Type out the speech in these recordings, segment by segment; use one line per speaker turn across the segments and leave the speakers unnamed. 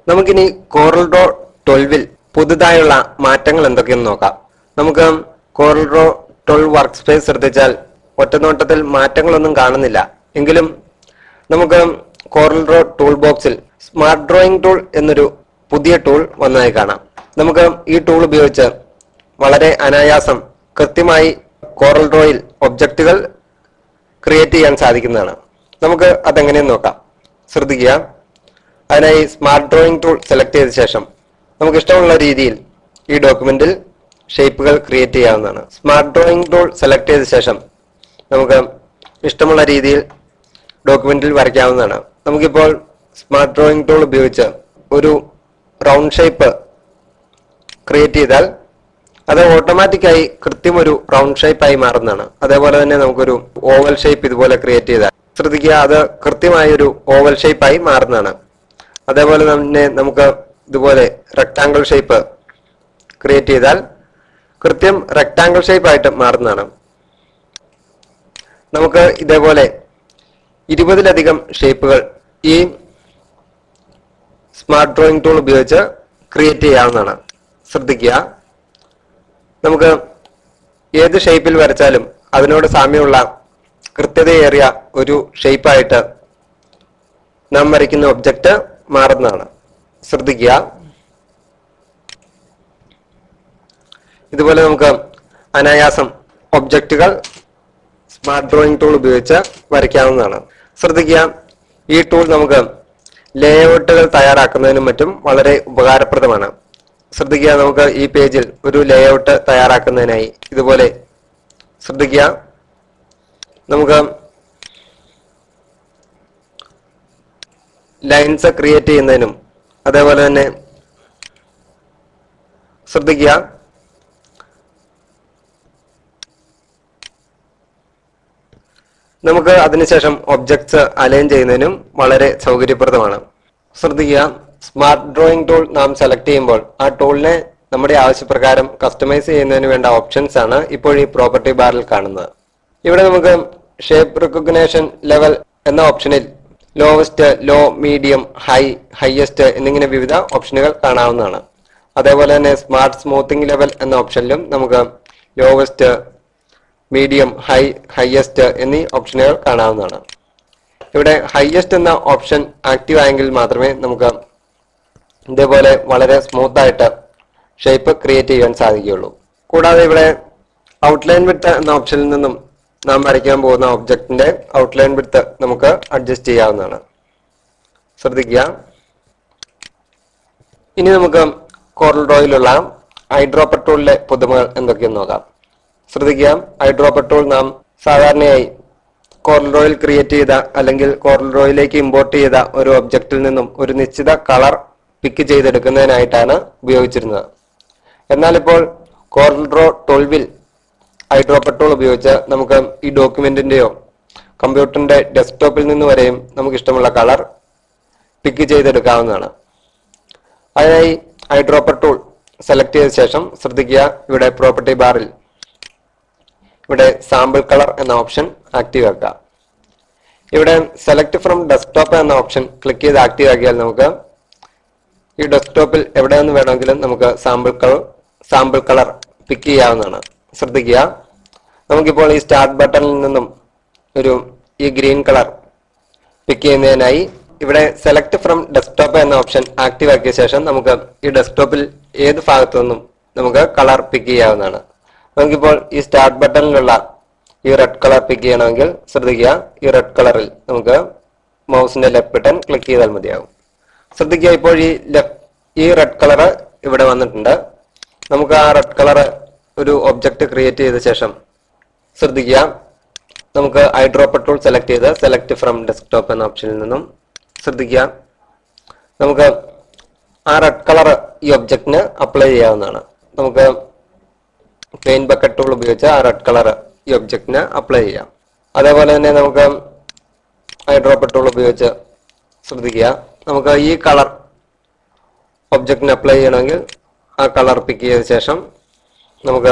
നമുക്കിനി coral Draw ട്വൽവിൽ പുതുതായുള്ള മാറ്റങ്ങൾ എന്തൊക്കെയെന്ന് നോക്കാം നമുക്ക് Corel Draw twelve work space ശ്രദ്ധിച്ചാൽ ഒറ്റനോട്ടത്തിൽ മാറ്റങ്ങളൊന്നും കാണുന്നില്ല എങ്കിലും നമുക്ക് കോറൽ ഡ്രോ ടൂൾ ബോക്സിൽ സ്മാർട്ട് ഡ്രോയിങ് ടൂൾ എന്നൊരു പുതിയ ടൂൾ വന്നതായി കാണാം നമുക്ക് ഈ ടൂൾ ഉപയോഗിച്ച് വളരെ അനായാസം കൃത്യമായി കോറൽ ഡ്രോയിൽ ഒബ്ജക്റ്റുകൾ ക്രിയേറ്റ് ചെയ്യാൻ സാധിക്കുന്നതാണ് നമുക്ക് അതെങ്ങനെയെന്ന് നോക്കാം ശ്രദ്ധിക്കുക അതിനായി സ്മാർട്ട് ഡ്രോയിങ് ടൂൾ സെലക്ട് ചെയ്ത ശേഷം നമുക്ക് ഇഷ്ടമുള്ള രീതിയിൽ ഈ ഡോക്യുമെന്റിൽ ഷേപ്പുകൾ ക്രിയേറ്റ് ചെയ്യാവുന്നതാണ് സ്മാർട്ട് ഡ്രോയിങ് ടൂൾ സെലക്ട് ചെയ്ത ശേഷം നമുക്ക് ഇഷ്ടമുള്ള രീതിയിൽ ഡോക്യുമെന്റിൽ വരയ്ക്കാവുന്നതാണ് നമുക്കിപ്പോൾ സ്മാർട്ട് ഡ്രോയിങ് ടൂൾ ഉപയോഗിച്ച് ഒരു റൗണ്ട് ഷേപ്പ് ക്രിയേറ്റ് ചെയ്താൽ അത് ഓട്ടോമാറ്റിക്കായി കൃത്യം ഒരു റൗണ്ട് ഷേപ്പായി മാറുന്നതാണ് അതേപോലെ തന്നെ നമുക്കൊരു ഓവൽ ഷേപ്പ് ഇതുപോലെ ക്രിയേറ്റ് ചെയ്താൽ ശ്രദ്ധിക്കുക അത് കൃത്യമായ ഒരു ഓവൽ ഷേപ്പായി മാറുന്നതാണ് അതേപോലെ തന്നെ നമുക്ക് ഇതുപോലെ റെക്ടാങ്കിൾ ഷേപ്പ് ക്രിയേറ്റ് ചെയ്താൽ കൃത്യം റെക്ടാങ്കിൾ ഷേപ്പ് ആയിട്ട് മാറുന്നതാണ് നമുക്ക് ഇതേപോലെ ഇരുപതിലധികം ഷേപ്പുകൾ ഈ സ്മാർട്ട് ഡ്രോയിങ് ടൂൾ ഉപയോഗിച്ച് ക്രിയേറ്റ് ചെയ്യാവുന്നതാണ് ശ്രദ്ധിക്കുക നമുക്ക് ഏത് ഷേപ്പിൽ വരച്ചാലും അതിനോട് സാമ്യമുള്ള കൃത്യതയേറിയ ഒരു ഷേപ്പായിട്ട് നാം വരയ്ക്കുന്ന ഒബ്ജക്റ്റ് മാറുന്നതാണ് ശ്രദ്ധിക്കുക ഇതുപോലെ നമുക്ക് അനായാസം ഒബ്ജക്റ്റുകൾ സ്മാർട്ട് ഡ്രോയിങ് ടൂൾ ഉപയോഗിച്ച് വരയ്ക്കാവുന്നതാണ് ശ്രദ്ധിക്കുക ഈ ടൂൾ നമുക്ക് ലേഔട്ടുകൾ തയ്യാറാക്കുന്നതിനും മറ്റും വളരെ ഉപകാരപ്രദമാണ് ശ്രദ്ധിക്കുക നമുക്ക് ഈ പേജിൽ ഒരു ലേഔട്ട് തയ്യാറാക്കുന്നതിനായി ഇതുപോലെ ശ്രദ്ധിക്കുക നമുക്ക് ലൈൻസ് ക്രിയേറ്റ് ചെയ്യുന്നതിനും അതേപോലെ തന്നെ ശ്രദ്ധിക്കുക നമുക്ക് അതിനുശേഷം ഒബ്ജക്ട്സ് അലൈൻ ചെയ്യുന്നതിനും വളരെ സൗകര്യപ്രദമാണ് ശ്രദ്ധിക്കുക സ്മാർട്ട് ഡ്രോയിങ് ടൂൾ നാം സെലക്ട് ചെയ്യുമ്പോൾ ആ ടൂളിനെ നമ്മുടെ ആവശ്യപ്രകാരം കസ്റ്റമൈസ് ചെയ്യുന്നതിന് വേണ്ട ഓപ്ഷൻസ് ആണ് ഇപ്പോൾ ഈ പ്രോപ്പർട്ടി ബാറിൽ കാണുന്നത് ഇവിടെ നമുക്ക് ഷേപ്പ് റിക്കഗ്നേഷൻ ലെവൽ എന്ന ഓപ്ഷനിൽ lowest low medium high highest എന്നിങ്ങനെ വിവിധ ഓപ്ഷനുകൾ കാണാവുന്നതാണ് അതേപോലെ തന്നെ സ്മാർട്ട് സ്മൂത്തിങ് ലെവൽ എന്ന ഓപ്ഷനിലും നമുക്ക് ലോവസ്റ്റ് മീഡിയം ഹൈ ഹയസ്റ്റ് എന്നീ ഓപ്ഷനുകൾ കാണാവുന്നതാണ് ഇവിടെ ഹയസ്റ്റ് എന്ന ഓപ്ഷൻ ആക്റ്റീവ് ആയെങ്കിൽ മാത്രമേ നമുക്ക് ഇതേപോലെ വളരെ സ്മൂത്ത് ആയിട്ട് ഷേപ്പ് ക്രിയേറ്റ് ചെയ്യാൻ സാധിക്കുകയുള്ളൂ കൂടാതെ ഇവിടെ ഔട്ട്ലൈൻ വിഡ്ത്ത് എന്ന ഓപ്ഷനിൽ നിന്നും നാം വരയ്ക്കാൻ പോകുന്ന ഒബ്ജക്റ്റിന്റെ ഔട്ട്ലൈൻ വിഡ്ത്ത് നമുക്ക് അഡ്ജസ്റ്റ് ചെയ്യാവുന്നതാണ് ശ്രദ്ധിക്കുക ഇനി നമുക്ക് കോറൽ ഡ്രോയിലുള്ള ഐഡ്രോപ്പർ ടൂളിലെ പുതുമകൾ എന്തൊക്കെയെന്ന് നോക്കാം ശ്രദ്ധിക്കുക ഐഡ്രോപ്പർ ടൂൾ നാം സാധാരണയായി കോറൽ ഡ്രോയിൽ ക്രിയേറ്റ് ചെയ്ത അല്ലെങ്കിൽ കോറൽ ഡ്രോയിലേക്ക് ഇമ്പോർട്ട് ചെയ്ത ഒരു ഒബ്ജക്റ്റിൽ നിന്നും ഒരു നിശ്ചിത കളർ പിക്ക് ചെയ്തെടുക്കുന്നതിനായിട്ടാണ് ഉപയോഗിച്ചിരുന്നത് എന്നാൽ ഇപ്പോൾ കോറൽ ഡ്രോ ട്വൽവിൽ ഐഡ്രോപ്പർ ടൂൾ ഉപയോഗിച്ച് നമുക്ക് ഈ ഡോക്യുമെന്റിന്റെയോ കമ്പ്യൂട്ടറിന്റെ ഡെസ്ക്ടോപ്പിൽ നിന്ന് വരെയും നമുക്ക് ഇഷ്ടമുള്ള കളർ പിക്ക് ചെയ്തെടുക്കാവുന്നതാണ് അതിനായി ഐഡ്രോപ്പർ ടൂൾ സെലക്ട് ചെയ്ത ശേഷം ശ്രദ്ധിക്കുക ഇവിടെ പ്രോപ്പർട്ടി ബാറിൽ ഇവിടെ സാമ്പിൾ കളർ എന്ന ഓപ്ഷൻ ആക്റ്റീവ് ആക്കുക ഇവിടെ സെലക്ട് ഫ്രം ഡെസ്ക്ടോപ്പ് എന്ന ഓപ്ഷൻ ക്ലിക്ക് ചെയ്ത് ആക്റ്റീവ് ആക്കിയാൽ നമുക്ക് ഈ ഡെസ്ക്ടോപ്പിൽ എവിടെ നിന്ന് വേണമെങ്കിലും നമുക്ക് sample colour sample colour pick ചെയ്യാവുന്നതാണ് ശ്രദ്ധിക്കുക നമുക്കിപ്പോൾ ഈ സ്റ്റാർട്ട് ബട്ടണിൽ നിന്നും ഒരു ഈ ഗ്രീൻ കളർ പിക്ക് ചെയ്യുന്നതിനായി ഇവിടെ സെലക്ട് ഫ്രം ഡെസ്ക്ടോപ്പ് എന്ന ഓപ്ഷൻ ആക്റ്റീവ് ആക്കിയ ശേഷം നമുക്ക് ഈ ഡെസ്ക്ടോപ്പിൽ ഏത് ഭാഗത്തു നിന്നും നമുക്ക് കളർ പിക്ക് ചെയ്യാവുന്നതാണ് നമുക്കിപ്പോൾ ഈ സ്റ്റാർട്ട് ബട്ടണിലുള്ള ഈ റെഡ് കളർ പിക്ക് ചെയ്യണമെങ്കിൽ ശ്രദ്ധിക്കുക ഈ റെഡ് കളറിൽ നമുക്ക് മൗസിന്റെ ലെഫ്റ്റ് ബട്ടൺ ക്ലിക്ക് ചെയ്താൽ മതിയാകും ശ്രദ്ധിക്കുക ഇപ്പോൾ ഈ ലെഫ്റ്റ് ഈ റെഡ് കളർ ഇവിടെ വന്നിട്ടുണ്ട് നമുക്ക് ആ റെഡ് കളർ ഒരു ഒബ്ജക്റ്റ് ക്രിയേറ്റ് ചെയ്ത ശേഷം ശ്രദ്ധിക്കുക നമുക്ക് ഐഡ്രോപ്പർ ടൂൾ സെലക്ട് ചെയ്ത് സെലക്ട് ഫ്രം ഡെസ്ക്ടോപ്പ് എന്ന ഓപ്ഷനിൽ നിന്നും ശ്രദ്ധിക്കുക നമുക്ക് ആ റെഡ് കളർ ഈ ഒബ്ജക്റ്റിന് അപ്ലൈ ചെയ്യാവുന്നതാണ് നമുക്ക് പെയിൻ ബക്കറ്റ് ടൂൾ ഉപയോഗിച്ച് ആ റെഡ് കളർ ഈ ഒബ്ജക്റ്റിന് അപ്ലൈ ചെയ്യാം അതേപോലെ തന്നെ നമുക്ക് ഐഡ്രോപ്പർ ടൂൾ ഉപയോഗിച്ച് ശ്രദ്ധിക്കുക നമുക്ക് ഈ കളർ ഒബ്ജക്റ്റിന് അപ്ലൈ ചെയ്യണമെങ്കിൽ ആ കളർ പിക്ക് ചെയ്ത ശേഷം നമുക്ക്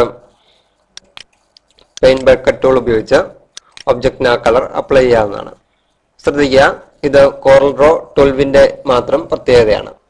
പെയിൻ ബക്കറ്റ് ടൂൾ ഉപയോഗിച്ച് ഒബ്ജക്റ്റിന് ആ കളർ അപ്ലൈ ചെയ്യാവുന്നതാണ് ശ്രദ്ധിക്കുക ഇത് കോറൽ ഡ്രോ ട്വൽവിന്റെ മാത്രം പ്രത്യേകതയാണ്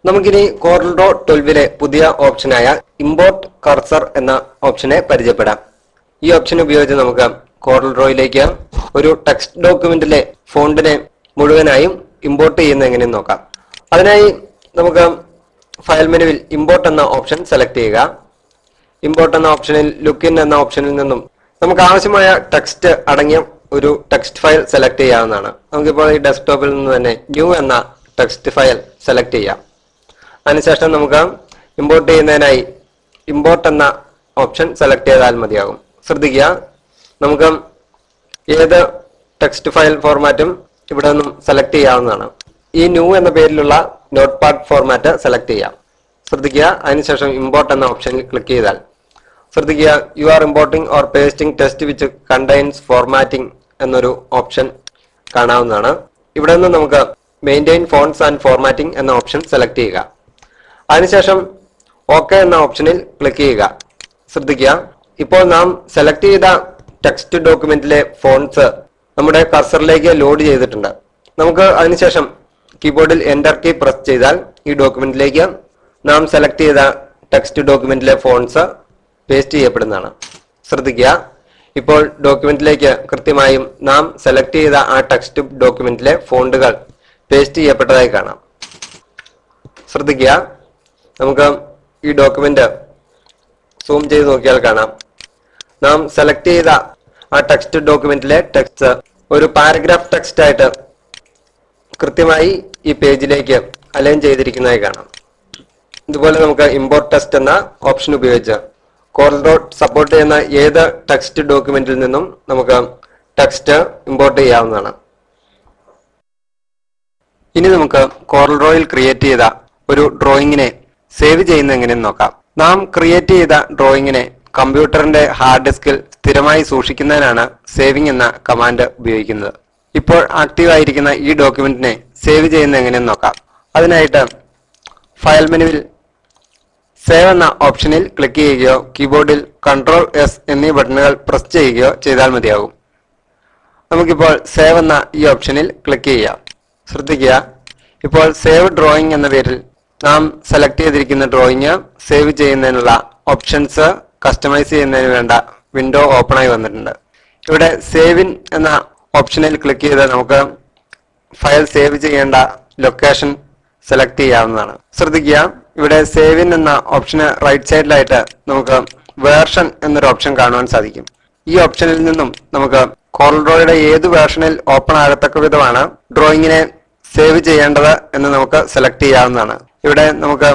നമുക്കിനി കോർൽഡോ ട്വൽവിലെ പുതിയ ഓപ്ഷനായ ഇമ്പോർട്ട് കർസർ എന്ന ഓപ്ഷനെ പരിചയപ്പെടാം ഈ ഓപ്ഷൻ ഉപയോഗിച്ച് നമുക്ക് കോർൽഡ്രോയിലേക്ക് ഒരു ടെക്സ്റ്റ് ഡോക്യുമെന്റിലെ ഫോണ്ടിനെ മുഴുവനായും ഇമ്പോർട്ട് ചെയ്യുന്ന എങ്ങനെയെന്ന് നോക്കാം അതിനായി നമുക്ക് ഫയൽ മെനുവിൽ ഇമ്പോർട്ട് എന്ന ഓപ്ഷൻ സെലക്ട് ചെയ്യുക ഇമ്പോർട്ട് എന്ന ഓപ്ഷനിൽ ലുക്ക് ഇൻ എന്ന ഓപ്ഷനിൽ നിന്നും നമുക്ക് ആവശ്യമായ ടെക്സ്റ്റ് അടങ്ങിയ ഒരു ടെക്സ്റ്റ് ഫയൽ സെലക്ട് ചെയ്യാവുന്നതാണ് നമുക്കിപ്പോൾ ഈ ഡെസ്ക്ടോപ്പിൽ നിന്ന് തന്നെ ന്യൂ എന്ന ടെക്സ്റ്റ് ഫയൽ സെലക്ട് ചെയ്യാം അതിനുശേഷം നമുക്ക് ഇമ്പോർട്ട് ചെയ്യുന്നതിനായി ഇമ്പോർട്ട് എന്ന ഓപ്ഷൻ സെലക്ട് ചെയ്താൽ മതിയാകും ശ്രദ്ധിക്കുക നമുക്ക് ഏത് ടെക്സ്റ്റ് ഫയൽ ഫോർമാറ്റും ഇവിടെ നിന്നും സെലക്ട് ചെയ്യാവുന്നതാണ് ഈ ന്യൂ എന്ന പേരിലുള്ള നോട്ട് പാഡ് ഫോർമാറ്റ് സെലക്ട് ചെയ്യാം ശ്രദ്ധിക്കുക അതിനുശേഷം ഇമ്പോർട്ട് എന്ന ഓപ്ഷനിൽ ക്ലിക്ക് ചെയ്താൽ ശ്രദ്ധിക്കുക you are importing or pasting text which contains formatting എന്നൊരു ഓപ്ഷൻ കാണാവുന്നതാണ് ഇവിടെ നിന്ന് നമുക്ക് മെയിൻറ്റെയിൻ ഫോൺസ് ആൻഡ് ഫോർമാറ്റിംഗ് എന്ന ഓപ്ഷൻ സെലക്ട് ചെയ്യുക അതിനുശേഷം ഓക്കെ എന്ന ഓപ്ഷനിൽ ക്ലിക്ക് ചെയ്യുക ശ്രദ്ധിക്കുക ഇപ്പോൾ നാം സെലക്ട് ചെയ്ത ടെക്സ്റ്റ് ഡോക്യുമെന്റിലെ ഫോൺസ് നമ്മുടെ കർസറിലേക്ക് ലോഡ് ചെയ്തിട്ടുണ്ട് നമുക്ക് അതിനുശേഷം കീബോർഡിൽ എന്റർ കീ പ്രസ് ചെയ്താൽ ഈ ഡോക്യുമെന്റിലേക്ക് നാം സെലക്ട് ചെയ്ത ടെക്സ്റ്റ് ഡോക്യുമെന്റിലെ ഫോൺസ് പേസ്റ്റ് ചെയ്യപ്പെടുന്നതാണ് ശ്രദ്ധിക്കുക ഇപ്പോൾ ഡോക്യുമെന്റിലേക്ക് കൃത്യമായും നാം സെലക്ട് ചെയ്ത ആ ടെക്സ്റ്റ് ഡോക്യുമെന്റിലെ ഫോണ്ടുകൾ പേസ്റ്റ് ചെയ്യപ്പെട്ടതായി കാണാം ശ്രദ്ധിക്കുക നമുക്ക് ഈ ഡോക്യുമെന്റ് സൂം ചെയ്ത് നോക്കിയാൽ കാണാം നാം സെലക്ട് ചെയ്ത ആ ടെക്സ്റ്റ് ഡോക്യുമെന്റിലെ ടെക്സ്റ്റ് ഒരു പാരഗ്രാഫ് ടെക്സ്റ്റ് ആയിട്ട് കൃത്യമായി ഈ പേജിലേക്ക് അലൈൻ ചെയ്തിരിക്കുന്നതായി കാണാം ഇതുപോലെ നമുക്ക് ഇമ്പോർട്ട് ടെക്സ്റ്റ് എന്ന ഓപ്ഷൻ ഉപയോഗിച്ച് കോർഡോട്ട് സപ്പോർട്ട് ചെയ്യുന്ന ഏത് ടെക്സ്റ്റ് ഡോക്യുമെന്റിൽ നിന്നും നമുക്ക് ടെക്സ്റ്റ് ഇമ്പോർട്ട് ചെയ്യാവുന്നതാണ് ഇനി നമുക്ക് കോർഡ്രോയിൽ ക്രിയേറ്റ് ചെയ്ത ഒരു ഡ്രോയിങ്ങിനെ സേവ് ചെയ്യുന്ന എങ്ങനെയെന്ന് നോക്കാം നാം ക്രിയേറ്റ് ചെയ്ത ഡ്രോയിങ്ങിനെ കമ്പ്യൂട്ടറിന്റെ ഹാർഡ് ഡിസ്കിൽ സ്ഥിരമായി സൂക്ഷിക്കുന്നതിനാണ് സേവിംഗ് എന്ന കമാൻഡ് ഉപയോഗിക്കുന്നത് ഇപ്പോൾ ആക്റ്റീവ് ആയിരിക്കുന്ന ഈ ഡോക്യുമെന്റിനെ സേവ് ചെയ്യുന്ന എങ്ങനെയെന്ന് നോക്കാം അതിനായിട്ട് ഫയൽ മെനുവിൽ സേവ് എന്ന ഓപ്ഷനിൽ ക്ലിക്ക് ചെയ്യുകയോ കീബോർഡിൽ കൺട്രോൾ എസ് എന്നീ ബട്ടണുകൾ പ്രസ് ചെയ്യുകയോ ചെയ്താൽ മതിയാകും നമുക്കിപ്പോൾ സേവ് എന്ന ഈ ഓപ്ഷനിൽ ക്ലിക്ക് ചെയ്യാം ശ്രദ്ധിക്കുക ഇപ്പോൾ സേവ് ഡ്രോയിങ് എന്ന പേരിൽ നാം സെലക്ട് ചെയ്തിരിക്കുന്ന ഡ്രോയിങ് സേവ് ചെയ്യുന്നതിനുള്ള ഓപ്ഷൻസ് കസ്റ്റമൈസ് ചെയ്യുന്നതിന് വേണ്ട വിൻഡോ ഓപ്പൺ ആയി വന്നിട്ടുണ്ട് ഇവിടെ സേവ് ഇൻ എന്ന ഓപ്ഷനിൽ ക്ലിക്ക് ചെയ്ത് നമുക്ക് ഫയൽ സേവ് ചെയ്യേണ്ട ലൊക്കേഷൻ സെലക്ട് ചെയ്യാവുന്നതാണ് ശ്രദ്ധിക്കുക ഇവിടെ സേവ് ഇൻ എന്ന ഓപ്ഷന് റൈറ്റ് സൈഡിലായിട്ട് നമുക്ക് വേർഷൻ എന്നൊരു ഓപ്ഷൻ കാണുവാൻ സാധിക്കും ഈ ഓപ്ഷനിൽ നിന്നും നമുക്ക് കോൾഡ്രോയുടെ ഏത് വേർഷനിൽ ഓപ്പൺ ആകത്തക്ക വിധമാണ് ഡ്രോയിങ്ങിനെ സേവ് ചെയ്യേണ്ടത് എന്ന് നമുക്ക് സെലക്ട് ചെയ്യാവുന്നതാണ് ഇവിടെ നമുക്ക്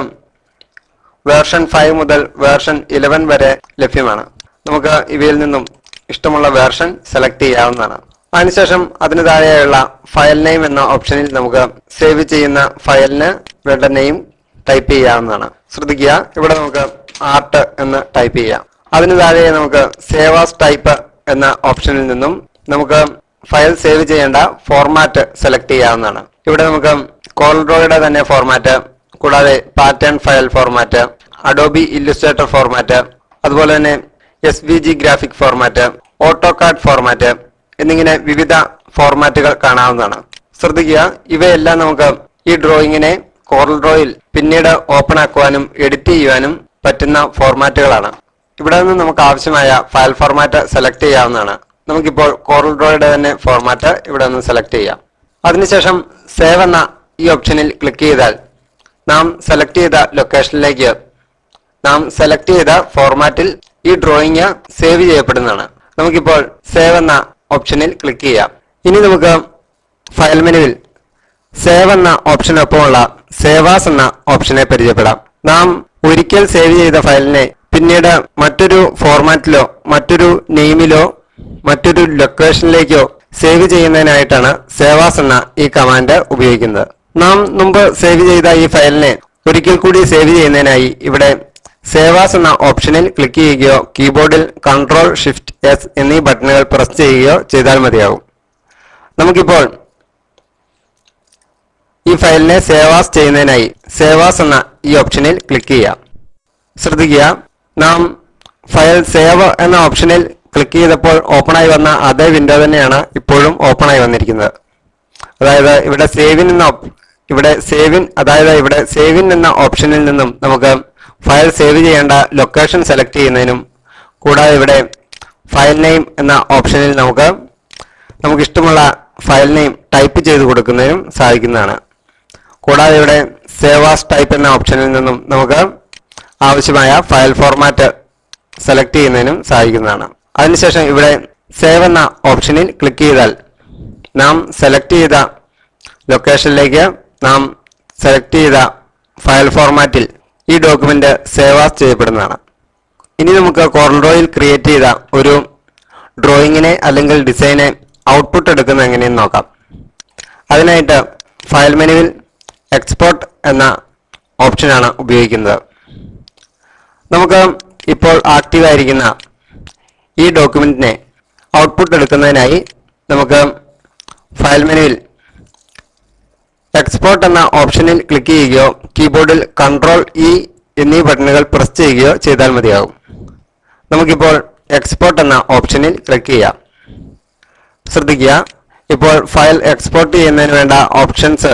വേർഷൻ ഫൈവ് മുതൽ വേർഷൻ ഇലവൻ വരെ ലഭ്യമാണ് നമുക്ക് ഇവയിൽ നിന്നും ഇഷ്ടമുള്ള വേർഷൻ സെലക്ട് ചെയ്യാവുന്നതാണ് അതിനുശേഷം അതിന് താഴെയുള്ള ഫയൽ നെയിം എന്ന ഓപ്ഷനിൽ നമുക്ക് സേവ് ചെയ്യുന്ന ഫയലിന് വേണ്ട നെയിം ടൈപ്പ് ചെയ്യാവുന്നതാണ് ശ്രദ്ധിക്കുക ഇവിടെ നമുക്ക് ആർട്ട് എന്ന് ടൈപ്പ് ചെയ്യാം അതിന് താഴെ നമുക്ക് സേവാസ് ടൈപ്പ് എന്ന ഓപ്ഷനിൽ നിന്നും നമുക്ക് ഫയൽ സേവ് ചെയ്യേണ്ട ഫോർമാറ്റ് സെലക്ട് ചെയ്യാവുന്നതാണ് ഇവിടെ നമുക്ക് കോൾഡ്രോയുടെ തന്നെ ഫോർമാറ്റ് കൂടാതെ pattern file format Adobe Illustrator format അതുപോലെ തന്നെ S V G graphic format AutoCAD format എന്നിങ്ങനെ വിവിധ ഫോർമാറ്റുകൾ കാണാവുന്നതാണ് ശ്രദ്ധിക്കുക ഇവയെല്ലാം നമുക്ക് ഈ ഡ്രോയിങ്ങിനെ കോറൽ ഡ്രോയിൽ പിന്നീട് ഓപ്പൺ ആക്കുവാനും എഡിറ്റ് ചെയ്യുവാനും പറ്റുന്ന ഫോർമാറ്റുകളാണ് ഇവിടെ നിന്ന് നമുക്ക് ആവശ്യമായ ഫയൽ ഫോർമാറ്റ് സെലക്ട് ചെയ്യാവുന്നതാണ് നമുക്കിപ്പോൾ കോറൽ ഡ്രോയുടെ തന്നെ ഫോർമാറ്റ് ഇവിടെ നിന്ന് സെലക്ട് ചെയ്യാം അതിനുശേഷം സേവ് എന്ന ഈ ഓപ്ഷനിൽ ക്ലിക്ക് ചെയ്താൽ നാം സെലക്ട് ചെയ്ത ലൊക്കേഷനിലേക്ക് നാം സെലക്ട് ചെയ്ത ഫോർമാറ്റിൽ ഈ ഡ്രോയിങ് സേവ് ചെയ്യപ്പെടുന്നതാണ് നമുക്കിപ്പോൾ സേവ് എന്ന ഓപ്ഷനിൽ ക്ലിക്ക് ചെയ്യാം ഇനി നമുക്ക് ഫയൽ മെനുവിൽ സേവ് എന്ന ഓപ്ഷനൊപ്പമുള്ള സേവാസ് എന്ന ഓപ്ഷനെ പരിചയപ്പെടാം നാം ഒരിക്കൽ സേവ് ചെയ്ത ഫയലിനെ പിന്നീട് മറ്റൊരു ഫോർമാറ്റിലോ മറ്റൊരു നെയിമിലോ മറ്റൊരു ലൊക്കേഷനിലേക്കോ സേവ് ചെയ്യുന്നതിനായിട്ടാണ് സേവാസ് എന്ന ഈ കമാൻഡ് ഉപയോഗിക്കുന്നത് നാം മുമ്പ് സേവ് ചെയ്ത ഈ ഫയലിനെ ഒരിക്കൽ കൂടി സേവ് ചെയ്യുന്നതിനായി ഇവിടെ സേവാസ് എന്ന ഓപ്ഷനിൽ ക്ലിക്ക് ചെയ്യുകയോ കീബോർഡിൽ കൺട്രോൾ ഷിഫ്റ്റ് എസ് എന്നീ ബട്ടണുകൾ പ്രസ് ചെയ്യുകയോ ചെയ്താൽ മതിയാകും നമുക്കിപ്പോൾ ഈ ഫയലിനെ സേവാസ് ചെയ്യുന്നതിനായി സേവാസ് എന്ന ഈ ഓപ്ഷനിൽ ക്ലിക്ക് ചെയ്യാം ശ്രദ്ധിക്കുക നാം ഫയൽ സേവ് എന്ന ഓപ്ഷനിൽ ക്ലിക്ക് ചെയ്തപ്പോൾ ഓപ്പണായി വന്ന അതേ വിൻഡോ തന്നെയാണ് ഇപ്പോഴും ഓപ്പണായി വന്നിരിക്കുന്നത് അതായത് ഇവിടെ സേവിൻ എന്ന op- ഇവിടെ സേവിൻ അതായത് ഇവിടെ സേവിൻ എന്ന ഓപ്ഷനിൽ നിന്നും നമുക്ക് ഫയൽ സേവ് ചെയ്യേണ്ട ലൊക്കേഷൻ സെലക്ട് ചെയ്യുന്നതിനും കൂടാതെ ഇവിടെ ഫയൽ നെയിം എന്ന ഓപ്ഷനിൽ നമുക്ക് നമുക്ക് ഇഷ്ടമുള്ള ഫയൽ നെയിം ടൈപ്പ് ചെയ്ത് കൊടുക്കുന്നതിനും സാധിക്കുന്നതാണ് കൂടാതെ ഇവിടെ സേവാസ് ടൈപ്പ് എന്ന ഓപ്ഷനിൽ നിന്നും നമുക്ക് ആവശ്യമായ ഫയൽ ഫോർമാറ്റ് സെലക്ട് ചെയ്യുന്നതിനും സാധിക്കുന്നതാണ് അതിനുശേഷം ഇവിടെ സേവ് എന്ന ഓപ്ഷനിൽ ക്ലിക്ക് ചെയ്താൽ നാം സെലക്ട് ചെയ്ത ലൊക്കേഷനിലേക്ക് നാം സെലക്ട് ചെയ്ത ഫയൽ ഫോർമാറ്റിൽ ഈ ഡോക്യുമെന്റ് സേവാസ് ചെയ്യപ്പെടുന്നതാണ് ഇനി നമുക്ക് കോർൺഡ്രോയിൽ ക്രിയേറ്റ് ചെയ്ത ഒരു ഡ്രോയിങ്ങിനെ അല്ലെങ്കിൽ ഡിസൈനെ ഔട്ട്പുട്ട് എടുക്കുന്നത് എങ്ങനെയെന്ന് നോക്കാം അതിനായിട്ട് ഫയൽ മെനുവിൽ എക്സ്പോർട്ട് എന്ന ഓപ്ഷനാണ് ഉപയോഗിക്കുന്നത് നമുക്ക് ഇപ്പോൾ ആക്റ്റീവ് ആയിരിക്കുന്ന ഈ ഡോക്യുമെന്റിനെ ഔട്ട്പുട്ട് എടുക്കുന്നതിനായി നമുക്ക് ഫയൽ മെനുവിൽ എക്സ്പോർട്ട് എന്ന ഓപ്ഷനിൽ ക്ലിക്ക് ചെയ്യുകയോ കീബോർഡിൽ കൺട്രോൾ ഇ എന്നീ ബട്ടണുകൾ പ്രസ് ചെയ്യുകയോ ചെയ്താൽ മതിയാകും നമുക്കിപ്പോൾ എക്സ്പോർട്ട് എന്ന ഓപ്ഷനിൽ ക്ലിക്ക് ചെയ്യാം ശ്രദ്ധിക്കുക ഇപ്പോൾ ഫയൽ എക്സ്പോർട്ട് ചെയ്യുന്നതിന് വേണ്ട ഓപ്ഷൻസ്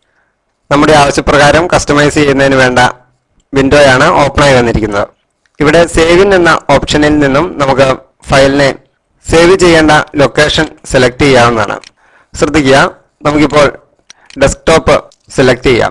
നമ്മുടെ ആവശ്യപ്രകാരം കസ്റ്റമൈസ് ചെയ്യുന്നതിന് വേണ്ട വിൻഡോയാണ് ഓപ്പണായി വന്നിരിക്കുന്നത് ഇവിടെ സേവിൻ എന്ന ഓപ്ഷനിൽ നിന്നും നമുക്ക് ഫയലിനെ സേവ് ചെയ്യേണ്ട ലൊക്കേഷൻ സെലക്ട് ചെയ്യാവുന്നതാണ് ശ്രദ്ധിക്കുക നമുക്കിപ്പോൾ ഡെസ്ക്ടോപ്പ് സെലക്ട് ചെയ്യാം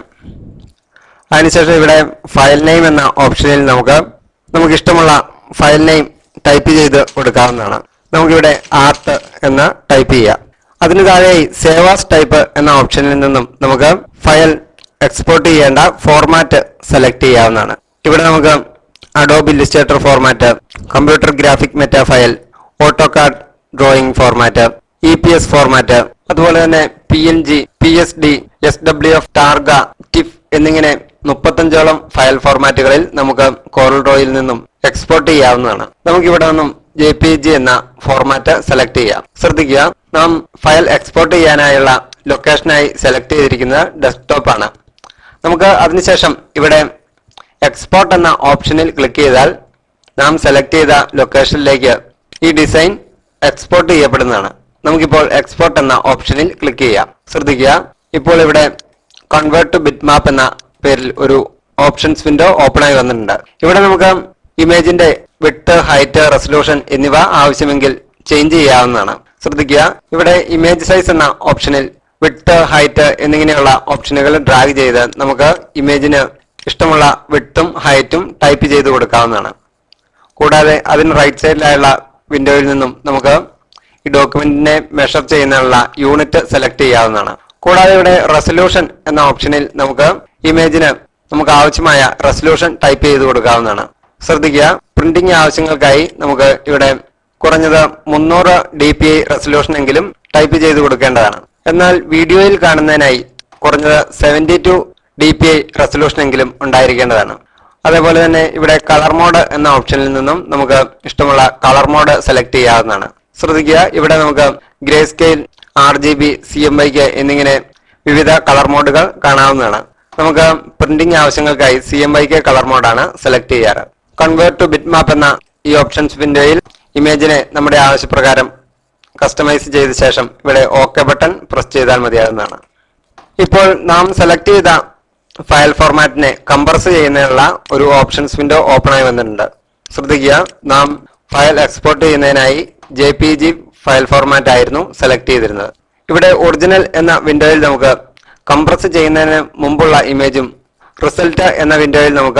അതിനുശേഷം ഇവിടെ ഫയൽ നെയിം എന്ന ഓപ്ഷനിൽ നമുക്ക് നമുക്ക് ഇഷ്ടമുള്ള ഫയൽ നെയിം ടൈപ്പ് ചെയ്ത് കൊടുക്കാവുന്നതാണ് നമുക്കിവിടെ ആർട്ട് എന്ന് ടൈപ്പ് ചെയ്യാം അതിന് താഴെയായി സേവാസ് ടൈപ്പ് എന്ന ഓപ്ഷനിൽ നിന്നും നമുക്ക് ഫയൽ എക്സ്പോർട്ട് ചെയ്യേണ്ട ഫോർമാറ്റ് സെലക്ട് ചെയ്യാവുന്നതാണ് ഇവിടെ നമുക്ക് Adobe Illustrator format computer graphic meta file AutoCAD drawing format E P S format അതുപോലെ തന്നെ P N G P S D S W F Targa TIFF എന്നിങ്ങനെ മുപ്പത്തഞ്ചോളം ഫയൽ ഫോർമാറ്റുകളിൽ നമുക്ക് കോറൽ ഡ്രോയിൽ നിന്നും എക്സ്പോർട്ട് ചെയ്യാവുന്നതാണ് നമുക്ക് ഇവിടെ നിന്നും ജെ പി ജി എന്ന ഫോർമാറ്റ് സെലക്ട് ചെയ്യാം ശ്രദ്ധിക്കുക നാം ഫയൽ എക്സ്പോർട്ട് ചെയ്യാനായുള്ള ലൊക്കേഷനായി സെലക്ട് ചെയ്തിരിക്കുന്നത് ഡെസ്ക്ടോപ്പ് ആണ് നമുക്ക് അതിനുശേഷം ഇവിടെ എക്സ്പോർട്ട് എന്ന ഓപ്ഷനിൽ ക്ലിക്ക് ചെയ്താൽ നാം സെലക്ട് ചെയ്ത ലൊക്കേഷനിലേക്ക് ഈ ഡിസൈൻ എക്സ്പോർട്ട് ചെയ്യപ്പെടുന്നതാണ് നമുക്കിപ്പോൾ എക്സ്പോർട്ട് എന്ന ഓപ്ഷനിൽ ക്ലിക്ക് ചെയ്യാം ശ്രദ്ധിക്കുക ഇപ്പോൾ ഇവിടെ കൺവേർട്ട് ടു ബിറ്റ് മാപ്പ് എന്ന പേരിൽ ഒരു ഓപ്ഷൻസ് വിൻഡോ ഓപ്പൺ ആയി വന്നിട്ടുണ്ട് ഇവിടെ നമുക്ക് ഇമേജിന്റെ വിട്ട് ഹൈറ്റ് റെസൊല്യൂഷൻ എന്നിവ ആവശ്യമെങ്കിൽ ചേഞ്ച് ചെയ്യാവുന്നതാണ് ശ്രദ്ധിക്കുക ഇവിടെ ഇമേജ് സൈസ് എന്ന ഓപ്ഷനിൽ വിട്ട് ഹൈറ്റ് എന്നിങ്ങനെയുള്ള ഓപ്ഷനുകൾ ഡ്രാഗ് ചെയ്ത് നമുക്ക് ഇമേജിന് ഇഷ്ടമുള്ള വിട്ടും ഹൈറ്റും ടൈപ്പ് ചെയ്ത് കൊടുക്കാവുന്നതാണ് കൂടാതെ അതിന് റൈറ്റ് സൈഡിലായുള്ള വിൻഡോയിൽ നിന്നും നമുക്ക് ഈ ഡോക്യുമെന്റിനെ മെഷർ ചെയ്യുന്നതിനുള്ള യൂണിറ്റ് സെലക്ട് ചെയ്യാവുന്നതാണ് കൂടാതെ ഇവിടെ റെസൊല്യൂഷൻ എന്ന ഓപ്ഷനിൽ നമുക്ക് ഇമേജിന് നമുക്ക് ആവശ്യമായ റെസൊല്യൂഷൻ ടൈപ്പ് ചെയ്ത് കൊടുക്കാവുന്നതാണ് ശ്രദ്ധിക്കുക പ്രിന്റിംഗ് ആവശ്യങ്ങൾക്കായി നമുക്ക് ഇവിടെ കുറഞ്ഞത് മുന്നൂറ് ഡി പി ഐ റെസൊല്യൂഷൻ എങ്കിലും ടൈപ്പ് ചെയ്ത് കൊടുക്കേണ്ടതാണ് എന്നാൽ വീഡിയോയിൽ കാണുന്നതിനായി കുറഞ്ഞത് seventy two D P I resolution എങ്കിലും ഉണ്ടായിരിക്കേണ്ടതാണ് അതേപോലെ തന്നെ ഇവിടെ കളർ മോഡ് എന്ന ഓപ്ഷനിൽ നിന്നും നമുക്ക് ഇഷ്ടമുള്ള കളർ മോഡ് സെലക്ട് ചെയ്യാവുന്നതാണ് ശ്രദ്ധിക്കുക ഇവിടെ നമുക്ക് grey scale R G B C M Y K എന്നിങ്ങനെ വിവിധ കളർ മോഡുകൾ കാണാവുന്നതാണ് നമുക്ക് പ്രിന്റിംഗ് ആവശ്യങ്ങൾക്കായി C M Y K colour മോഡാണ് സെലക്ട് ചെയ്യാറ് കൺവേർട്ട് ടു ബിറ്റ് മാപ്പ് എന്ന ഈ ഓപ്ഷൻസ് വിൻഡോയിൽ ഇമേജിനെ നമ്മുടെ ആവശ്യപ്രകാരം കസ്റ്റമൈസ് ചെയ്ത ശേഷം ഇവിടെ ഓക്കെ ബട്ടൺ പ്രസ് ചെയ്താൽ മതിയാകുന്നതാണ് ഇപ്പോൾ നാം സെലക്ട് ചെയ്ത ഫയൽ ഫോർമാറ്റിനെ കംപ്രസ് ചെയ്യുന്നതിനുള്ള ഒരു ഓപ്ഷൻസ് വിൻഡോ ഓപ്പൺ ആയി വന്നിട്ടുണ്ട് ശ്രദ്ധിക്കുക നാം ഫയൽ എക്സ്പോർട്ട് ചെയ്യുന്നതിനായി J P G file format ആയിരുന്നു സെലക്ട് ചെയ്തിരുന്നത് ഇവിടെ ഒറിജിനൽ എന്ന വിൻഡോയിൽ നമുക്ക് കംപ്രസ് ചെയ്യുന്നതിന് മുമ്പുള്ള ഇമേജും റിസൾട്ട് എന്ന വിൻഡോയിൽ നമുക്ക്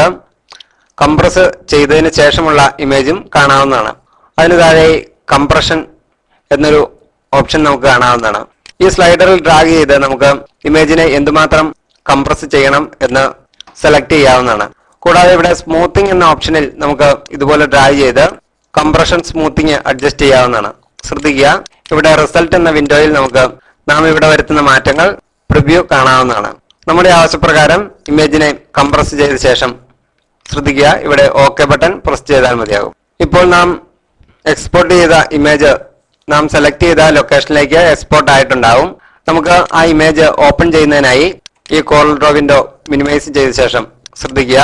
കംപ്രസ് ചെയ്തതിന് ശേഷമുള്ള ഇമേജും കാണാവുന്നതാണ് അതിന് താഴെ കംപ്രഷൻ എന്നൊരു ഓപ്ഷൻ നമുക്ക് കാണാവുന്നതാണ് ഈ സ്ലൈഡറിൽ ഡ്രാഗ് ചെയ്ത് നമുക്ക് ഇമേജിനെ എന്തുമാത്രം കംപ്രസ് ചെയ്യണം എന്ന് സെലക്ട് ചെയ്യാവുന്നതാണ് കൂടാതെ ഇവിടെ സ്മൂത്തിങ് എന്ന ഓപ്ഷനിൽ നമുക്ക് ഇതുപോലെ ഡ്രാഗ് ചെയ്ത് കംപ്രഷൻ സ്മൂത്തിങ് അഡ്ജസ്റ്റ് ചെയ്യാവുന്നതാണ് ശ്രദ്ധിക്കുക ഇവിടെ റിസൾട്ട് എന്ന വിൻഡോയിൽ നമുക്ക് നാം ഇവിടെ വരുത്തുന്ന മാറ്റങ്ങൾ പ്രിവ്യൂ കാണാവുന്നതാണ് നമ്മുടെ ആവശ്യപ്രകാരം ഇമേജിനെ കംപ്രസ് ചെയ്ത ശേഷം ശ്രദ്ധിക്കുക ഇവിടെ ഓക്കെ ബട്ടൺ പ്രസ് ചെയ്താൽ മതിയാകും ഇപ്പോൾ നാം എക്സ്പോർട്ട് ചെയ്ത ഇമേജ് നാം സെലക്ട് ചെയ്ത ലൊക്കേഷനിലേക്ക് എക്സ്പോർട്ട് ആയിട്ടുണ്ടാവും നമുക്ക് ആ ഇമേജ് ഓപ്പൺ ചെയ്യുന്നതിനായി ഈ കോൾ ഡ്രോ വിൻഡോ മിനിമൈസ് ചെയ്ത ശേഷം ശ്രദ്ധിക്കുക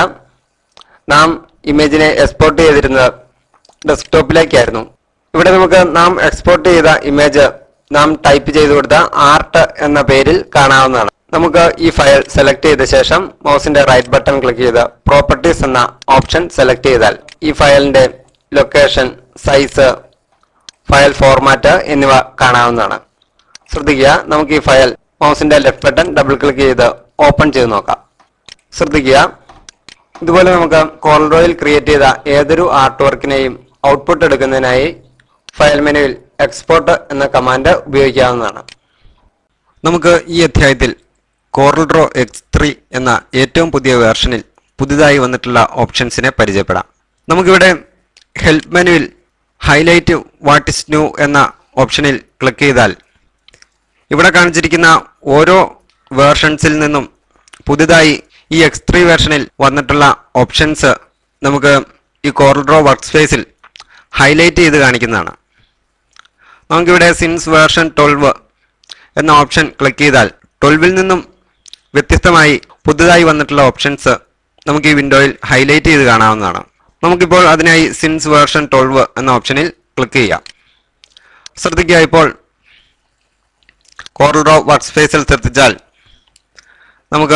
നാം ഇമേജിനെ എക്സ്പോർട്ട് ചെയ്തിരുന്നത് ഡെസ്ക്ടോപ്പിലേക്കായിരുന്നു ഇവിടെ നമുക്ക് നാം എക്സ്പോർട്ട് ചെയ്ത ഇമേജ് നാം ടൈപ്പ് ചെയ്ത് കൊടുത്ത ആർട്ട് എന്ന പേരിൽ കാണാവുന്നതാണ് നമുക്ക് ഈ ഫയൽ സെലക്ട് ചെയ്ത ശേഷം മൗസിന്റെ റൈറ്റ് ബട്ടൺ ക്ലിക്ക് ചെയ്ത് പ്രോപ്പർട്ടീസ് എന്ന ഓപ്ഷൻ സെലക്ട് ചെയ്താൽ ഈ ഫയലിന്റെ ലൊക്കേഷൻ സൈസ് ഫയൽ ഫോർമാറ്റ് എന്നിവ കാണാവുന്നതാണ് ശ്രദ്ധിക്കുക നമുക്ക് ഈ ഫയൽ മൗസിന്റെ ലെഫ്റ്റ് ബട്ടൺ ഡബിൾ ക്ലിക്ക് ചെയ്ത് ഓപ്പൺ ചെയ്ത് നോക്കാം ശ്രദ്ധിക്കുക ഇതുപോലെ നമുക്ക് കോൾഡ്രോയിൽ ക്രിയേറ്റ് ചെയ്ത ഏതൊരു ആർട്ട് വർക്കിനെയും ഔട്ട്പുട്ട് എടുക്കുന്നതിനായി ഫയൽ മെനുവിൽ എക്സ്പോർട്ട് എന്ന കമാൻഡ് ഉപയോഗിക്കാവുന്നതാണ് നമുക്ക് ഈ അധ്യായത്തിൽ കോറൽ ഡ്രോ എക്സ് ത്രീ എന്ന ഏറ്റവും പുതിയ വേർഷനിൽ പുതുതായി വന്നിട്ടുള്ള ഓപ്ഷൻസിനെ പരിചയപ്പെടാം നമുക്കിവിടെ ഹെൽപ്പ് മെനുവിൽ ഹൈലൈറ്റ് വാട്ട് ഇസ് ന്യൂ എന്ന ഓപ്ഷനിൽ ക്ലിക്ക് ചെയ്താൽ ഇവിടെ കാണിച്ചിരിക്കുന്ന ഓരോ വേർഷൻസിൽ നിന്നും പുതുതായി ഈ എക്സ് ത്രീ വേർഷനിൽ വന്നിട്ടുള്ള ഓപ്ഷൻസ് നമുക്ക് ഈ കോറൽ ഡ്രോ വർക്ക് സ്പേസിൽ ഹൈലൈറ്റ് ചെയ്ത് കാണിക്കുന്നതാണ് നമുക്കിവിടെ സിൻസ് വേർഷൻ ട്വൽവ് എന്ന ഓപ്ഷൻ ക്ലിക്ക് ചെയ്താൽ ട്വൽവിൽ നിന്നും വ്യത്യസ്തമായി പുതുതായി വന്നിട്ടുള്ള ഓപ്ഷൻസ് നമുക്ക് ഈ വിൻഡോയിൽ ഹൈലൈറ്റ് ചെയ്ത് കാണാവുന്നതാണ് നമുക്കിപ്പോൾ അതിനായി സിൻസ് വേർഷൻ ട്വൽവ് എന്ന ഓപ്ഷനിൽ ക്ലിക്ക് ചെയ്യാം ശ്രദ്ധിക്കുക ഇപ്പോൾ കോറൽ ഡ്രോ വർക്ക് സ്പേസിൽ ശ്രദ്ധിച്ചാൽ നമുക്ക്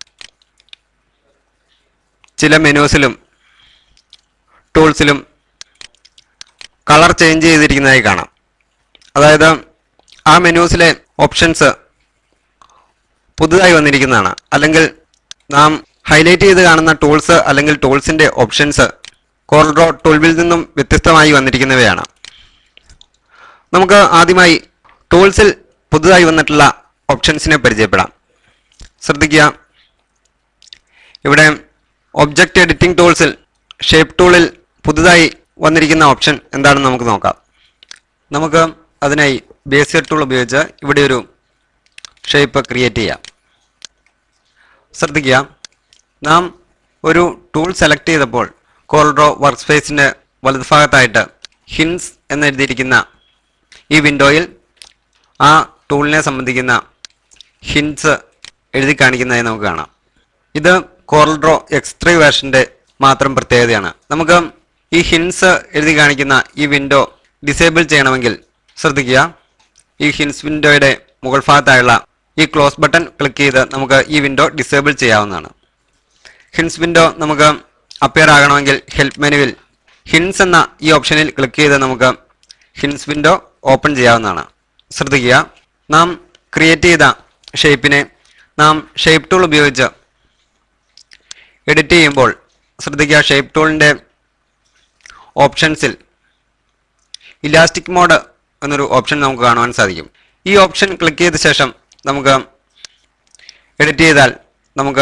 ചില മെനൂസിലും ടൂൾസിലും കളർ ചേഞ്ച് ചെയ്തിരിക്കുന്നതായി കാണാം അതായത് ആ മെനൂസിലെ ഓപ്ഷൻസ് പുതുതായി വന്നിരിക്കുന്നതാണ് അല്ലെങ്കിൽ നാം ഹൈലൈറ്റ് ചെയ്ത് കാണുന്ന ടൂൾസ് അല്ലെങ്കിൽ ടൂൾസിന്റെ ഓപ്ഷൻസ് കോർഡ്രോ ട്വൽവിൽ നിന്നും വ്യത്യസ്തമായി വന്നിരിക്കുന്നവയാണ് നമുക്ക് ആദ്യമായി ടൂൾസിൽ പുതുതായി വന്നിട്ടുള്ള ഓപ്ഷൻസിനെ പരിചയപ്പെടാം ശ്രദ്ധിക്കുക ഇവിടെ ഒബ്ജക്റ്റ് എഡിറ്റിംഗ് ടൂൾസിൽ ഷേപ്പ് ടൂളിൽ പുതുതായി വന്നിരിക്കുന്ന ഓപ്ഷൻ എന്താണെന്ന് നമുക്ക് നോക്കാം നമുക്ക് അതിനായി ബേസിക് ടൂൾ ഉപയോഗിച്ച് ഇവിടെ ഒരു ഷേപ്പ് ക്രിയേറ്റ് ചെയ്യാം ശ്രദ്ധിക്കുക നാം ഒരു ടൂൾ സെലക്ട് ചെയ്തപ്പോൾ കോൾഡ്രോ വർക്ക് സ്പേസിൻ്റെ വലതുഭാഗത്തായിട്ട് ഹിൻസ് എന്നെഴുതിയിരിക്കുന്ന ഈ വിൻഡോയിൽ ആ ടൂളിനെ സംബന്ധിക്കുന്ന ഹിൻസ് എഴുതി കാണിക്കുന്നതായി നമുക്ക് കാണാം ഇത് കോർൽഡ്രോ എക്സ് ത്രീ വേർഷൻ്റെ മാത്രം പ്രത്യേകതയാണ് നമുക്ക് ഈ ഹിൻസ് എഴുതി കാണിക്കുന്ന ഈ വിൻഡോ ഡിസേബിൾ ചെയ്യണമെങ്കിൽ ശ്രദ്ധിക്കുക ഈ ഹിൻസ് വിൻഡോയുടെ മുകൾ ഭാഗത്തായുള്ള ഈ ക്ലോസ് ബട്ടൺ ക്ലിക്ക് ചെയ്ത് നമുക്ക് ഈ വിൻഡോ ഡിസേബിൾ ചെയ്യാവുന്നതാണ് ഹിൻസ് വിൻഡോ നമുക്ക് അപ്പിയർ ആകണമെങ്കിൽ ഹെൽപ്പ് മെനുവിൽ ഹിൻസ് എന്ന ഈ ഓപ്ഷനിൽ ക്ലിക്ക് ചെയ്ത് നമുക്ക് ഹിൻസ് വിൻഡോ ഓപ്പൺ ചെയ്യാവുന്നതാണ് ശ്രദ്ധിക്കുക നാം ക്രിയേറ്റ് ചെയ്ത ഷേപ്പിനെ നാം ഷേപ്പ് ടൂൾ ഉപയോഗിച്ച് എഡിറ്റ് ചെയ്യുമ്പോൾ ശ്രദ്ധിക്കുക ഷേപ്പ് ടൂളിൻ്റെ ഓപ്ഷൻസിൽ ഇലാസ്റ്റിക് മോഡ് എന്നൊരു ഓപ്ഷൻ നമുക്ക് കാണുവാൻ സാധിക്കും ഈ ഓപ്ഷൻ ക്ലിക്ക് ചെയ്ത ശേഷം നമുക്ക് എഡിറ്റ് ചെയ്താൽ നമുക്ക്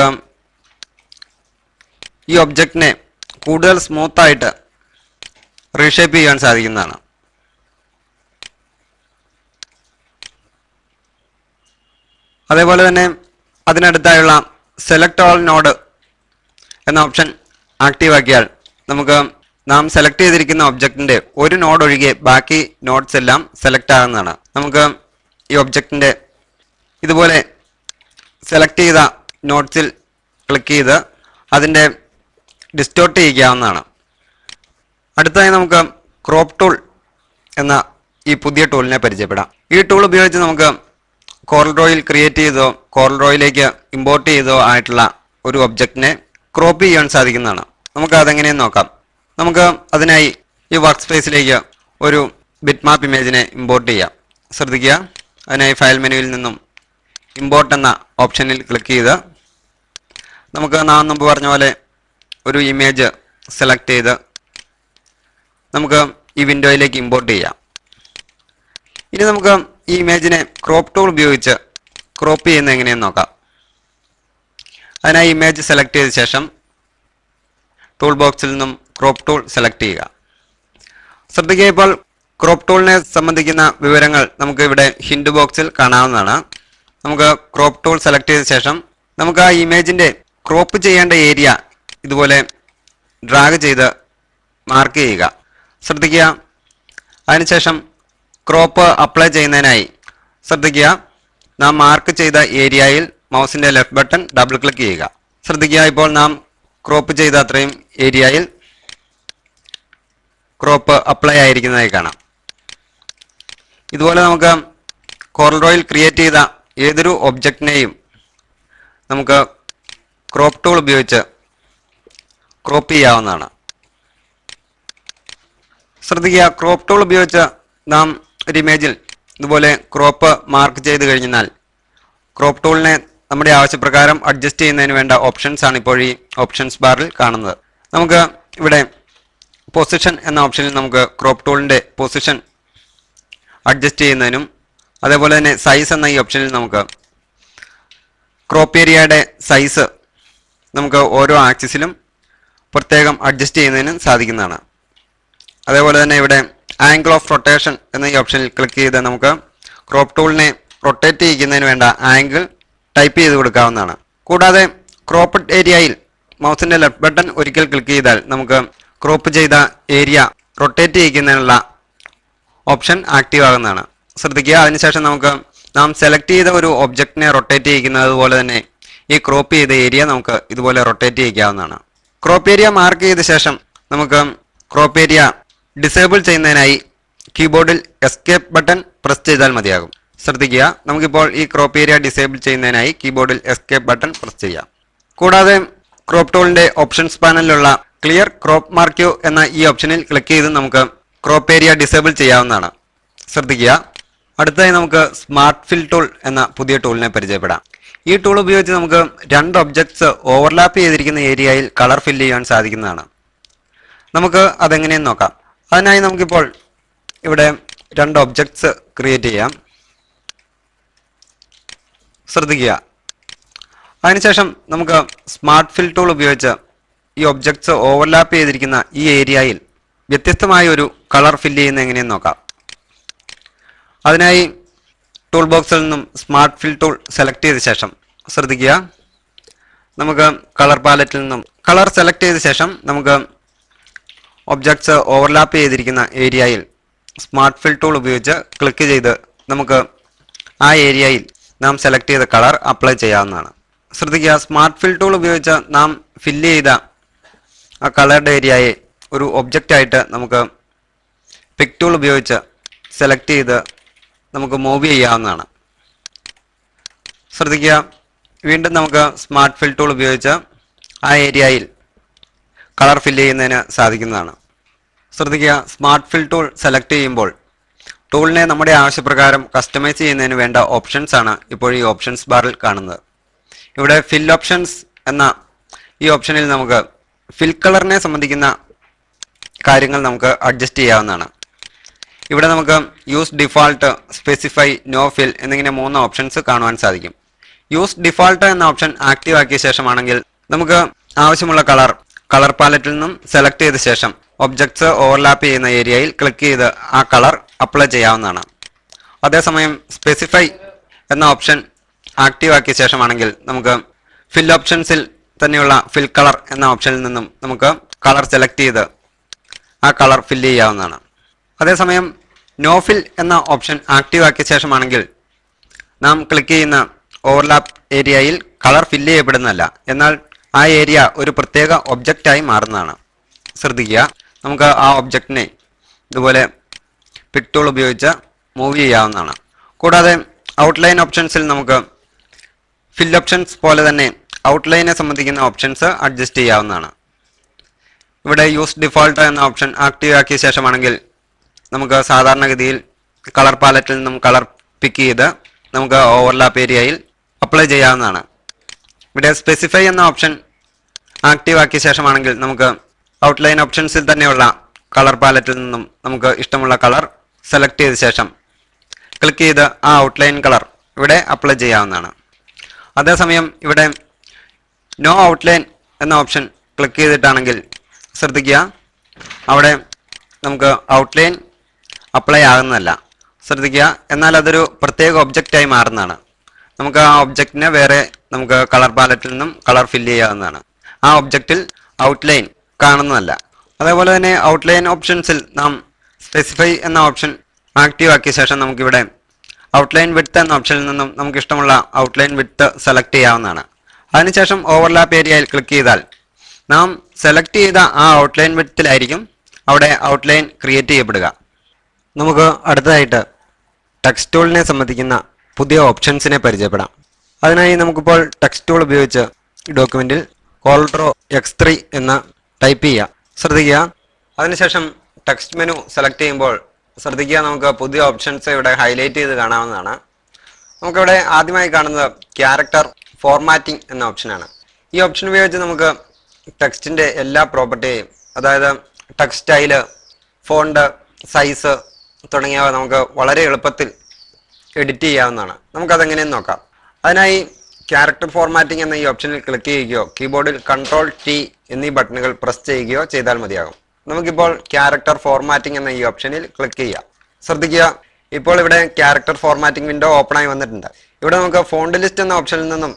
ഈ ഒബ്ജക്റ്റിനെ കൂടുതൽ സ്മൂത്തായിട്ട് റീഷേപ്പ് ചെയ്യാൻ സാധിക്കുന്നതാണ് അതേപോലെ തന്നെ അതിനടുത്തായുള്ള സെലക്ട് ഓൾ നോഡ് എന്ന ഓപ്ഷൻ ആക്റ്റീവ് ആക്കിയാൽ നമുക്ക് നാം സെലക്ട് ചെയ്തിരിക്കുന്ന ഒബ്ജക്റ്റിന്റെ ഒരു നോഡ് ഒഴികെ ബാക്കി നോഡ്സ് എല്ലാം സെലക്ട് ആകുന്നതാണ് നമുക്ക് ഈ ഒബ്ജക്റ്റിന്റെ ഇതുപോലെ സെലക്ട് ചെയ്ത നോട്ട്സിൽ ക്ലിക്ക് ചെയ്ത് അതിൻ്റെ ഡിസ്റ്റോർട്ട് ചെയ്യിക്കാവുന്നതാണ് അടുത്തതായി നമുക്ക് ക്രോപ്പ് ടൂൾ എന്ന ഈ പുതിയ ടൂളിനെ പരിചയപ്പെടാം ഈ ടൂൾ ഉപയോഗിച്ച് നമുക്ക് കോർൽഡ്രോയിൽ ക്രിയേറ്റ് ചെയ്തോ കോർൽഡ്രോയിലേക്ക് ഇമ്പോർട്ട് ചെയ്തോ ആയിട്ടുള്ള ഒരു ഒബ്ജക്റ്റിനെ ക്രോപ്പ് ചെയ്യാൻ സാധിക്കുന്നതാണ് നമുക്ക് അതെങ്ങനെയെന്ന് നോക്കാം നമുക്ക് അതിനായി ഈ വർക്ക് സ്പേസിലേക്ക് ഒരു ബിറ്റ് മാപ്പ് ഇമേജിനെ ഇമ്പോർട്ട് ചെയ്യാം ശ്രദ്ധിക്കുക അതിനായി ഫയൽ മെനുവിൽ നിന്നും ഇമ്പോർട്ട് എന്ന ഓപ്ഷനിൽ ക്ലിക്ക് ചെയ്ത് നമുക്ക് നാം മുമ്പ് പറഞ്ഞ പോലെ ഒരു ഇമേജ് സെലക്ട് ചെയ്ത് നമുക്ക് ഈ വിൻഡോയിലേക്ക് ഇമ്പോർട്ട് ചെയ്യാം ഇനി നമുക്ക് ഈ ഇമേജിനെ ക്രോപ്പ് ടൂൾ ഉപയോഗിച്ച് ക്രോപ്പ് ചെയ്യുന്നത് എങ്ങനെയെന്ന് നോക്കാം അതിനായി ഇമേജ് സെലക്ട് ചെയ്ത ശേഷം ടൂൾ ബോക്സിൽ നിന്നും ക്രോപ്പ് ടൂൾ സെലക്ട് ചെയ്യുക ശ്രദ്ധിക്കുക ഇപ്പോൾ ക്രോപ്പ് ടൂളിനെ സംബന്ധിക്കുന്ന വിവരങ്ങൾ നമുക്ക് ഇവിടെ ഹിൻഡ് ബോക്സിൽ കാണാവുന്നതാണ് നമുക്ക് ക്രോപ്പ് ടൂൾ സെലക്ട് ചെയ്ത ശേഷം നമുക്ക് ആ ഇമേജിന്റെ ക്രോപ്പ് ചെയ്യേണ്ട ഏരിയ ഇതുപോലെ ഡ്രാഗ് ചെയ്ത് മാർക്ക് ചെയ്യുക ശ്രദ്ധിക്കുക അതിനുശേഷം ക്രോപ്പ് അപ്ലൈ ചെയ്യുന്നതിനായി ശ്രദ്ധിക്കുക നാം മാർക്ക് ചെയ്ത ഏരിയയിൽ മൗസിന്റെ ലെഫ്റ്റ് ബട്ടൺ ഡബിൾ ക്ലിക്ക് ചെയ്യുക ശ്രദ്ധിക്കുക ഇപ്പോൾ നാം ക്രോപ്പ് ചെയ്ത അത്രയും ഏരിയയിൽ ക്രോപ്പ് അപ്ലൈ ആയിരിക്കുന്നതായി കാണാം ഇതുപോലെ നമുക്ക് കോർഡ്രോയിൽ ക്രിയേറ്റ് ചെയ്ത ഏതൊരു ഒബ്ജക്റ്റിനെയും
നമുക്ക് ക്രോപ്പ് ടൂൾ ഉപയോഗിച്ച് ക്രോപ്പ് ചെയ്യാവുന്നതാണ് ശ്രദ്ധിക്കുക ക്രോപ്പ് ടൂൾ ഉപയോഗിച്ച് നാം ഒരു ഇമേജിൽ ഇതുപോലെ ക്രോപ്പ് മാർക്ക് ചെയ്ത് കഴിഞ്ഞാൽ ക്രോപ്പ് ടൂളിനെ നമ്മുടെ ആവശ്യപ്രകാരം അഡ്ജസ്റ്റ് ചെയ്യുന്നതിന് വേണ്ട ഓപ്ഷൻസ് ആണ് ഇപ്പോൾ ഈ ഓപ്ഷൻസ് ബാറിൽ കാണുന്നത് നമുക്ക് ഇവിടെ പൊസിഷൻ എന്ന ഓപ്ഷനിൽ നമുക്ക് ക്രോപ്പ് ടൂളിൻ്റെ പൊസിഷൻ അഡ്ജസ്റ്റ് ചെയ്യുന്നതിനും അതേപോലെ തന്നെ സൈസ് എന്ന ഈ ഓപ്ഷനിൽ നമുക്ക് ക്രോപ്പ് ഏരിയയുടെ സൈസ് നമുക്ക് ഓരോ ആക്സിസിലും പ്രത്യേകം അഡ്ജസ്റ്റ് ചെയ്യുന്നതിനും സാധിക്കുന്നതാണ് അതേപോലെ തന്നെ ഇവിടെ ആംഗിൾ ഓഫ് റൊട്ടേഷൻ എന്ന ഈ ഓപ്ഷനിൽ ക്ലിക്ക് ചെയ്ത് നമുക്ക് ക്രോപ്പ് ടൂളിനെ റൊട്ടേറ്റ് ചെയ്യിക്കുന്നതിന് വേണ്ട ആംഗിൾ ടൈപ്പ് ചെയ്ത് കൊടുക്കാവുന്നതാണ് കൂടാതെ ക്രോപ്പ് ഏരിയയിൽ മൗസിന്റെ ലെഫ്റ്റ് ബട്ടൺ ഒരിക്കൽ ക്ലിക്ക് ചെയ്താൽ നമുക്ക് ക്രോപ്പ് ചെയ്ത ഏരിയ റൊട്ടേറ്റ് ചെയ്യിക്കുന്നതിനുള്ള ഓപ്ഷൻ ആക്റ്റീവ് ആകുന്നതാണ് ശ്രദ്ധിക്കുക അതിനുശേഷം നമുക്ക് നാം സെലക്ട് ചെയ്ത ഒരു ഒബ്ജക്റ്റിനെ റൊട്ടേറ്റ് ചെയ്യിക്കുന്നത് പോലെ തന്നെ ഈ ക്രോപ്പ് ചെയ്ത ഏരിയ നമുക്ക് ഇതുപോലെ റൊട്ടേറ്റ് ചെയ്യിക്കാവുന്നതാണ് ക്രോപ്പ് ഏരിയ മാർക്ക് ചെയ്ത ശേഷം നമുക്ക് ക്രോപ്പ് ഏരിയ ഡിസേബിൾ ചെയ്യുന്നതിനായി കീബോർഡിൽ എസ്കേപ്പ് ബട്ടൺ പ്രസ് ചെയ്താൽ മതിയാകും ശ്രദ്ധിക്കുക നമുക്കിപ്പോൾ ഈ ക്രോപ്പ് ഏരിയ ഡിസേബിൾ ചെയ്യുന്നതിനായി കീബോർഡിൽ എസ്കേപ്പ് ബട്ടൺ പ്രസ് ചെയ്യാം കൂടാതെ ക്രോപ്പ് ടൂളിന്റെ ഓപ്ഷൻസ് പാനലിലുള്ള ക്ലിയർ ക്രോപ്പ് മാർക്യൂ എന്ന ഈ ഓപ്ഷനിൽ ക്ലിക്ക് ചെയ്ത് നമുക്ക് ക്രോപ്പ് ഏരിയ ഡിസേബിൾ ചെയ്യാവുന്നതാണ് ശ്രദ്ധിക്കുക അടുത്തതായി നമുക്ക് സ്മാർട്ട് ഫിൽ ടൂൾ എന്ന പുതിയ ടൂളിനെ പരിചയപ്പെടാം ഈ ടൂൾ ഉപയോഗിച്ച് നമുക്ക് രണ്ട് ഒബ്ജക്ട്സ് ഓവർലാപ്പ് ചെയ്തിരിക്കുന്ന ഏരിയയിൽ കളർ ഫില്ല് ചെയ്യാൻ സാധിക്കുന്നതാണ് നമുക്ക് അതെങ്ങനെയെന്ന് നോക്കാം അതിനായി നമുക്കിപ്പോൾ ഇവിടെ രണ്ട് ഒബ്ജക്ട്സ് ക്രിയേറ്റ് ചെയ്യാം ശ്രദ്ധിക്കുക അതിനുശേഷം നമുക്ക് സ്മാർട്ട് ഫിൽ ടൂൾ ഉപയോഗിച്ച് ഈ ഒബ്ജക്ട്സ് ഓവർലാപ്പ് ചെയ്തിരിക്കുന്ന ഈ ഏരിയയിൽ വ്യത്യസ്തമായ ഒരു കളർ ഫില്ല് ചെയ്യുന്ന എങ്ങനെയെന്ന് നോക്കാം അതിനായി ടൂൾ ബോക്സിൽ നിന്നും സ്മാർട്ട് ഫിൽ ടൂൾ സെലക്ട് ചെയ്ത ശേഷം ശ്രദ്ധിക്കുക നമുക്ക് കളർ പാലറ്റിൽ നിന്നും കളർ സെലക്ട് ചെയ്ത ശേഷം നമുക്ക് ഒബ്ജക്ട്സ് ഓവർലാപ്പ് ചെയ്തിരിക്കുന്ന ഏരിയയിൽ സ്മാർട്ട് ഫിൽ ടൂൾ ഉപയോഗിച്ച് ക്ലിക്ക് ചെയ്ത് നമുക്ക് ആ ഏരിയയിൽ നാം സെലക്ട് ചെയ്ത കളർ അപ്ലൈ ചെയ്യാവുന്നതാണ് ശ്രദ്ധിക്കുക സ്മാർട്ട് ഫിൽ ടൂൾ ഉപയോഗിച്ച് നാം ഫില്ല് ചെയ്ത ആ കളറുടെ ഏരിയയെ ഒരു ഒബ്ജക്റ്റ് ആയിട്ട് നമുക്ക് പിക് ടൂൾ ഉപയോഗിച്ച് സെലക്ട് ചെയ്ത് നമുക്ക് മൂവ് ചെയ്യാവുന്നതാണ് ശ്രദ്ധിക്കുക വീണ്ടും നമുക്ക് സ്മാർട്ട് ഫിൽ ടൂൾ ഉപയോഗിച്ച് ആ ഏരിയയിൽ കളർ ഫില്ല് ചെയ്യുന്നതിന് സാധിക്കുന്നതാണ് ശ്രദ്ധിക്കുക സ്മാർട്ട് ഫിൽ ടൂൾ സെലക്ട് ചെയ്യുമ്പോൾ ടൂളിനെ നമ്മുടെ ആവശ്യപ്രകാരം കസ്റ്റമൈസ് ചെയ്യുന്നതിന് വേണ്ട ഓപ്ഷൻസ് ആണ് ഇപ്പോൾ ഈ ഓപ്ഷൻസ് ബാറിൽ കാണുന്നത് ഇവിടെ ഫിൽ ഓപ്ഷൻസ് എന്ന ഈ ഓപ്ഷനിൽ നമുക്ക് ഫിൽ കളറിനെ സംബന്ധിക്കുന്ന കാര്യങ്ങൾ നമുക്ക് അഡ്ജസ്റ്റ് ചെയ്യാവുന്നതാണ് ഇവിടെ നമുക്ക് use default specify no fill എന്നിങ്ങനെ മൂന്ന് ഓപ്ഷൻസ് കാണുവാൻ സാധിക്കും യൂസ് ഡിഫാൾട്ട് എന്ന ഓപ്ഷൻ ആക്റ്റീവ് ആക്കിയ ശേഷമാണെങ്കിൽ നമുക്ക് ആവശ്യമുള്ള കളർ കളർ പാലറ്റിൽ നിന്നും സെലക്ട് ചെയ്ത ശേഷം ഒബ്ജക്ട്സ് ഓവർലാപ്പ് ചെയ്യുന്ന ഏരിയയിൽ ക്ലിക്ക് ചെയ്ത് ആ കളർ അപ്ലൈ ചെയ്യാവുന്നതാണ് അതേസമയം സ്പെസിഫൈ എന്ന ഓപ്ഷൻ ആക്റ്റീവ് ആക്കിയ ശേഷമാണെങ്കിൽ നമുക്ക് ഫിൽ ഓപ്ഷൻസിൽ തന്നെയുള്ള ഫിൽ കളർ എന്ന ഓപ്ഷനിൽ നിന്നും നമുക്ക് കളർ സെലക്ട് ചെയ്ത് ആ കളർ ഫില്ല് ചെയ്യാവുന്നതാണ് അതേസമയം നോ ഫിൽ എന്ന ഓപ്ഷൻ ആക്റ്റീവ് ആക്കിയ ശേഷമാണെങ്കിൽ നാം ക്ലിക്ക് ചെയ്യുന്ന ഓവർലാപ്പ് ഏരിയയിൽ കളർ ഫില്ല് ചെയ്യപ്പെടുന്നതല്ല എന്നാൽ ആ ഏരിയ ഒരു പ്രത്യേക ഒബ്ജക്റ്റായി മാറുന്നതാണ് ശ്രദ്ധിക്കുക നമുക്ക് ആ ഒബ്ജക്റ്റിനെ ഇതുപോലെ പിക് ടൂൾ ഉപയോഗിച്ച് മൂവ് ചെയ്യാവുന്നതാണ് കൂടാതെ ഔട്ട്ലൈൻ ഓപ്ഷൻസിൽ നമുക്ക് ഫിൽ ഓപ്ഷൻസ് പോലെ തന്നെ ഔട്ട്ലൈനെ സംബന്ധിക്കുന്ന ഓപ്ഷൻസ് അഡ്ജസ്റ്റ് ചെയ്യാവുന്നതാണ് ഇവിടെ യൂസ് ഡിഫോൾട്ട് എന്ന ഓപ്ഷൻ ആക്റ്റീവ് ആക്കിയ ശേഷമാണെങ്കിൽ നമുക്ക് സാധാരണഗതിയിൽ കളർ പാലറ്റിൽ നിന്നും കളർ പിക്ക് ചെയ്ത് നമുക്ക് ഓവർലാപ്പ് ഏരിയയിൽ അപ്ലൈ ചെയ്യാവുന്നതാണ് ഇവിടെ സ്പെസിഫൈ എന്ന ഓപ്ഷൻ ആക്റ്റീവ് ആക്കിയ ശേഷമാണെങ്കിൽ നമുക്ക് ഔട്ട്ലൈൻ ഓപ്ഷൻസിൽ തന്നെയുള്ള കളർ പാലറ്റിൽ നിന്നും നമുക്ക് ഇഷ്ടമുള്ള കളർ സെലക്ട് ചെയ്ത ശേഷം ക്ലിക്ക് ചെയ്ത് ആ ഔട്ട്ലൈൻ കളർ ഇവിടെ അപ്ലൈ ചെയ്യാവുന്നതാണ് അതേസമയം ഇവിടെ നോ ഔട്ട്ലൈൻ എന്ന ഓപ്ഷൻ ക്ലിക്ക് ചെയ്തിട്ടാണെങ്കിൽ ശ്രദ്ധിക്കുക അവിടെ നമുക്ക് ഔട്ട്ലൈൻ അപ്ലൈ ആകുന്നതല്ല ശ്രദ്ധിക്കുക എന്നാൽ അതൊരു പ്രത്യേക ഒബ്ജക്റ്റായി മാറുന്നതാണ് നമുക്ക് ആ ഒബ്ജക്റ്റിനെ വേറെ നമുക്ക് കളർ പാലറ്റിൽ നിന്നും കളർ ഫില്ല് ചെയ്യാവുന്നതാണ് ആ ഒബ്ജക്റ്റിൽ ഔട്ട്ലൈൻ കാണുന്നതല്ല അതേപോലെ തന്നെ ഔട്ട്ലൈൻ ഓപ്ഷൻസിൽ നാം സ്പെസിഫൈ എന്ന ഓപ്ഷൻ ആക്റ്റീവ് ആക്കിയ ശേഷം നമുക്കിവിടെ ഔട്ട്ലൈൻ വിഡ്ത്ത് എന്ന ഓപ്ഷനിൽ നിന്നും നമുക്ക് ഇഷ്ടമുള്ള ഔട്ട്ലൈൻ വിഡ്ത്ത് സെലക്ട് ചെയ്യാവുന്നതാണ് അതിനുശേഷം ഓവർലാപ്പ് ഏരിയയിൽ ക്ലിക്ക് ചെയ്താൽ നാം സെലക്ട് ചെയ്ത ആ ഔട്ട്ലൈൻ വിഡ്ത്തിലായിരിക്കും അവിടെ ഔട്ട്ലൈൻ ക്രിയേറ്റ് ചെയ്യപ്പെടുക നമുക്ക് അടുത്തതായിട്ട് ടെക്സ്റ്റ് ടൂളിനെ സംബന്ധിക്കുന്ന പുതിയ ഓപ്ഷൻസിനെ പരിചയപ്പെടാം അതിനായി നമുക്കിപ്പോൾ ടെക്സ്റ്റ് ടൂൾ ഉപയോഗിച്ച് ഈ ഡോക്യുമെന്റിൽ കോൾട്രോ എക്സ് ത്രീ എന്ന് ടൈപ്പ് ചെയ്യുക ശ്രദ്ധിക്കുക അതിനുശേഷം ടെക്സ്റ്റ് മെനു സെലക്ട് ചെയ്യുമ്പോൾ ശ്രദ്ധിക്കുക നമുക്ക് പുതിയ ഓപ്ഷൻസ് ഇവിടെ ഹൈലൈറ്റ് ചെയ്ത് കാണാവുന്നതാണ് നമുക്കിവിടെ ആദ്യമായി കാണുന്നത് ക്യാരക്ടർ ഫോർമാറ്റിംഗ് എന്ന ഓപ്ഷനാണ് ഈ ഓപ്ഷൻ ഉപയോഗിച്ച് നമുക്ക് ടെക്സ്റ്റിന്റെ എല്ലാ പ്രോപ്പർട്ടിയും അതായത് ടെക്സ്റ്റ് സ്റ്റൈല് ഫോണ്ട് സൈസ് തുടങ്ങിയവ നമുക്ക് വളരെ എളുപ്പത്തിൽ എഡിറ്റ് ചെയ്യാവുന്നതാണ് നമുക്കതെങ്ങനെയെന്ന് നോക്കാം അതിനായി ക്യാരക്ടർ ഫോർമാറ്റിംഗ് എന്ന ഈ ഓപ്ഷനിൽ ക്ലിക്ക് ചെയ്യുകയോ കീബോർഡിൽ കൺട്രോൾ ടി എന്നീ ബട്ടണുകൾ പ്രസ് ചെയ്യുകയോ ചെയ്താൽ മതിയാകും നമുക്കിപ്പോൾ ക്യാരക്ടർ ഫോർമാറ്റിംഗ് എന്ന ഈ ഓപ്ഷനിൽ ക്ലിക്ക് ചെയ്യാം ശ്രദ്ധിക്കുക ഇപ്പോൾ ഇവിടെ ക്യാരക്ടർ ഫോർമാറ്റിംഗ് വിൻഡോ ഓപ്പൺ ആയി വന്നിട്ടുണ്ട് ഇവിടെ നമുക്ക് ഫോണ്ട് ലിസ്റ്റ് എന്ന ഓപ്ഷനിൽ നിന്നും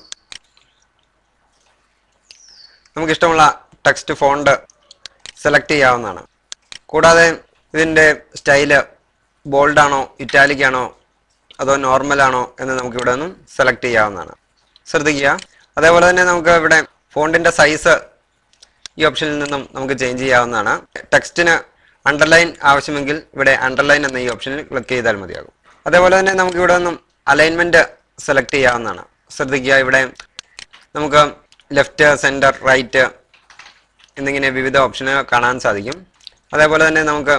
നമുക്ക് ഇഷ്ടമുള്ള ടെക്സ്റ്റ് ഫോണ്ട് സെലക്ട് ചെയ്യാവുന്നതാണ് കൂടാതെ ഇതിൻ്റെ സ്റ്റൈല് ബോൾഡ് ആണോ ഇറ്റാലിക് ആണോ അതോ നോർമൽ ആണോ എന്ന് നമുക്ക് ഇവിടെ നിന്നും സെലക്ട് ചെയ്യാവുന്നതാണ് ശ്രദ്ധിക്കുക അതേപോലെ തന്നെ നമുക്ക് ഇവിടെ ഫോണ്ടിന്റെ സൈസ് ഈ ഓപ്ഷനിൽ നിന്നും നമുക്ക് ചേഞ്ച് ചെയ്യാവുന്നതാണ് ടെക്സ്റ്റിന് അണ്ടർലൈൻ ആവശ്യമെങ്കിൽ ഇവിടെ അണ്ടർലൈൻ എന്ന ഈ ഓപ്ഷനിൽ ക്ലിക്ക് ചെയ്താൽ മതിയാകും അതേപോലെ തന്നെ നമുക്ക് ഇവിടെ നിന്നും അലൈൻമെന്റ് സെലക്ട് ചെയ്യാവുന്നതാണ് ശ്രദ്ധിക്കുക ഇവിടെ നമുക്ക് ലെഫ്റ്റ് സെന്റർ റൈറ്റ് എന്നിങ്ങനെ വിവിധ ഓപ്ഷനുകൾ കാണാൻ സാധിക്കും അതേപോലെ തന്നെ നമുക്ക്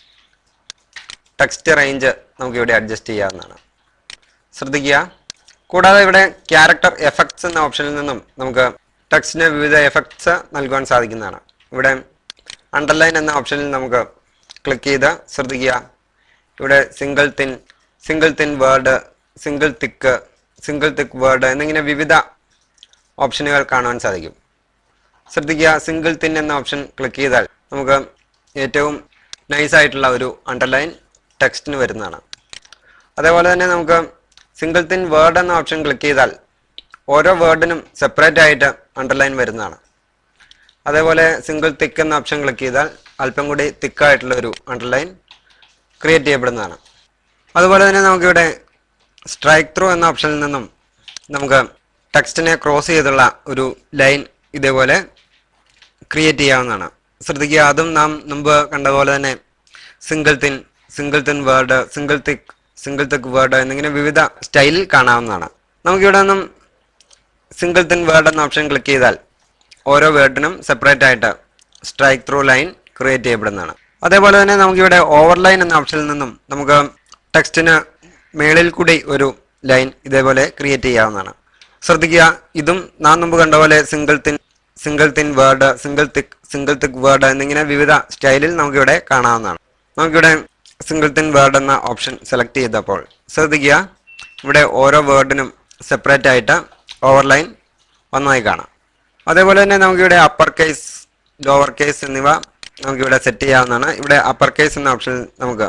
ടെക്സ്റ്റ് റേഞ്ച് നമുക്ക് ഇവിടെ അഡ്ജസ്റ്റ് ചെയ്യാവുന്നതാണ് ശ്രദ്ധിക്കുക കൂടാതെ ഇവിടെ ക്യാരക്ടർ എഫക്ട്സ് എന്ന ഓപ്ഷനിൽ നിന്നും നമുക്ക് ടെക്സ്റ്റിന് വിവിധ എഫക്ട്സ് നൽകുവാൻ സാധിക്കുന്നതാണ് ഇവിടെ അണ്ടർലൈൻ എന്ന ഓപ്ഷനിൽ നമുക്ക് ക്ലിക്ക് ചെയ്ത് ശ്രദ്ധിക്കുക ഇവിടെ single thin single thin word single thick single thick word എന്നിങ്ങനെ വിവിധ ഓപ്ഷനുകൾ കാണുവാൻ സാധിക്കും ശ്രദ്ധിക്കുക സിംഗിൾ തിൻ എന്ന ഓപ്ഷൻ ക്ലിക്ക് ചെയ്താൽ നമുക്ക് ഏറ്റവും നൈസ് ആയിട്ടുള്ള ഒരു അണ്ടർലൈൻ ടെക്സ്റ്റിന് വരുന്നതാണ് അതേപോലെ തന്നെ നമുക്ക് സിംഗിൾ തിൻ വേർഡ് എന്ന ഓപ്ഷൻ ക്ലിക്ക് ചെയ്താൽ ഓരോ വേർഡിനും സെപ്പറേറ്റ് ആയിട്ട് അണ്ടർലൈൻ വരുന്നതാണ് അതേപോലെ സിംഗിൾ തിക്ക് എന്ന ഓപ്ഷൻ ക്ലിക്ക് ചെയ്താൽ അല്പം കൂടി തിക്കായിട്ടുള്ള ഒരു അണ്ടർലൈൻ ക്രിയേറ്റ് ചെയ്യപ്പെടുന്നതാണ് അതുപോലെ തന്നെ നമുക്കിവിടെ സ്ട്രൈക്ക് ത്രൂ എന്ന ഓപ്ഷനിൽ നിന്നും നമുക്ക് ടെക്സ്റ്റിനെ ക്രോസ് ചെയ്തുള്ള ഒരു ലൈൻ ഇതേപോലെ ക്രിയേറ്റ് ചെയ്യാവുന്നതാണ് ശ്രദ്ധിക്കുക അതും നാം മുമ്പ് കണ്ട പോലെ തന്നെ single thin single thin word single thick single thick word എന്നിങ്ങനെ വിവിധ സ്റ്റൈലിൽ കാണാവുന്നതാണ് നമുക്കിവിടെ നിന്നും സിംഗിൾ തിൻ വേർഡ് എന്ന ഓപ്ഷൻ ക്ലിക്ക് ചെയ്താൽ ഓരോ വേർഡിനും സെപ്പറേറ്റ് ആയിട്ട് സ്ട്രൈക്ക് ത്രൂ ലൈൻ ക്രിയേറ്റ് ചെയ്യപ്പെടുന്നതാണ് അതേപോലെ തന്നെ നമുക്കിവിടെ ഓവർലൈൻ എന്ന ഓപ്ഷനിൽ നിന്നും നമുക്ക് ടെക്സ്റ്റിന് മേളിൽ കൂടി ഒരു ലൈൻ ഇതേപോലെ ക്രിയേറ്റ് ചെയ്യാവുന്നതാണ് ശ്രദ്ധിക്കുക ഇതും നാം മുമ്പ് കണ്ട പോലെ single thin single thin word single thick single thick word എന്നിങ്ങനെ വിവിധ സ്റ്റൈലിൽ നമുക്കിവിടെ കാണാവുന്നതാണ് നമുക്കിവിടെ സിംഗിൾ തിൻ വേർഡ് എന്ന ഓപ്ഷൻ സെലക്ട് ചെയ്തപ്പോൾ ശ്രദ്ധിക്കുക ഇവിടെ ഓരോ വേർഡിനും സെപ്പറേറ്റ് ആയിട്ട് ഓവർലൈൻ വന്നതായി കാണാം അതേപോലെ തന്നെ നമുക്കിവിടെ അപ്പർ കേസ് ലോവർ കേസ് എന്നിവ നമുക്കിവിടെ സെറ്റ് ചെയ്യാവുന്നതാണ് ഇവിടെ അപ്പർ കേസ് എന്ന ഓപ്ഷനിൽ നമുക്ക്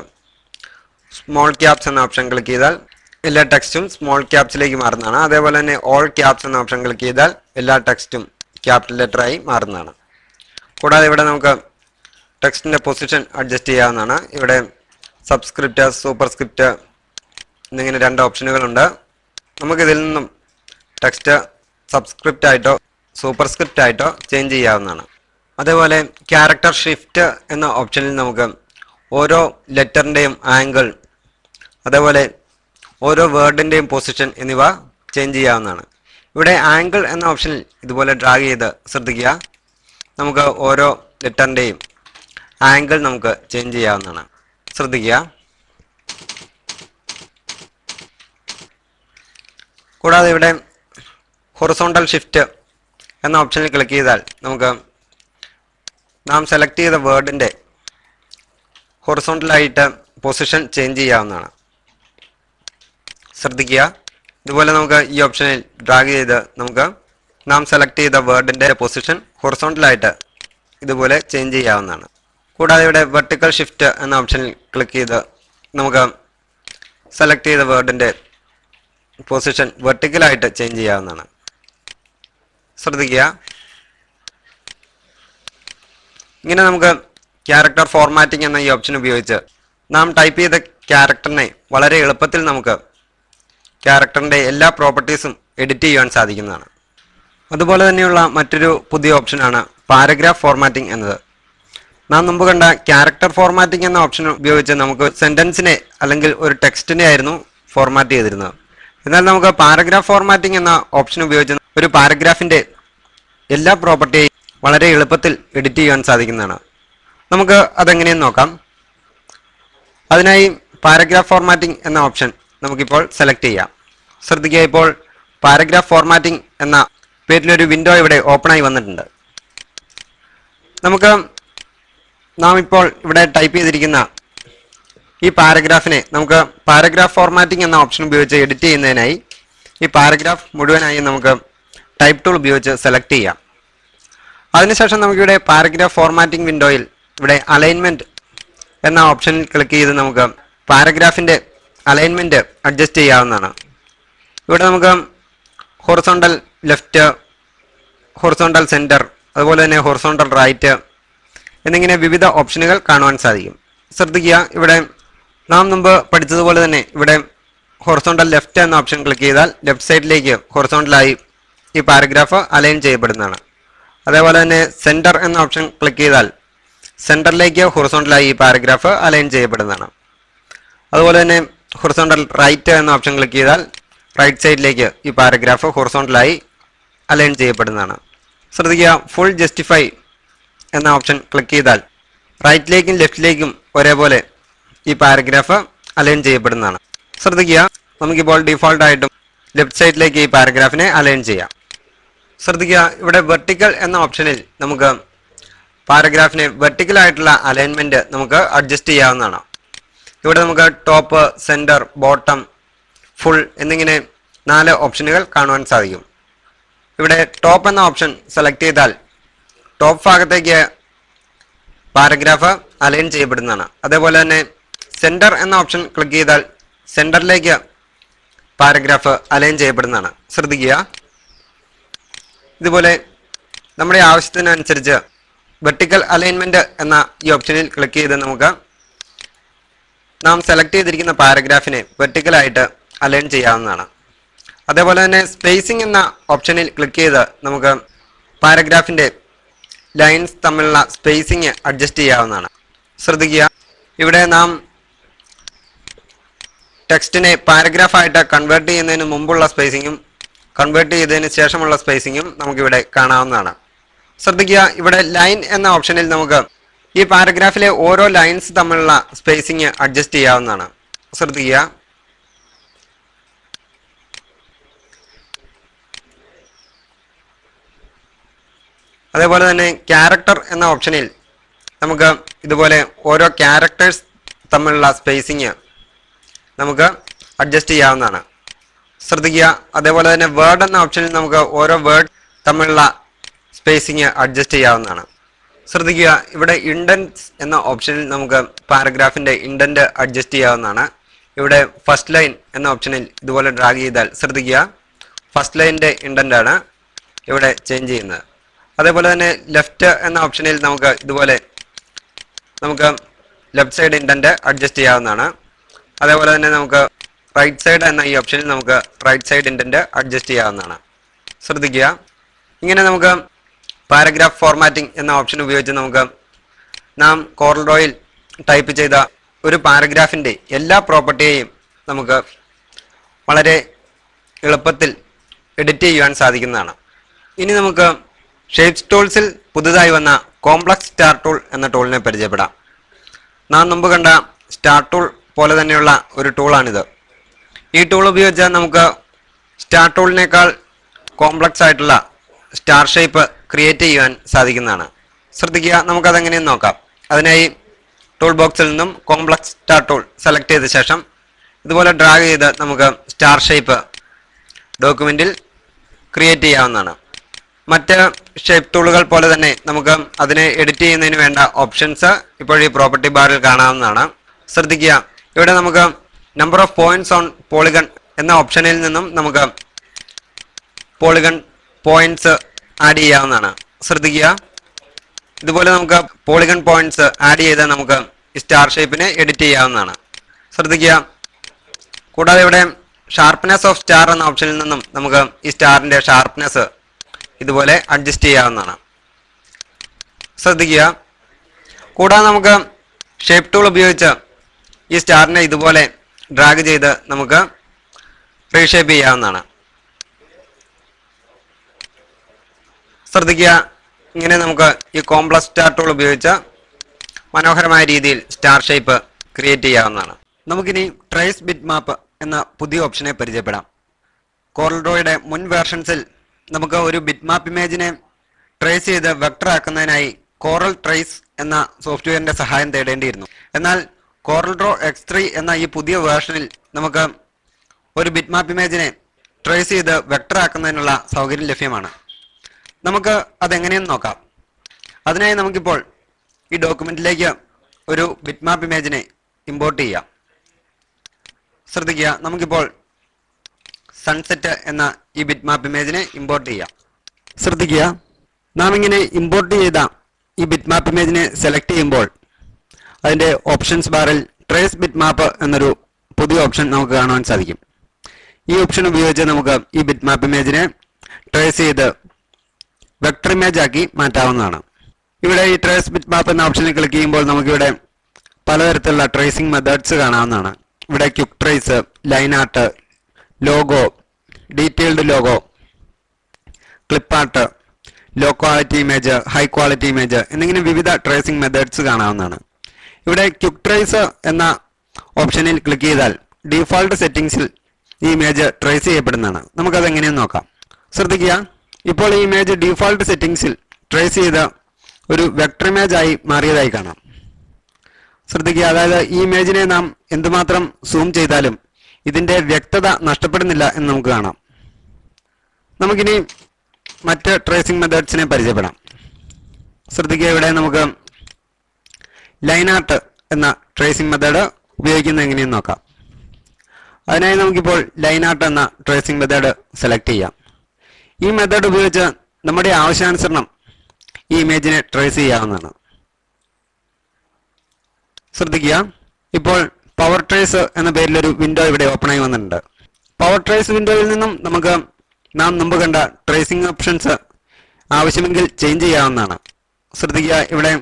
സ്മോൾ ക്യാപ്സ് എന്ന ഓപ്ഷൻ ക്ലിക്ക് ചെയ്താൽ എല്ലാ ടെക്സ്റ്റും സ്മോൾ ക്യാപ്സിലേക്ക് മാറുന്നതാണ് അതേപോലെ തന്നെ ഓൾ ക്യാപ്സ് എന്ന ഓപ്ഷൻ ക്ലിക്ക് ചെയ്താൽ എല്ലാ ടെക്സ്റ്റും ക്യാപിറ്റൽ ലെറ്ററായി മാറുന്നതാണ് കൂടാതെ ഇവിടെ നമുക്ക് ടെക്സ്റ്റിന്റെ പൊസിഷൻ അഡ്ജസ്റ്റ് ചെയ്യാവുന്നതാണ് ഇവിടെ സബ്സ്ക്രിപ്റ്റ് സൂപ്പർ സ്ക്രിപ്റ്റ് എന്നിങ്ങനെ രണ്ട് ഓപ്ഷനുകളുണ്ട് നമുക്കിതിൽ നിന്നും ടെക്സ്റ്റ് സബ്സ്ക്രിപ്റ്റ് ആയിട്ടോ സൂപ്പർ സ്ക്രിപ്റ്റ് ആയിട്ടോ ചേഞ്ച് ചെയ്യാവുന്നതാണ് അതേപോലെ ക്യാരക്ടർ ഷിഫ്റ്റ് എന്ന ഓപ്ഷനിൽ നമുക്ക് ഓരോ ലെറ്ററിൻ്റെയും ആംഗിൾ അതേപോലെ ഓരോ വേർഡിൻ്റെയും പൊസിഷൻ എന്നിവ ചേഞ്ച് ചെയ്യാവുന്നതാണ് ഇവിടെ ആംഗിൾ എന്ന ഓപ്ഷനിൽ ഇതുപോലെ ഡ്രാഗ് ചെയ്ത് ശ്രദ്ധിക്കുക നമുക്ക് ഓരോ ലെറ്ററിൻ്റെയും ആംഗിൾ നമുക്ക് ചേഞ്ച് ചെയ്യാവുന്നതാണ് ശ്രദ്ധിക്കുക കൂടാതെ ഇവിടെ ഹൊറിസോണ്ടൽ ഷിഫ്റ്റ് എന്ന ഓപ്ഷനിൽ ക്ലിക്ക് ചെയ്താൽ നമുക്ക് നാം സെലക്ട് ചെയ്ത വേർഡിൻ്റെ ഹൊറിസോണ്ടലായിട്ട് പൊസിഷൻ ചേഞ്ച് ചെയ്യാവുന്നതാണ് ശ്രദ്ധിക്കുക ഇതുപോലെ നമുക്ക് ഈ ഓപ്ഷനിൽ ഡ്രാഗ് ചെയ്ത് നമുക്ക് നാം സെലക്ട് ചെയ്ത വേർഡിൻ്റെ പൊസിഷൻ ഹൊറിസോണ്ടലായിട്ട് ഇതുപോലെ ചേഞ്ച് ചെയ്യാവുന്നതാണ് കൂടാതെ ഇവിടെ വെർട്ടിക്കൽ ഷിഫ്റ്റ് എന്ന ഓപ്ഷനിൽ ക്ലിക്ക് ചെയ്ത് നമുക്ക് സെലക്ട് ചെയ്ത വേർഡിൻ്റെ പൊസിഷൻ വെർട്ടിക്കലായിട്ട് ചേഞ്ച് ചെയ്യാവുന്നതാണ് ശ്രദ്ധിക്കുക ഇങ്ങനെ നമുക്ക് ക്യാരക്ടർ ഫോർമാറ്റിംഗ് എന്ന ഈ ഓപ്ഷൻ ഉപയോഗിച്ച് നാം ടൈപ്പ് ചെയ്ത ക്യാരക്ടറിനെ വളരെ എളുപ്പത്തിൽ നമുക്ക് ക്യാരക്ടറിൻ്റെ എല്ലാ പ്രോപ്പർട്ടീസും എഡിറ്റ് ചെയ്യുവാൻ സാധിക്കുന്നതാണ് അതുപോലെ തന്നെയുള്ള മറ്റൊരു പുതിയ ഓപ്ഷനാണ് പാരഗ്രാഫ് ഫോർമാറ്റിംഗ് എന്നത് നാം മുമ്പ് കണ്ട ക്യാരക്ടർ ഫോർമാറ്റിംഗ് എന്ന ഓപ്ഷൻ ഉപയോഗിച്ച് നമുക്ക് സെന്റൻസിനെ അല്ലെങ്കിൽ ഒരു ടെക്സ്റ്റിനെ ആയിരുന്നു ഫോർമാറ്റ് ചെയ്തിരുന്നത് എന്നാൽ നമുക്ക് പാരഗ്രാഫ് ഫോർമാറ്റിംഗ് എന്ന ഓപ്ഷൻ ഉപയോഗിച്ച് ഒരു പാരഗ്രാഫിന്റെ എല്ലാ പ്രോപ്പർട്ടിയെയും വളരെ എളുപ്പത്തിൽ എഡിറ്റ് ചെയ്യാൻ സാധിക്കുന്നതാണ് നമുക്ക് അതെങ്ങനെയെന്ന് നോക്കാം അതിനായി പാരഗ്രാഫ് ഫോർമാറ്റിംഗ് എന്ന ഓപ്ഷൻ നമുക്കിപ്പോൾ സെലക്ട് ചെയ്യാം ശ്രദ്ധിക്കുക ഇപ്പോൾ പാരഗ്രാഫ് ഫോർമാറ്റിംഗ് എന്ന പേരിലൊരു വിൻഡോ ഇവിടെ ഓപ്പണായി വന്നിട്ടുണ്ട് നമുക്ക് നാം ഇപ്പോൾ ഇവിടെ ടൈപ്പ് ചെയ്തിരിക്കുന്ന ഈ പാരഗ്രാഫിനെ നമുക്ക് പാരഗ്രാഫ് ഫോർമാറ്റിംഗ് എന്ന ഓപ്ഷൻ ഉപയോഗിച്ച് എഡിറ്റ് ചെയ്യുന്നതിനായി ഈ പാരഗ്രാഫ് മുഴുവനായി നമുക്ക് ടൈപ്പ് ടൂൾ ഉപയോഗിച്ച് സെലക്ട് ചെയ്യാം അതിനുശേഷം നമുക്കിവിടെ പാരഗ്രാഫ് ഫോർമാറ്റിംഗ് വിൻഡോയിൽ ഇവിടെ അലൈൻമെന്റ് എന്ന ഓപ്ഷനിൽ ക്ലിക്ക് ചെയ്ത് നമുക്ക് പാരഗ്രാഫിന്റെ അലൈൻമെന്റ് അഡ്ജസ്റ്റ് ചെയ്യാവുന്നതാണ് ഇവിടെ നമുക്ക് ഹൊറിസോണ്ടൽ ലെഫ്റ്റ് ഹൊറിസോണ്ടൽ സെന്റർ അതുപോലെ തന്നെ ഹൊറിസോണ്ടൽ റൈറ്റ് എന്നിങ്ങനെ വിവിധ ഓപ്ഷനുകൾ കാണുവാൻ സാധിക്കും ശ്രദ്ധിക്കുക ഇവിടെ നാം മുമ്പ് പഠിച്ചതുപോലെ തന്നെ ഇവിടെ ഹൊറിസോണ്ടൽ ലെഫ്റ്റ് എന്ന ഓപ്ഷൻ ക്ലിക്ക് ചെയ്താൽ ലെഫ്റ്റ് സൈഡിലേക്ക് ഹൊറിസോണ്ടലായി ഈ പാരഗ്രാഫ് അലൈൻ ചെയ്യപ്പെടുന്നതാണ് അതേപോലെ തന്നെ സെന്റർ എന്ന ഓപ്ഷൻ ക്ലിക്ക് ചെയ്താൽ സെന്ററിലേക്ക് ഹൊറിസോണ്ടലായി ഈ പാരഗ്രാഫ് അലൈൻ ചെയ്യപ്പെടുന്നതാണ് അതുപോലെ തന്നെ ഹൊറിസോണ്ടൽ റൈറ്റ് എന്ന ഓപ്ഷൻ ക്ലിക്ക് ചെയ്താൽ റൈറ്റ് സൈഡിലേക്ക് ഈ പാരഗ്രാഫ് ഹൊറിസോണ്ടലായി അലൈൻ ചെയ്യപ്പെടുന്നതാണ് ശ്രദ്ധിക്കുക ഫുൾ ജസ്റ്റിഫൈ എന്ന ഓപ്ഷൻ ക്ലിക്ക് ചെയ്താൽ റൈറ്റിലേക്കും ലെഫ്റ്റിലേക്കും ഒരേപോലെ ഈ പാരഗ്രാഫ് അലൈൻ ചെയ്യപ്പെടുന്നതാണ് ശ്രദ്ധിക്കുക നമുക്കിപ്പോൾ ഡിഫോൾട്ട് ആയിട്ടും ലെഫ്റ്റ് സൈഡിലേക്ക് ഈ പാരഗ്രാഫിനെ അലൈൻ ചെയ്യാം ശ്രദ്ധിക്കുക ഇവിടെ വെർട്ടിക്കൽ എന്ന ഓപ്ഷനിൽ നമുക്ക് പാരഗ്രാഫിനെ വെർട്ടിക്കൽ ആയിട്ടുള്ള അലൈൻമെന്റ് നമുക്ക് അഡ്ജസ്റ്റ് ചെയ്യാവുന്നതാണ് ഇവിടെ നമുക്ക് ടോപ്പ് സെന്റർ ബോട്ടം ഫുൾ എന്നിങ്ങനെ നാല് ഓപ്ഷനുകൾ കാണുവാൻ സാധിക്കും ഇവിടെ ടോപ്പ് എന്ന ഓപ്ഷൻ സെലക്ട് ചെയ്താൽ ടോപ്പ് ഭാഗത്തേക്ക് പാരഗ്രാഫ് അലൈൻ ചെയ്യപ്പെടുന്നതാണ് അതേപോലെ തന്നെ സെന്റർ എന്ന ഓപ്ഷൻ ക്ലിക്ക് ചെയ്താൽ സെന്ററിലേക്ക് പാരഗ്രാഫ് അലൈൻ ചെയ്യപ്പെടുന്നതാണ് ശ്രദ്ധിക്കുക ഇതുപോലെ നമ്മുടെ ആവശ്യത്തിനനുസരിച്ച് വെർട്ടിക്കൽ അലൈൻമെന്റ് എന്ന ഈ ഓപ്ഷനിൽ ക്ലിക്ക് ചെയ്ത് നമുക്ക് നാം സെലക്ട് ചെയ്തിരിക്കുന്ന പാരഗ്രാഫിനെ വെർട്ടിക്കലായിട്ട് അലൈൻ ചെയ്യാവുന്നതാണ് അതേപോലെ തന്നെ സ്പേസിംഗ് എന്ന ഓപ്ഷനിൽ ക്ലിക്ക് ചെയ്ത് നമുക്ക് പാരഗ്രാഫിന്റെ ലൈൻസ് തമ്മിലുള്ള സ്പേസിംഗ് അഡ്ജസ്റ്റ് ചെയ്യാവുന്നതാണ് ശ്രദ്ധിക്കുക ഇവിടെ നാം ടെക്സ്റ്റിനെ പാരഗ്രാഫായിട്ട് കൺവേർട്ട് ചെയ്യുന്നതിന് മുമ്പുള്ള സ്പേസിങ്ങും കൺവേർട്ട് ചെയ്തതിന് ശേഷമുള്ള സ്പേസിങ്ങും നമുക്കിവിടെ കാണാവുന്നതാണ് ശ്രദ്ധിക്കുക ഇവിടെ ലൈൻ എന്ന ഓപ്ഷനിൽ നമുക്ക് ഈ പാരഗ്രാഫിലെ ഓരോ ലൈൻസ് തമ്മിലുള്ള സ്പേസിങ് അഡ്ജസ്റ്റ് ചെയ്യാവുന്നതാണ് ശ്രദ്ധിക്കുക അതേപോലെ തന്നെ ക്യാരക്ടർ എന്ന ഓപ്ഷനിൽ നമുക്ക് ഇതുപോലെ ഓരോ ക്യാരക്ടേഴ്സ് തമ്മിലുള്ള സ്പേസിങ് നമുക്ക് അഡ്ജസ്റ്റ് ചെയ്യാവുന്നതാണ് ശ്രദ്ധിക്കുക അതേപോലെ തന്നെ വേർഡ് എന്ന ഓപ്ഷനിൽ നമുക്ക് ഓരോ വേർഡ് തമ്മിലുള്ള സ്പേസിങ് അഡ്ജസ്റ്റ് ചെയ്യാവുന്നതാണ് ശ്രദ്ധിക്കുക ഇവിടെ ഇൻഡൻസ് എന്ന ഓപ്ഷനിൽ നമുക്ക് പാരഗ്രാഫിന്റെ ഇൻഡന്റ് അഡ്ജസ്റ്റ് ചെയ്യാവുന്നതാണ് ഇവിടെ ഫസ്റ്റ് ലൈൻ എന്ന ഓപ്ഷനിൽ ഇതുപോലെ ഡ്രാഗ് ചെയ്താൽ ശ്രദ്ധിക്കുക ഫസ്റ്റ് ലൈനിന്റെ ഇൻഡന്റ് ആണ് ഇവിടെ ചേഞ്ച് ചെയ്യുന്നത് അതേപോലെ തന്നെ ലെഫ്റ്റ് എന്ന ഓപ്ഷനിൽ നമുക്ക് ഇതുപോലെ നമുക്ക് ലെഫ്റ്റ് സൈഡ് ഇൻഡന്റ് അഡ്ജസ്റ്റ് ചെയ്യാവുന്നതാണ് അതേപോലെ തന്നെ നമുക്ക് റൈറ്റ് സൈഡ് എന്ന ഈ ഓപ്ഷനിൽ നമുക്ക് റൈറ്റ് സൈഡ് ഇൻഡന്റ് അഡ്ജസ്റ്റ് ചെയ്യാവുന്നതാണ് ശ്രദ്ധിക്കുക ഇങ്ങനെ നമുക്ക് പാരഗ്രാഫ് ഫോർമാറ്റിംഗ് എന്ന ഓപ്ഷൻ ഉപയോഗിച്ച് നമുക്ക് നാം കോർഡോയിൽ ടൈപ്പ് ചെയ്ത ഒരു പാരഗ്രാഫിന്റെ എല്ലാ പ്രോപ്പർട്ടിയെയും നമുക്ക് വളരെ എളുപ്പത്തിൽ എഡിറ്റ് ചെയ്യുവാൻ സാധിക്കുന്നതാണ് ഇനി നമുക്ക് ഷേപ്സ് ടൂൾസിൽ പുതുതായി വന്ന കോംപ്ലക്സ് സ്റ്റാർ ടൂൾ എന്ന ടൂളിനെ പരിചയപ്പെടാം നാം മുമ്പ് കണ്ട സ്റ്റാർ ടൂൾ പോലെ തന്നെയുള്ള ഒരു ടൂളാണിത് ഈ ടൂൾ ഉപയോഗിച്ച് നമുക്ക് സ്റ്റാർ ടൂളിനേക്കാൾ കോംപ്ലക്സ് ആയിട്ടുള്ള സ്റ്റാർ ഷേപ്പ് ക്രിയേറ്റ് ചെയ്യുവാൻ സാധിക്കുന്നതാണ് ശ്രദ്ധിക്കുക നമുക്കതെങ്ങനെയെന്ന് നോക്കാം അതിനായി ടൂൾ ബോക്സിൽ നിന്നും കോംപ്ലക്സ് സ്റ്റാർ ടൂൾ സെലക്ട് ചെയ്ത ശേഷം ഇതുപോലെ ഡ്രാഗ് ചെയ്ത് നമുക്ക് സ്റ്റാർ ഷേപ്പ് ഡോക്യുമെന്റിൽ ക്രിയേറ്റ് ചെയ്യാവുന്നതാണ് മറ്റ് ഷേപ്പ് ടൂളുകൾ പോലെ തന്നെ നമുക്ക് അതിനെ എഡിറ്റ് ചെയ്യുന്നതിന് വേണ്ട ഓപ്ഷൻസ് ഇപ്പോൾ ഈ പ്രോപ്പർട്ടി ബാറിൽ കാണാവുന്നതാണ് ശ്രദ്ധിക്കുക ഇവിടെ നമുക്ക് number of points on polygon എന്ന ഓപ്ഷനിൽ നിന്നും നമുക്ക് പോളിഗൺ പോയിന്റ്സ് ആഡ് ചെയ്യാവുന്നതാണ് ശ്രദ്ധിക്കുക ഇതുപോലെ നമുക്ക് പോളിഗൺ പോയിന്റ്സ് ആഡ് ചെയ്ത് നമുക്ക് ഈ സ്റ്റാർ ഷേപ്പിനെ എഡിറ്റ് ചെയ്യാവുന്നതാണ് ശ്രദ്ധിക്കുക കൂടാതെ ഇവിടെ ഷാർപ്നെസ് ഓഫ് സ്റ്റാർ എന്ന ഓപ്ഷനിൽ നിന്നും നമുക്ക് ഈ സ്റ്റാറിന്റെ ഷാർപ്നെസ് ഇതുപോലെ അഡ്ജസ്റ്റ് ചെയ്യാവുന്നതാണ് ശ്രദ്ധിക്കുക കൂടാതെ നമുക്ക് ഷേപ്പ് ടൂൾ ഉപയോഗിച്ച് ഈ സ്റ്റാറിനെ ഇതുപോലെ ഡ്രാഗ് ചെയ്ത് നമുക്ക് റീഷേപ്പ് ചെയ്യാവുന്നതാണ് ശ്രദ്ധിക്കുക ഇങ്ങനെ നമുക്ക് ഈ കോംപ്ലക്സ് സ്റ്റാർ ടൂൾ ഉപയോഗിച്ച് മനോഹരമായ രീതിയിൽ സ്റ്റാർ ഷേപ്പ് ക്രിയേറ്റ് ചെയ്യാവുന്നതാണ് നമുക്കിനി ട്രേസ് ബിറ്റ് മാപ്പ് എന്ന പുതിയ ഓപ്ഷനെ പരിചയപ്പെടാം കോറൽഡ്രോയുടെ മുൻ വേർഷൻസിൽ നമുക്ക് ഒരു ബിറ്റ് മാപ്പ് ഇമേജിനെ ട്രേസ് ചെയ്ത് വെക്ടർ ആക്കുന്നതിനായി കോറൽ ട്രേസ് എന്ന സോഫ്റ്റ്വെയറിന്റെ സഹായം തേടേണ്ടിയിരുന്നു എന്നാൽ കോറൽ ഡ്രോ എക്സ് ത്രീ എന്ന ഈ പുതിയ വേർഷനിൽ നമുക്ക് ഒരു ബിറ്റ് മാപ്പ് ഇമേജിനെ ട്രേസ് ചെയ്ത് വെക്ടർ ആക്കുന്നതിനുള്ള സൗകര്യം ലഭ്യമാണ് നമുക്ക് അതെങ്ങനെയെന്ന് നോക്കാം അതിനായി നമുക്കിപ്പോൾ ഈ ഡോക്യുമെന്റിലേക്ക് ഒരു ബിറ്റ് മാപ്പ് ഇമേജിനെ ഇമ്പോർട്ട് ചെയ്യാം ശ്രദ്ധിക്കുക നമുക്കിപ്പോൾ സൺസെറ്റ് എന്ന ഈ ബിറ്റ് മാപ്പ് ഇമേജിനെ ഇമ്പോർട്ട് ചെയ്യാം ശ്രദ്ധിക്കുക നാം ഇങ്ങനെ ഇമ്പോർട്ട് ചെയ്ത ഈ ബിറ്റ് മാപ്പ് ഇമേജിനെ സെലക്ട് ചെയ്യുമ്പോൾ അതിന്റെ ഓപ്ഷൻസ് ബാറിൽ ട്രേസ് ബിറ്റ് മാപ്പ് എന്നൊരു പുതിയ ഓപ്ഷൻ നമുക്ക് കാണുവാൻ സാധിക്കും ഈ ഓപ്ഷൻ ഉപയോഗിച്ച് നമുക്ക് ഈ ബിറ്റ് മാപ്പ് ഇമേജിനെ ട്രേസ് ചെയ്ത് വെക്ടർ ഇമേജ് ആക്കി മാറ്റാവുന്നതാണ് ഇവിടെ ഈ ട്രേസ് ബിറ്റ് മാപ്പ് എന്ന ഓപ്ഷനിൽ ക്ലിക്ക് ചെയ്യുമ്പോൾ നമുക്കിവിടെ പലതരത്തിലുള്ള ട്രേസിംഗ് മെത്തേഡ്സ് കാണാവുന്നതാണ് ഇവിടെ quick trace line art logo detailed logo clip art low quality image high quality image എന്നിങ്ങനെ വിവിധ ട്രേസിംഗ് മെത്തേഡ്സ് കാണാവുന്നതാണ് ഇവിടെ ക്യുക്ക് ട്രേസ് എന്ന ഓപ്ഷനിൽ ക്ലിക്ക് ചെയ്താൽ ഡീഫോൾട്ട് സെറ്റിംഗ്സിൽ ഈ ഇമേജ് ട്രേസ് ചെയ്യപ്പെടുന്നതാണ് നമുക്കത് എങ്ങനെയെന്ന് നോക്കാം ശ്രദ്ധിക്കുക ഇപ്പോൾ ഈ ഇമേജ് ഡീഫോൾട്ട് സെറ്റിംഗ്സിൽ ട്രേസ് ചെയ്ത ഒരു വെക്ടർ ഇമേജ് ആയി മാറിയതായി കാണാം ശ്രദ്ധിക്കുക അതായത് ഈ ഇമേജിനെ നാം എന്തുമാത്രം സൂം ചെയ്താലും ഇതിന്റെ വ്യക്തത നഷ്ടപ്പെടുന്നില്ല എന്ന് നമുക്ക് കാണാം നമുക്കിനി മറ്റ് ട്രേസിംഗ് മെത്തേഡ്സിനെ പരിചയപ്പെടാം ശ്രദ്ധിക്കുക ഇവിടെ നമുക്ക് ലൈൻ ആർട്ട് എന്ന ട്രേസിംഗ് മെത്തേഡ് ഉപയോഗിക്കുന്നത് എങ്ങനെയെന്ന് നോക്കാം അതിനായി നമുക്കിപ്പോൾ ലൈൻ ആർട്ട് എന്ന ട്രേസിംഗ് മെത്തേഡ് സെലക്ട് ചെയ്യാം ഈ മെത്തേഡ് ഉപയോഗിച്ച് നമ്മുടെ ആവശ്യാനുസരണം ഈ ഇമേജിനെ ട്രേസ് ചെയ്യാവുന്നതാണ് ശ്രദ്ധിക്കുക ഇപ്പോൾ പവർ ട്രേസ് എന്ന പേരിൽ ഒരു വിൻഡോ ഇവിടെ ഓപ്പൺ ആയി വന്നിട്ടുണ്ട് പവർ ട്രേസ് വിൻഡോയിൽ നിന്നും നമുക്ക് നാം മുമ്പ് കണ്ട ട്രേസിംഗ് ഓപ്ഷൻസ് ആവശ്യമെങ്കിൽ ചേഞ്ച് ചെയ്യാവുന്നതാണ് ശ്രദ്ധിക്കുക ഇവിടെ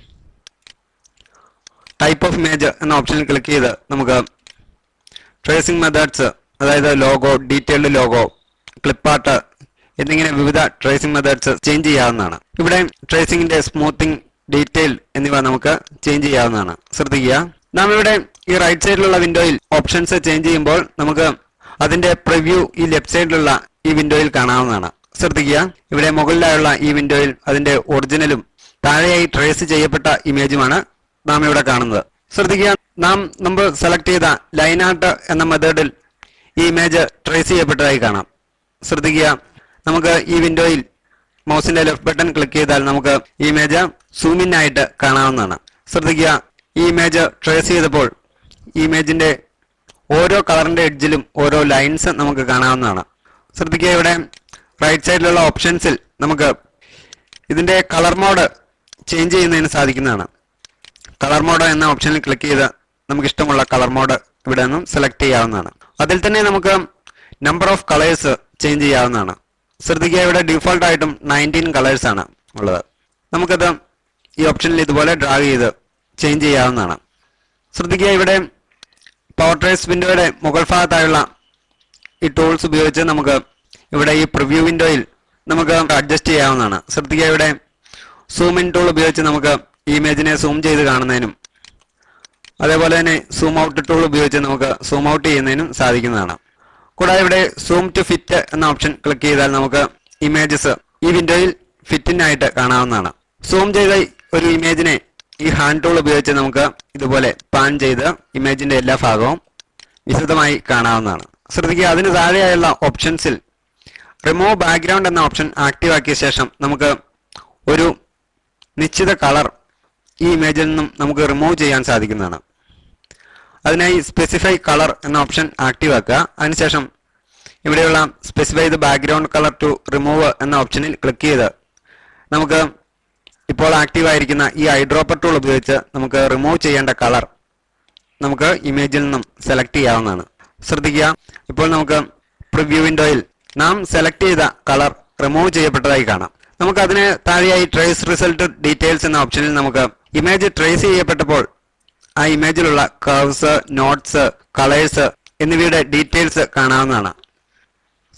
ടൈപ്പ് ഓഫ് ഇമേജ് എന്ന ഓപ്ഷനിൽ ക്ലിക്ക് ചെയ്ത് നമുക്ക് ട്രേസിംഗ് മെത്തേഡ്സ് അതായത് ലോഗോ ഡീറ്റെയിൽഡ് ലോഗോ ക്ലിപ്പാർട്ട് എന്നിങ്ങനെ വിവിധ ട്രേസിംഗ് മെത്തേഡ്സ് ചേഞ്ച് ചെയ്യാവുന്നതാണ് ഇവിടെ ട്രേസിംഗിന്റെ സ്മൂത്തിങ് ഡീറ്റെയിൽ എന്നിവ നമുക്ക് ചേഞ്ച് ചെയ്യാവുന്നതാണ് ശ്രദ്ധിക്കുക നാം ഇവിടെ ഈ റൈറ്റ് സൈഡിലുള്ള വിൻഡോയിൽ ഓപ്ഷൻസ് ചേഞ്ച് ചെയ്യുമ്പോൾ നമുക്ക് അതിന്റെ പ്രിവ്യൂ ഈ ലെഫ്റ്റ് സൈഡിലുള്ള ഈ വിൻഡോയിൽ കാണാവുന്നതാണ് ശ്രദ്ധിക്കുക ഇവിടെ മുകളിലായുള്ള ഈ വിൻഡോയിൽ അതിന്റെ ഒറിജിനലും താഴെയായി ട്രേസ് ചെയ്യപ്പെട്ട ഇമേജുമാണ് നാം ഇവിടെ കാണുന്നത് ശ്രദ്ധിക്കുക നാം മുമ്പ് സെലക്ട് ചെയ്ത ലൈൻ ആർട്ട് എന്ന മെത്തേഡിൽ ഈ ഇമേജ് ട്രേസ് ചെയ്യപ്പെട്ടതായി കാണാം ശ്രദ്ധിക്കുക നമുക്ക് ഈ വിൻഡോയിൽ മൗസിന്റെ ലെഫ്റ്റ് ബട്ടൺ ക്ലിക്ക് ചെയ്താൽ നമുക്ക് ഈ ഇമേജ് സൂം ഇൻ ആയിട്ട് കാണാവുന്നതാണ് ശ്രദ്ധിക്കുക ഈ ഇമേജ് ട്രേസ് ചെയ്തപ്പോൾ ഈ ഇമേജിന്റെ ഓരോ കളറിന്റെ എഡ്ജിലും ഓരോ ലൈൻസ് നമുക്ക് കാണാവുന്നതാണ് ശ്രദ്ധിക്കുക ഇവിടെ റൈറ്റ് സൈഡിലുള്ള ഓപ്ഷൻസിൽ നമുക്ക് ഇതിന്റെ കളർ മോഡ് ചേഞ്ച് ചെയ്യുന്നതിന് സാധിക്കുന്നതാണ് കളർ മോഡ് എന്ന ഓപ്ഷനിൽ ക്ലിക്ക് ചെയ്ത് നമുക്ക് ഇഷ്ടമുള്ള കളർ മോഡ് ഇവിടെ നിന്നും സെലക്ട് ചെയ്യാവുന്നതാണ് അതിൽ തന്നെ നമുക്ക് നമ്പർ ഓഫ് കളേഴ്സ് ചേഞ്ച് ചെയ്യാവുന്നതാണ് ശ്രദ്ധിക്കുക ഇവിടെ ഡീഫോൾട്ട് ആയിട്ടും നയൻറ്റീൻ കളേഴ്സ് ആണ് ഉള്ളത് നമുക്കത് ഈ ഓപ്ഷനിൽ ഇതുപോലെ ഡ്രാഗ് ചെയ്ത് ചേഞ്ച് ചെയ്യാവുന്നതാണ് ശ്രദ്ധിക്കുക ഇവിടെ പവർ ട്രേസ് വിൻഡോയുടെ മുകൾ ഭാഗത്തായുള്ള ഈ ടൂൾസ് ഉപയോഗിച്ച് നമുക്ക് ഇവിടെ ഈ പ്രിവ്യൂ വിൻഡോയിൽ നമുക്ക് അഡ്ജസ്റ്റ് ചെയ്യാവുന്നതാണ് ശ്രദ്ധിക്കുക ഇവിടെ സൂം ഇൻ ടൂൾ ഉപയോഗിച്ച് നമുക്ക് ഈ ഇമേജിനെ സൂം ചെയ്ത് കാണുന്നതിനും അതേപോലെ തന്നെ സൂം ഔട്ട് ടൂൾ ഉപയോഗിച്ച് നമുക്ക് സൂം ഔട്ട് ചെയ്യുന്നതിനും സാധിക്കുന്നതാണ് കൂടാതെ ഇവിടെ സൂം ടു ഫിറ്റ് എന്ന ഓപ്ഷൻ ക്ലിക്ക് ചെയ്താൽ നമുക്ക് ഇമേജസ് ഈ വിൻഡോയിൽ ഫിറ്റിനായിട്ട് കാണാവുന്നതാണ് സൂം ചെയ്ത ഒരു ഇമേജിനെ ഈ ഹാൻഡ് ടൂൾ ഉപയോഗിച്ച് നമുക്ക് ഇതുപോലെ പാൻ ചെയ്ത് ഇമേജിന്റെ എല്ലാ ഭാഗവും വിശദമായി കാണാവുന്നതാണ് ശ്രദ്ധിക്കുക അതിന് താഴെയായുള്ള ഓപ്ഷൻസിൽ റിമൂവ് ബാക്ക്ഗ്രൗണ്ട് എന്ന ഓപ്ഷൻ ആക്റ്റീവ് ആക്കിയ ശേഷം നമുക്ക് ഒരു നിശ്ചിത കളർ ഈ ഇമേജിൽ നിന്നും നമുക്ക് റിമൂവ് ചെയ്യാൻ സാധിക്കുന്നതാണ് അതിനായി സ്പെസിഫൈ കളർ എന്ന ഓപ്ഷൻ ആക്റ്റീവ് ആക്കുക അതിനുശേഷം ഇവിടെയുള്ള specify the background colour to remove എന്ന ഓപ്ഷനിൽ ക്ലിക്ക് ചെയ്ത് നമുക്ക് ഇപ്പോൾ ആക്റ്റീവ് ആയിരിക്കുന്ന ഈ ഐഡ്രോപ്പർ ടൂൾ ഉപയോഗിച്ച് നമുക്ക് റിമൂവ് ചെയ്യേണ്ട കളർ നമുക്ക് ഇമേജിൽ നിന്നും സെലക്ട് ചെയ്യാവുന്നതാണ് ശ്രദ്ധിക്കുക ഇപ്പോൾ നമുക്ക് പ്രിവ്യൂ വിൻഡോയിൽ നാം സെലക്ട് ചെയ്ത കളർ റിമൂവ് ചെയ്യപ്പെട്ടതായി കാണാം നമുക്ക് അതിന് താഴെയായി ട്രേസ് റിസൾട്ട് ഡീറ്റെയിൽസ് എന്ന ഓപ്ഷനിൽ നമുക്ക് ഇമേജ് ട്രേസ് ചെയ്യപ്പെട്ടപ്പോൾ ആ ഇമേജിലുള്ള കർവ്സ് നോട്ട്സ് കളേഴ്സ് എന്നിവയുടെ ഡീറ്റെയിൽസ് കാണാവുന്നതാണ്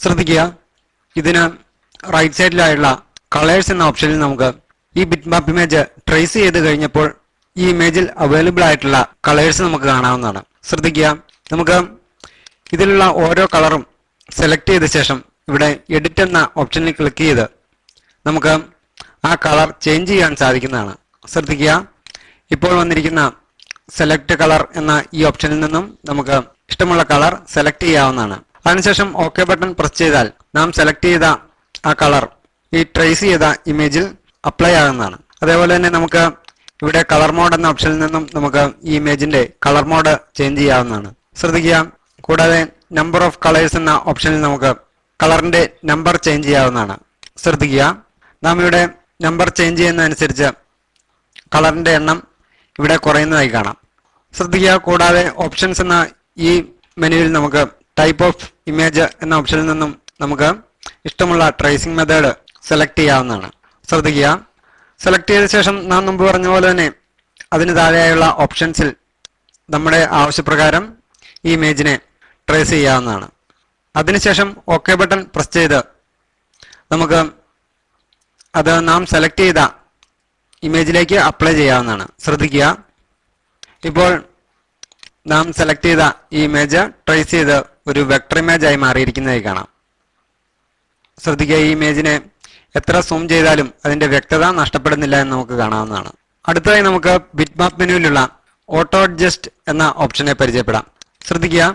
ശ്രദ്ധിക്കുക ഇതിന് റൈറ്റ് സൈഡിലായുള്ള കളേഴ്സ് എന്ന ഓപ്ഷനിൽ നമുക്ക് ഈ ബിറ്റ് മാപ്പ് ഇമേജ് ട്രേസ് ചെയ്ത് കഴിഞ്ഞപ്പോൾ ഈ ഇമേജിൽ അവൈലബിൾ ആയിട്ടുള്ള കളേഴ്സ് നമുക്ക് കാണാവുന്നതാണ് ശ്രദ്ധിക്കുക നമുക്ക് ഇതിലുള്ള ഓരോ കളറും സെലക്ട് ചെയ്ത ശേഷം ഇവിടെ എഡിറ്റ് എന്ന ഓപ്ഷനിൽ ക്ലിക്ക് ചെയ്ത് നമുക്ക് ആ കളർ ചേഞ്ച് ചെയ്യാൻ സാധിക്കുന്നതാണ് ശ്രദ്ധിക്കുക ഇപ്പോൾ വന്നിരിക്കുന്ന സെലക്ട് കളർ എന്ന ഈ ഓപ്ഷനിൽ നിന്നും നമുക്ക് ഇഷ്ടമുള്ള കളർ സെലക്ട് ചെയ്യാവുന്നതാണ് അതിനുശേഷം ഓക്കെ ബട്ടൺ പ്രസ് ചെയ്താൽ നാം സെലക്ട് ചെയ്ത ആ കളർ ഈ ട്രേസ് ചെയ്ത ഇമേജിൽ അപ്ലൈ ആകുന്നതാണ് അതേപോലെ തന്നെ നമുക്ക് ഇവിടെ കളർ മോഡ് എന്ന ഓപ്ഷനിൽ നിന്നും നമുക്ക് ഈ ഇമേജിന്റെ കളർ മോഡ് ചേഞ്ച് ചെയ്യാവുന്നതാണ് ശ്രദ്ധിക്കുക കൂടാതെ നമ്പർ ഓഫ് കളേഴ്സ് എന്ന ഓപ്ഷനിൽ നമുക്ക് കളറിന്റെ നമ്പർ ചേഞ്ച് ചെയ്യാവുന്നതാണ് ശ്രദ്ധിക്കുക നാം ഇവിടെ നമ്പർ ചേഞ്ച് ചെയ്യുന്നതനുസരിച്ച് കളറിന്റെ എണ്ണം ഇവിടെ കുറയുന്നതായി കാണാം ശ്രദ്ധിക്കുക കൂടാതെ ഓപ്ഷൻസ് എന്ന ഈ മെനുവിൽ നമുക്ക് ടൈപ്പ് ഓഫ് ഇമേജ് എന്ന ഓപ്ഷനിൽ നിന്നും നമുക്ക് ഇഷ്ടമുള്ള ട്രേസിംഗ് മെത്തേഡ് സെലക്ട് ചെയ്യാവുന്നതാണ് ശ്രദ്ധിക്കുക സെലക്ട് ചെയ്ത ശേഷം നാം മുമ്പ് പറഞ്ഞ പോലെ തന്നെ അതിന് താഴെയായുള്ള ഓപ്ഷൻസിൽ നമ്മുടെ ആവശ്യപ്രകാരം ഈ ഇമേജിനെ ട്രേസ് ചെയ്യാവുന്നതാണ് അതിനുശേഷം ഓക്കെ ബട്ടൺ പ്രസ് ചെയ്ത് നമുക്ക് അത് നാം സെലക്ട് ചെയ്ത ഇമേജിലേക്ക് അപ്ലൈ ചെയ്യാവുന്നതാണ് ശ്രദ്ധിക്കുക ഇപ്പോൾ നാം സെലക്ട് ചെയ്ത ഈ ഇമേജ് ട്രേസ് ചെയ്ത് ഒരു വെക്ടർ ഇമേജ് ആയി മാറിയിരിക്കുന്നതായി കാണാം ശ്രദ്ധിക്കുക ഈ ഇമേജിനെ എത്ര സൂം ചെയ്താലും അതിന്റെ വ്യക്തത നഷ്ടപ്പെടുന്നില്ല എന്ന് നമുക്ക് കാണാവുന്നതാണ് അടുത്തതായി നമുക്ക് ബിറ്റ് മാപ്പ് മെനുവിലുള്ള ഓട്ടോ അഡ്ജസ്റ്റ് എന്ന ഓപ്ഷനെ പരിചയപ്പെടാം ശ്രദ്ധിക്കുക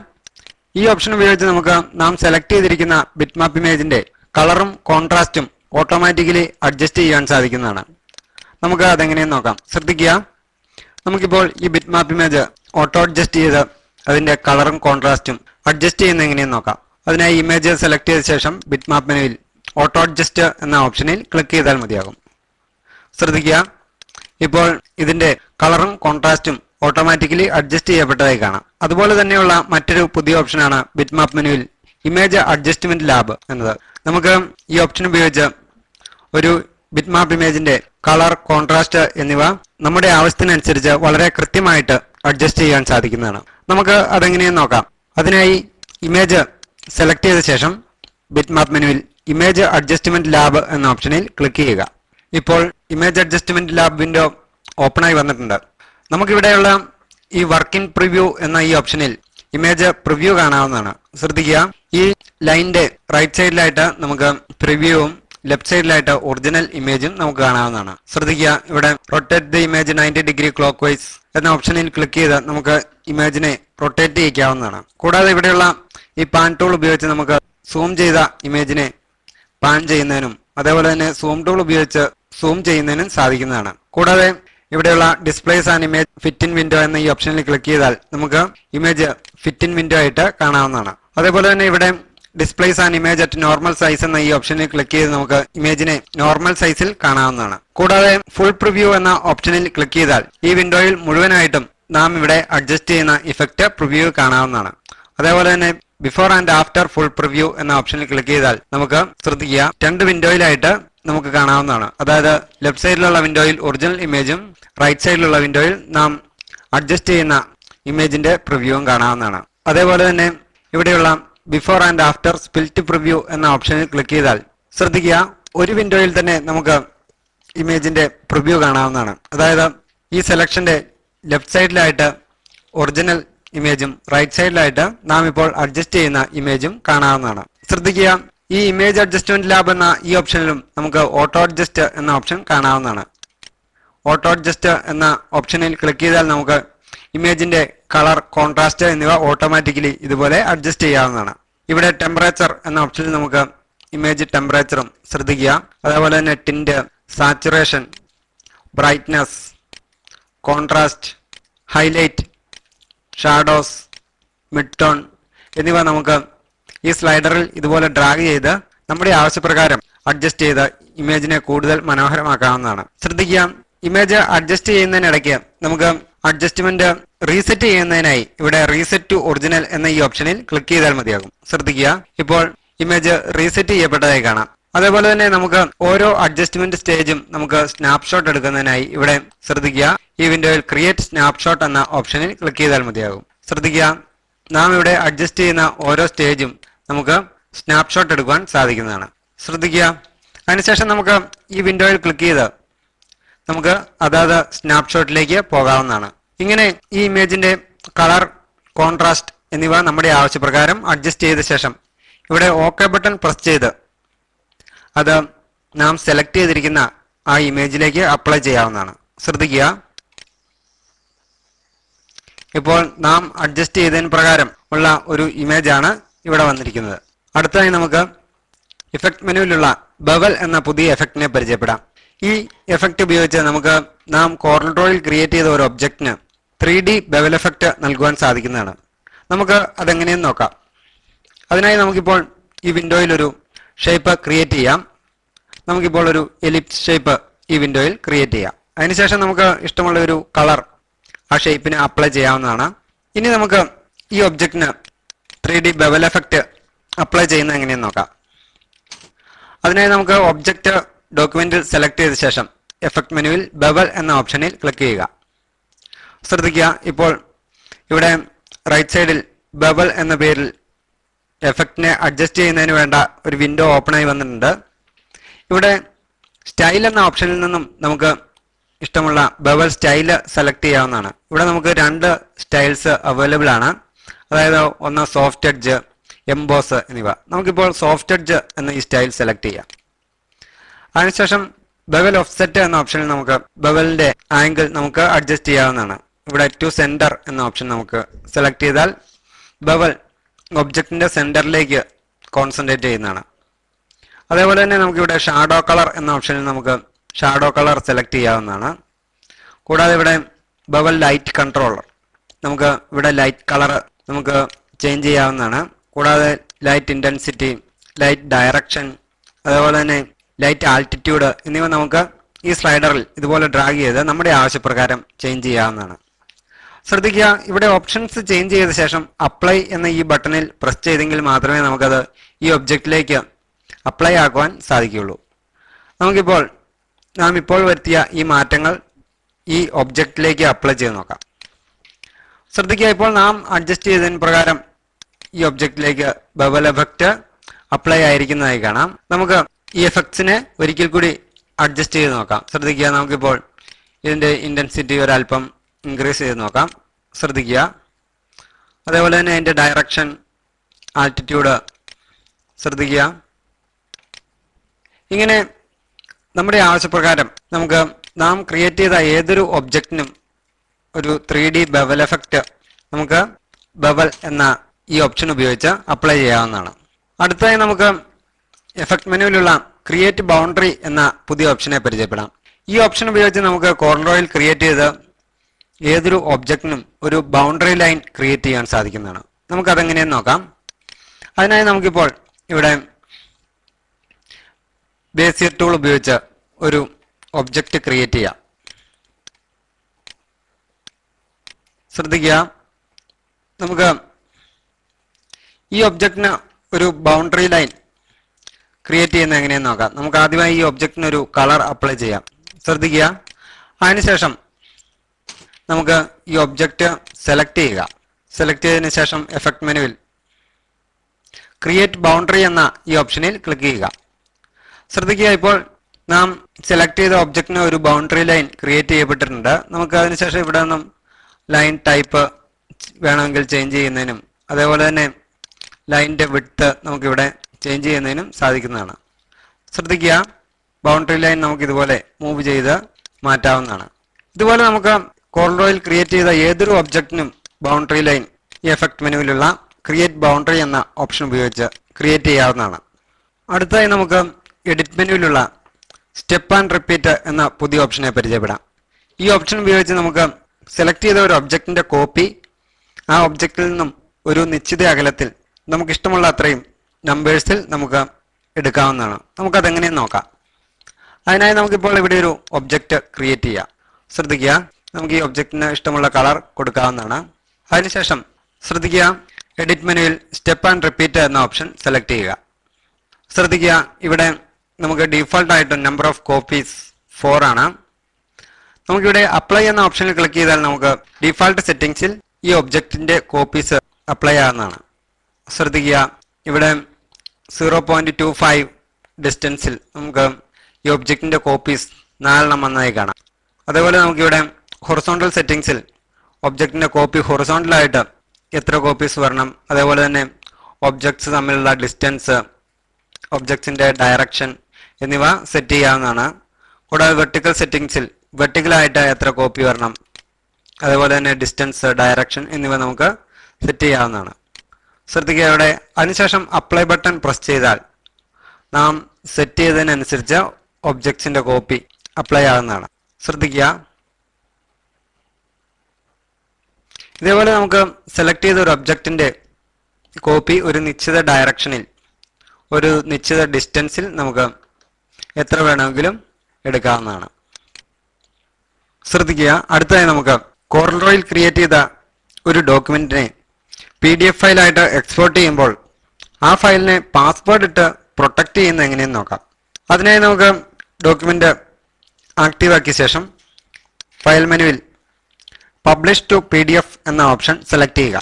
ഈ ഓപ്ഷൻ ഉപയോഗിച്ച് നമുക്ക് നാം സെലക്ട് ചെയ്തിരിക്കുന്ന ബിറ്റ് മാപ്പ് ഇമേജിന്റെ കളറും കോൺട്രാസ്റ്റും ഓട്ടോമാറ്റിക്കലി അഡ്ജസ്റ്റ് ചെയ്യാൻ സാധിക്കുന്നതാണ് നമുക്ക് അതെങ്ങനെയെന്ന് നോക്കാം ശ്രദ്ധിക്കുക നമുക്കിപ്പോൾ ഈ bitmap image auto adjust ചെയ്ത് അതിന്റെ കളറും കോൺട്രാസ്റ്റും അഡ്ജസ്റ്റ് ചെയ്യുന്ന എങ്ങനെയെന്ന് നോക്കാം അതിനായി ഇമേജ് സെലക്ട് ചെയ്ത ശേഷം ബിറ്റ് മാപ്പ് മെനുവിൽ ഓട്ടോ അഡ്ജസ്റ്റ് എന്ന ഓപ്ഷനിൽ ക്ലിക്ക് ചെയ്താൽ മതിയാകും ശ്രദ്ധിക്കുക ഇപ്പോൾ ഇതിന്റെ കളറും കോൺട്രാസ്റ്റും ഓട്ടോമാറ്റിക്കലി അഡ്ജസ്റ്റ് ചെയ്യപ്പെട്ടതായി കാണാം അതുപോലെ തന്നെയുള്ള മറ്റൊരു പുതിയ ഓപ്ഷനാണ് ബിറ്റ് മാപ്പ് മെനുവിൽ ഇമേജ് അഡ്ജസ്റ്റ്മെന്റ് ലാബ് എന്നത് നമുക്ക് ഈ ഓപ്ഷൻ ഉപയോഗിച്ച് ഒരു ബിറ്റ് മാപ്പ് ഇമേജിന്റെ കളർ കോൺട്രാസ്റ്റ് എന്നിവ നമ്മുടെ ആവശ്യത്തിനനുസരിച്ച് വളരെ കൃത്യമായിട്ട് അഡ്ജസ്റ്റ് ചെയ്യാൻ സാധിക്കുന്നതാണ് നമുക്ക് അതെങ്ങനെയെന്ന് നോക്കാം അതിനായി ഇമേജ് സെലക്ട് ചെയ്ത ശേഷം ബിറ്റ് മാപ്പ് മെനുവിൽ ഇമേജ് അഡ്ജസ്റ്റ്മെന്റ് ലാബ് എന്ന ഓപ്ഷനിൽ ക്ലിക്ക് ചെയ്യുക ഇപ്പോൾ image adjustment lab window open ആയി വന്നിട്ടുണ്ട് നമുക്കിവിടെയുള്ള ഈ വർക്ക് ഇൻ പ്രിവ്യൂ എന്ന ഈ ഓപ്ഷനിൽ ഇമേജ് പ്രിവ്യൂ കാണാവുന്നതാണ് ശ്രദ്ധിക്കുക ഈ ലൈനിന്റെ റൈറ്റ് സൈഡിലായിട്ട് നമുക്ക് പ്രിവ്യൂവും ലെഫ്റ്റ് സൈഡിലായിട്ട് ഒറിജിനൽ ഇമേജും നമുക്ക് കാണാവുന്നതാണ് ശ്രദ്ധിക്കുക ഇവിടെ rotate the image ninety degree clockwise എന്ന ഓപ്ഷനിൽ ക്ലിക്ക് ചെയ്ത് നമുക്ക് ഇമേജിനെ റൊട്ടേറ്റ് ചെയ്യിക്കാവുന്നതാണ് കൂടാതെ ഇവിടെയുള്ള ഈ പാൻ ടൂൾ ഉപയോഗിച്ച് നമുക്ക് സൂം ചെയ്ത ഇമേജിനെ പാൻ ചെയ്യുന്നതിനും അതേപോലെ തന്നെ സൂം ടൂൾ ഉപയോഗിച്ച് സൂം ചെയ്യുന്നതിനും സാധിക്കുന്നതാണ് കൂടാതെ ഇവിടെയുള്ള displace and image fit in window എന്ന ഈ ഓപ്ഷനിൽ ക്ലിക്ക് ചെയ്താൽ നമുക്ക് ഇമേജ് ഫിറ്റ് ഇൻ വിൻഡോ ആയിട്ട് കാണാവുന്നതാണ് അതേപോലെ തന്നെ ഇവിടെ displace and image at normal size എന്ന ഈ ഓപ്ഷനിൽ ക്ലിക്ക് ചെയ്ത് നമുക്ക് ഇമേജിനെ നോർമൽ സൈസിൽ കാണാവുന്നതാണ് കൂടാതെ ഫുൾ പ്രിവ്യൂ എന്ന ഓപ്ഷനിൽ ക്ലിക്ക് ചെയ്താൽ ഈ വിൻഡോയിൽ മുഴുവനായിട്ടും നാം ഇവിടെ അഡ്ജസ്റ്റ് ചെയ്യുന്ന ഇഫക്റ്റ് പ്രിവ്യൂ കാണാവുന്നതാണ് അതേപോലെ തന്നെ before and after full preview എന്ന ഓപ്ഷനിൽ ക്ലിക്ക് ചെയ്താൽ നമുക്ക് ശ്രദ്ധിക്കുക രണ്ട് വിൻഡോയിലായിട്ട് നമുക്ക് കാണാവുന്നതാണ് അതായത് ലെഫ്റ്റ് സൈഡിലുള്ള വിൻഡോയിൽ ഒറിജിനൽ ഇമേജും റൈറ്റ് സൈഡിലുള്ള വിൻഡോയിൽ നാം അഡ്ജസ്റ്റ് ചെയ്യുന്ന ഇമേജിന്റെ പ്രിവ്യൂവും കാണാവുന്നതാണ് അതേപോലെ തന്നെ ഇവിടെയുള്ള before and after split preview എന്ന ഓപ്ഷനിൽ ക്ലിക്ക് ചെയ്താൽ ശ്രദ്ധിക്കുക ഒരു വിൻഡോയിൽ തന്നെ നമുക്ക് ഇമേജിന്റെ പ്രിവ്യൂ കാണാവുന്നതാണ് അതായത് ഈ സെലക്ഷന്റെ ലെഫ്റ്റ് സൈഡിലായിട്ട് ഒറിജിനൽ ഇമേജും റൈറ്റ് സൈഡിലായിട്ട് നാം ഇപ്പോൾ അഡ്ജസ്റ്റ് ചെയ്യുന്ന ഇമേജും കാണാവുന്നതാണ് ശ്രദ്ധിക്കുക ഈ ഇമേജ് അഡ്ജസ്റ്റ്മെന്റ് ലാബ് എന്ന ഈ ഓപ്ഷനിലും നമുക്ക് ഓട്ടോ അഡ്ജസ്റ്റ് എന്ന ഓപ്ഷൻ കാണാവുന്നതാണ് ഓട്ടോ അഡ്ജസ്റ്റ് എന്ന ഓപ്ഷനിൽ ക്ലിക്ക് ചെയ്താൽ നമുക്ക് ഇമേജിന്റെ കളർ കോൺട്രാസ്റ്റ് എന്നിവ ഓട്ടോമാറ്റിക്കലി ഇതുപോലെ അഡ്ജസ്റ്റ് ചെയ്യാവുന്നതാണ് ഇവിടെ ടെമ്പറേച്ചർ എന്ന ഓപ്ഷനിൽ നമുക്ക് ഇമേജ് ടെമ്പറേച്ചറും ശ്രദ്ധിക്കുക അതേപോലെ തന്നെ tint saturation brightness contrast highlight shadows mid tone എന്നിവ നമുക്ക് ഈ സ്ലൈഡറിൽ ഇതുപോലെ ഡ്രാഗ് ചെയ്ത് നമ്മുടെ ആവശ്യപ്രകാരം അഡ്ജസ്റ്റ് ചെയ്ത് ഇമേജിനെ കൂടുതൽ മനോഹരമാക്കാവുന്നതാണ് ശ്രദ്ധിക്കുക ഇമേജ് അഡ്ജസ്റ്റ് ചെയ്യുന്നതിനിടയ്ക്ക് നമുക്ക് അഡ്ജസ്റ്റ്മെന്റ് റീസെറ്റ് ചെയ്യുന്നതിനായി ഇവിടെ റീസെറ്റ് ടു ഒറിജിനൽ എന്ന ഈ ഓപ്ഷനിൽ ക്ലിക്ക് ചെയ്താൽ മതിയാകും ശ്രദ്ധിക്കുക ഇപ്പോൾ ഇമേജ് റീസെറ്റ് ചെയ്യപ്പെട്ടതായി കാണാം അതേപോലെ തന്നെ നമുക്ക് ഓരോ അഡ്ജസ്റ്റ്മെന്റ് സ്റ്റേജും നമുക്ക് സ്നാപ്ഷോട്ട് എടുക്കുന്നതിനായി ഇവിടെ ശ്രദ്ധിക്കുക ഈ വിൻഡോയിൽ ക്രിയേറ്റ് സ്നാപ്ഷോട്ട് എന്ന ഓപ്ഷനിൽ ക്ലിക്ക് ചെയ്താൽ മതിയാകും ശ്രദ്ധിക്കുക നാം ഇവിടെ അഡ്ജസ്റ്റ് ചെയ്യുന്ന ഓരോ സ്റ്റേജും നമുക്ക് സ്നാപ്ഷോട്ട് എടുക്കുവാൻ സാധിക്കുന്നതാണ് ശ്രദ്ധിക്കുക അതിനുശേഷം നമുക്ക് ഈ വിൻഡോയിൽ ക്ലിക്ക് ചെയ്ത് നമുക്ക് അതാത് സ്നാപ്ഷോട്ടിലേക്ക് പോകാവുന്നതാണ് ഇങ്ങനെ ഈ ഇമേജിന്റെ കളർ കോൺട്രാസ്റ്റ് എന്നിവ നമ്മുടെ ആവശ്യപ്രകാരം അഡ്ജസ്റ്റ് ചെയ്ത ശേഷം ഇവിടെ ഓക്കെ ബട്ടൺ പ്രസ് ചെയ്ത് അത് നാം സെലക്ട് ചെയ്തിരിക്കുന്ന ആ ഇമേജിലേക്ക് അപ്ലൈ ചെയ്യാവുന്നതാണ് ശ്രദ്ധിക്കുക ഇപ്പോൾ നാം അഡ്ജസ്റ്റ് ചെയ്തതിന് പ്രകാരം ഉള്ള ഒരു ഇമേജ് ആണ് ഇവിടെ വന്നിരിക്കുന്നത് അടുത്തതായി നമുക്ക് ഇഫക്റ്റ് മെനുവിലുള്ള ബവൽ എന്ന പുതിയ എഫക്റ്റിനെ പരിചയപ്പെടാം ഈ എഫക്റ്റ് ഉപയോഗിച്ച് നമുക്ക് നാം കോർണർ ഡ്രോയിൽ ക്രിയേറ്റ് ചെയ്ത ഒരു ഒബ്ജക്റ്റിന് ത്രീ ഡി ബവൽ എഫക്റ്റ് നൽകുവാൻ സാധിക്കുന്നതാണ് നമുക്ക് അതെങ്ങനെയെന്ന് നോക്കാം അതിനായി നമുക്കിപ്പോൾ ഈ വിൻഡോയിൽ ഒരു ഷേപ്പ് ക്രിയേറ്റ് ചെയ്യാം നമുക്കിപ്പോൾ ഒരു എലിപ്സ് ഷേപ്പ് ഈ വിൻഡോയിൽ ക്രിയേറ്റ് ചെയ്യാം അതിനുശേഷം നമുക്ക് ഇഷ്ടമുള്ള ഒരു കളർ ആ ഷേപ്പിന് അപ്ലൈ ചെയ്യാവുന്നതാണ് ഇനി നമുക്ക് ഈ ഒബ്ജക്റ്റിന് three D bevel effect apply ചെയ്യുന്നത് എങ്ങനെയെന്ന് നോക്കാം അതിനായി നമുക്ക് ഒബ്ജക്റ്റ് ഡോക്യുമെന്റിൽ സെലക്ട് ചെയ്ത ശേഷം എഫക്ട് മെനുവിൽ ബെവൽ എന്ന ഓപ്ഷനിൽ ക്ലിക്ക് ചെയ്യുക ശ്രദ്ധിക്കുക ഇപ്പോൾ ഇവിടെ റൈറ്റ് സൈഡിൽ ബബിൾ എന്ന പേരിൽ എഫക്റ്റിനെ അഡ്ജസ്റ്റ് ചെയ്യുന്നതിന് വേണ്ട ഒരു വിൻഡോ ഓപ്പൺ ആയി വന്നിട്ടുണ്ട് ഇവിടെ സ്റ്റൈൽ എന്ന ഓപ്ഷനിൽ നിന്നും നമുക്ക് ഇഷ്ടമുള്ള ബബിൾ സ്റ്റൈല് സെലക്ട് ചെയ്യാവുന്നതാണ് ഇവിടെ നമുക്ക് രണ്ട് സ്റ്റൈൽസ് അവൈലബിൾ ആണ് അതായത് ഒന്ന് സോഫ്റ്റ് എഡ്ജ് എംബോസ് എന്നിവ നമുക്കിപ്പോൾ സോഫ്റ്റ് എഡ്ജ് എന്ന ഈ സ്റ്റൈൽ സെലക്ട് ചെയ്യാം അതിനുശേഷം ബവൽ ഓഫ്സെറ്റ് എന്ന ഓപ്ഷനിൽ നമുക്ക് ബവലിന്റെ ആംഗിൾ നമുക്ക് അഡ്ജസ്റ്റ് ചെയ്യാവുന്നതാണ് ഇവിടെ ടു സെന്റർ എന്ന ഓപ്ഷൻ നമുക്ക് സെലക്ട് ചെയ്താൽ ബവൽ ഒബ്ജക്റ്റിന്റെ സെന്ററിലേക്ക് കോൺസെൻട്രേറ്റ് ചെയ്യുന്നതാണ് അതേപോലെ തന്നെ നമുക്ക് ഇവിടെ ഷാഡോ കളർ എന്ന ഓപ്ഷനിൽ നമുക്ക് ഷാഡോ കളർ സെലക്ട് ചെയ്യാവുന്നതാണ് കൂടാതെ ഇവിടെ ബവൽ ലൈറ്റ് കൺട്രോളർ നമുക്ക് ഇവിടെ ലൈറ്റ് കളർ നമുക്ക് ചേഞ്ച് ചെയ്യാവുന്നതാണ് കൂടാതെ ലൈറ്റ് ഇന്റൻസിറ്റി ലൈറ്റ് ഡയറക്ഷൻ അതേപോലെ തന്നെ ലൈറ്റ് ആൾട്ടിറ്റ്യൂഡ് എന്നിവ നമുക്ക് ഈ സ്ലൈഡറിൽ ഇതുപോലെ ഡ്രാഗ് ചെയ്ത് നമ്മുടെ ആവശ്യപ്രകാരം ചേഞ്ച് ചെയ്യാവുന്നതാണ് ശ്രദ്ധിക്കുക ഇവിടെ ഓപ്ഷൻസ് ചേഞ്ച് ചെയ്ത ശേഷം അപ്ലൈ എന്ന ഈ ബട്ടണിൽ പ്രസ് ചെയ്തെങ്കിൽ മാത്രമേ നമുക്കത് ഈ ഒബ്ജക്റ്റിലേക്ക് അപ്ലൈ ആക്കുവാൻ സാധിക്കുകയുള്ളൂ നമുക്കിപ്പോൾ നാം ഇപ്പോൾ വരുത്തിയ ഈ മാറ്റങ്ങൾ ഈ ഒബ്ജക്റ്റിലേക്ക് അപ്ലൈ ചെയ്ത് നോക്കാം ശ്രദ്ധിക്കുക ഇപ്പോൾ നാം അഡ്ജസ്റ്റ് ചെയ്തതിന് പ്രകാരം ഈ ഒബ്ജക്റ്റിലേക്ക് ബബൽ എഫക്റ്റ് അപ്ലൈ ആയിരിക്കുന്നതായി കാണാം നമുക്ക് ഈ എഫക്ട്സിനെ ഒരിക്കൽ കൂടി അഡ്ജസ്റ്റ് ചെയ്ത് നോക്കാം ശ്രദ്ധിക്കുക നമുക്കിപ്പോൾ ഇതിന്റെ ഇന്റൻസിറ്റി ഒരല്പം ഇൻക്രീസ് ചെയ്ത് നോക്കാം ശ്രദ്ധിക്കുക അതേപോലെ തന്നെ അതിന്റെ ഡയറക്ഷൻ ആൾട്ടിറ്റ്യൂഡ് ശ്രദ്ധിക്കുക ഇങ്ങനെ നമ്മുടെ ആവശ്യപ്രകാരം നമുക്ക് നാം ക്രിയേറ്റ് ചെയ്ത ഏതൊരു ഒബ്ജക്റ്റിനും ഒരു ത്രീ ഡി ബബൽ എഫക്റ്റ് നമുക്ക് ബബൽ എന്ന ഈ ഓപ്ഷൻ ഉപയോഗിച്ച് അപ്ലൈ ചെയ്യാവുന്നതാണ് അടുത്തതായി നമുക്ക് എഫക്ട് മെനുവിലുള്ള ക്രിയേറ്റ് ബൗണ്ടറി എന്ന പുതിയ ഓപ്ഷനെ പരിചയപ്പെടാം ഈ ഓപ്ഷൻ ഉപയോഗിച്ച് നമുക്ക് കോർണറോയിൽ ക്രിയേറ്റ് ചെയ്ത് ഏതൊരു ഒബ്ജക്റ്റിനും ഒരു ബൗണ്ടറി ലൈൻ ക്രിയേറ്റ് ചെയ്യാൻ സാധിക്കുന്നതാണ് നമുക്ക് അതെങ്ങനെയെന്ന് നോക്കാം അതിനായി നമുക്കിപ്പോൾ ഇവിടെ ബേസിയർ ടൂൾ ഉപയോഗിച്ച് ഒരു ഒബ്ജക്റ്റ് ക്രിയേറ്റ് ചെയ്യാം ശ്രദ്ധിക്കുക നമുക്ക് ഈ ഒബ്ജക്റ്റിന് ഒരു ബൗണ്ടറി ലൈൻ ക്രിയേറ്റ് ചെയ്യുന്നത് എങ്ങനെയെന്ന് നോക്കാം നമുക്ക് ആദ്യമായി ഈ ഒബ്ജക്റ്റിന് ഒരു കളർ അപ്ലൈ ചെയ്യാം ശ്രദ്ധിക്കുക അതിനുശേഷം നമുക്ക് ഈ ഒബ്ജക്റ്റ് സെലക്ട് ചെയ്യുക സെലക്ട് ചെയ്തതിനു ശേഷം എഫക്ട് മെനുവിൽ ക്രിയേറ്റ് ബൗണ്ടറി എന്ന ഈ ഓപ്ഷനിൽ ക്ലിക്ക് ചെയ്യുക ശ്രദ്ധിക്കുക ഇപ്പോൾ നാം സെലക്ട് ചെയ്ത ഒബ്ജക്റ്റിന് ഒരു ബൗണ്ടറി ലൈൻ ക്രിയേറ്റ് ചെയ്യപ്പെട്ടിട്ടുണ്ട് നമുക്ക് അതിനുശേഷം ഇവിടെ നിന്നും ലൈൻ ടൈപ്പ് വേണമെങ്കിൽ ചേഞ്ച് ചെയ്യുന്നതിനും അതേപോലെ തന്നെ ലൈനിന്റെ വിട്ത് നമുക്കിവിടെ ചേഞ്ച് ചെയ്യുന്നതിനും സാധിക്കുന്നതാണ് ശ്രദ്ധിക്കുക ബൗണ്ടറി ലൈൻ നമുക്ക് ഇതുപോലെ മൂവ് ചെയ്ത് മാറ്റാവുന്നതാണ് ഇതുപോലെ നമുക്ക് കോർഡോയിൽ ക്രിയേറ്റ് ചെയ്ത ഏതൊരു ഒബ്ജക്റ്റിനും ബൗണ്ടറി ലൈൻ ഈ എഫക്ട് മെനുവിലുള്ള ക്രിയേറ്റ് ബൗണ്ടറി എന്ന ഓപ്ഷൻ ഉപയോഗിച്ച് ക്രിയേറ്റ് ചെയ്യാവുന്നതാണ് അടുത്തതായി നമുക്ക് എഡിറ്റ് മെനുവിലുള്ള സ്റ്റെപ്പ് ആൻഡ് റിപ്പീറ്റ് എന്ന പുതിയ ഓപ്ഷനെ പരിചയപ്പെടാം ഈ ഓപ്ഷൻ ഉപയോഗിച്ച് നമുക്ക് സെലക്ട് ചെയ്ത ഒരു ഒബ്ജക്റ്റിന്റെ കോപ്പി ആ ഒബ്ജക്റ്റിൽ നിന്നും ഒരു നിശ്ചിത അകലത്തിൽ നമുക്ക് ഇഷ്ടമുള്ള അത്രയും നമ്പേഴ്സിൽ നമുക്ക് എടുക്കാവുന്നതാണ് നമുക്കത് എങ്ങനെയെന്ന് നോക്കാം അതിനായി നമുക്കിപ്പോൾ ഇവിടെ ഒരു ഒബ്ജക്റ്റ് ക്രിയേറ്റ് ചെയ്യാം ശ്രദ്ധിക്കുക നമുക്ക് ഈ ഒബ്ജക്റ്റിന് ഇഷ്ടമുള്ള കളർ കൊടുക്കാവുന്നതാണ് അതിനുശേഷം ശ്രദ്ധിക്കുക എഡിറ്റ് മെനുവിൽ സ്റ്റെപ്പ് ആൻഡ് റിപ്പീറ്റ് എന്ന ഓപ്ഷൻ സെലക്ട് ചെയ്യുക ശ്രദ്ധിക്കുക ഇവിടെ നമുക്ക് ഡീഫോൾട്ട് ആയിട്ട് നമ്പർ ഓഫ് കോപ്പീസ് ഫോർ ആണ് നമുക്കിവിടെ അപ്ലൈ എന്ന ഓപ്ഷനിൽ ക്ലിക്ക് ചെയ്താൽ നമുക്ക് ഡീഫാൾട്ട് സെറ്റിംഗ്സിൽ ഈ ഒബ്ജക്റ്റിന്റെ കോപ്പീസ് അപ്ലൈ ആകുന്നതാണ് ശ്രദ്ധിക്കുക ഇവിടെ സീറോ പോയിന്റ് ടു ഫൈവ് ഡിസ്റ്റൻസിൽ നമുക്ക് ഈ ഒബ്ജക്റ്റിന്റെ കോപ്പീസ് നാലെണ്ണം വന്നതായി കാണാം അതേപോലെ നമുക്കിവിടെ ഹൊറിസോണ്ടൽ സെറ്റിംഗ്സിൽ ഒബ്ജക്റ്റിന്റെ കോപ്പി ഹൊറിസോണ്ടലായിട്ട് എത്ര കോപ്പീസ് വരണം അതേപോലെ തന്നെ ഒബ്ജക്ട്സ് തമ്മിലുള്ള ഡിസ്റ്റൻസ് ഒബ്ജക്ട്സിന്റെ ഡയറക്ഷൻ എന്നിവ സെറ്റ് ചെയ്യാവുന്നതാണ് കൂടാതെ വെർട്ടിക്കൽ സെറ്റിംഗ്സിൽ വെർട്ടിക്കലായിട്ട് എത്ര കോപ്പി വരണം അതേപോലെ തന്നെ ഡിസ്റ്റൻസ് ഡയറക്ഷൻ എന്നിവ നമുക്ക് സെറ്റ് ചെയ്യാവുന്നതാണ് ശ്രദ്ധിക്കുക ഇവിടെ അതിനുശേഷം അപ്ലൈ ബട്ടൺ പ്രസ് ചെയ്താൽ നാം സെറ്റ് ചെയ്തതിനനുസരിച്ച് ഒബ്ജക്ട്സിന്റെ കോപ്പി അപ്ലൈ ആകുന്നതാണ് ശ്രദ്ധിക്കുക ഇതേപോലെ നമുക്ക് സെലക്ട് ചെയ്ത ഒരു ഒബ്ജക്റ്റിന്റെ കോപ്പി ഒരു നിശ്ചിത ഡയറക്ഷനിൽ ഒരു നിശ്ചിത ഡിസ്റ്റൻസിൽ നമുക്ക് എത്ര വേണമെങ്കിലും എടുക്കാവുന്നതാണ് ശ്രദ്ധിക്കുക അടുത്തതായി നമുക്ക് കോർലറോയിൽ ക്രിയേറ്റ് ചെയ്ത ഒരു ഡോക്യുമെന്റിനെ പി ഡി എഫ് ഫയലായിട്ട് എക്സ്പോർട്ട് ചെയ്യുമ്പോൾ ആ ഫയലിനെ പാസ്വേഡ് ഇട്ട് പ്രൊട്ടക്ട് ചെയ്യുന്നത് എങ്ങനെയെന്ന് നോക്കാം അതിനായി നമുക്ക് ഡോക്യുമെന്റ് ആക്റ്റീവ് ആക്കിയ ശേഷം ഫയൽ മെനുവിൽ publish to P D F എന്ന ഓപ്ഷൻ സെലക്ട് ചെയ്യുക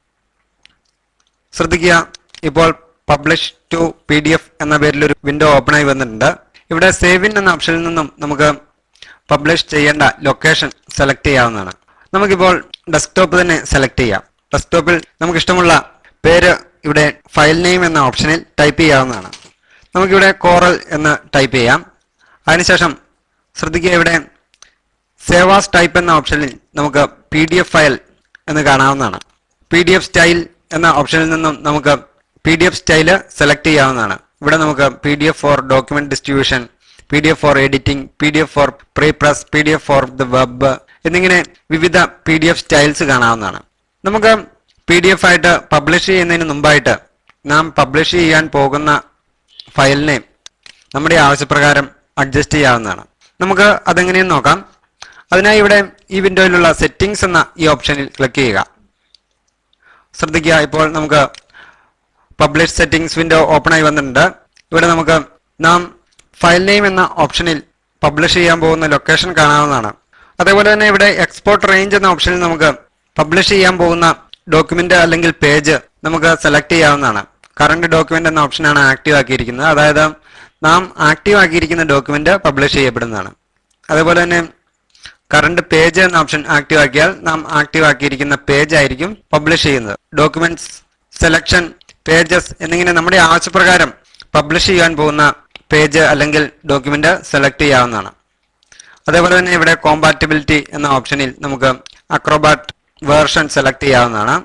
ശ്രദ്ധിക്കുക ഇപ്പോൾ publish to P D F എന്ന പേരിൽ ഒരു വിൻഡോ ഓപ്പൺ ആയി വന്നിട്ടുണ്ട് ഇവിടെ സേവ് ഇൻ എന്ന ഓപ്ഷനിൽ നിന്നും നമുക്ക് പബ്ലിഷ് ചെയ്യേണ്ട ലൊക്കേഷൻ സെലക്ട് ചെയ്യാവുന്നതാണ് നമുക്കിപ്പോൾ ഡെസ്ക്ടോപ്പ് തന്നെ സെലക്ട് ചെയ്യാം ഡെസ്ക്ടോപ്പിൽ നമുക്ക് ഇഷ്ടമുള്ള പേര് ഇവിടെ ഫയൽ നെയിം എന്ന ഓപ്ഷനിൽ ടൈപ്പ് ചെയ്യാവുന്നതാണ് നമുക്കിവിടെ കോറൽ എന്ന് ടൈപ്പ് ചെയ്യാം അതിനുശേഷം ശ്രദ്ധിക്കുക ഇവിടെ സേവാസ് ടൈപ്പ് എന്ന ഓപ്ഷനിൽ നമുക്ക് പി ഡി എഫ് ഫയൽ എന്ന് കാണാവുന്നതാണ് പി ഡി എഫ് സ്റ്റൈൽ എന്ന ഓപ്ഷനിൽ നിന്നും നമുക്ക് P D F style select ചെയ്യാവുന്നതാണ് ഇവിടെ നമുക്ക് P D F for document distribution P D F for editing P D F for prepress P D F for the web എന്നിങ്ങനെ വിവിധ P D F styles കാണാവുന്നതാണ് നമുക്ക് P D F ആയിട്ട് publish ചെയ്യുന്നതിന് മുമ്പായിട്ട് നാം publish ചെയ്യാൻ പോകുന്ന ഫയലിനെ നമ്മുടെ ആവശ്യപ്രകാരം അഡ്ജസ്റ്റ് ചെയ്യാവുന്നതാണ് നമുക്ക് അതെങ്ങനെയെന്ന് നോക്കാം അതിനായി ഇവിടെ ഈ വിൻഡോയിലുള്ള സെറ്റിംഗ്സ് എന്ന ഈ ഓപ്ഷനിൽ ക്ലിക്ക് ചെയ്യുക ശ്രദ്ധിക്കുക ഇപ്പോൾ നമുക്ക് പബ്ലിഷ് സെറ്റിംഗ്സ് വിൻഡോ ഓപ്പൺ ആയി വന്നിട്ടുണ്ട് ഇവിടെ നമുക്ക് നാം ഫയൽ നെയിം എന്ന ഓപ്ഷനിൽ പബ്ലിഷ് ചെയ്യാൻ പോകുന്ന ലൊക്കേഷൻ കാണാവുന്നതാണ് അതേപോലെ തന്നെ ഇവിടെ എക്സ്പോർട്ട് റേഞ്ച് എന്ന ഓപ്ഷനിൽ നമുക്ക് പബ്ലിഷ് ചെയ്യാൻ പോകുന്ന ഡോക്യുമെന്റ് അല്ലെങ്കിൽ പേജ് നമുക്ക് സെലക്ട് ചെയ്യാവുന്നതാണ് കറണ്ട് ഡോക്യുമെന്റ് എന്ന ഓപ്ഷനാണ് ആക്റ്റീവ് ആക്കിയിരിക്കുന്നത് അതായത് നാം ആക്റ്റീവ് ആക്കിയിരിക്കുന്ന ഡോക്യുമെന്റ് പബ്ലിഷ് ചെയ്യപ്പെടുന്നതാണ് അതേപോലെ തന്നെ കറണ്ട് പേജ് എന്ന ഓപ്ഷൻ ആക്റ്റീവ് ആക്കിയാൽ നാം ആക്റ്റീവ് ആക്കിയിരിക്കുന്ന പേജ് ആയിരിക്കും പബ്ലിഷ് ചെയ്യുന്നത് ഡോക്യുമെന്റ്സ് സെലക്ഷൻ പേജസ് എന്നിങ്ങനെ നമ്മുടെ ആവശ്യപ്രകാരം പബ്ലിഷ് ചെയ്യാൻ പോകുന്ന പേജ് അല്ലെങ്കിൽ ഡോക്യുമെന്റ് സെലക്ട് ചെയ്യാവുന്നതാണ് അതേപോലെ തന്നെ ഇവിടെ കോമ്പാറ്റബിലിറ്റി എന്ന ഓപ്ഷനിൽ നമുക്ക് അക്രോബാറ്റ് വേർഷൻ സെലക്ട് ചെയ്യാവുന്നതാണ്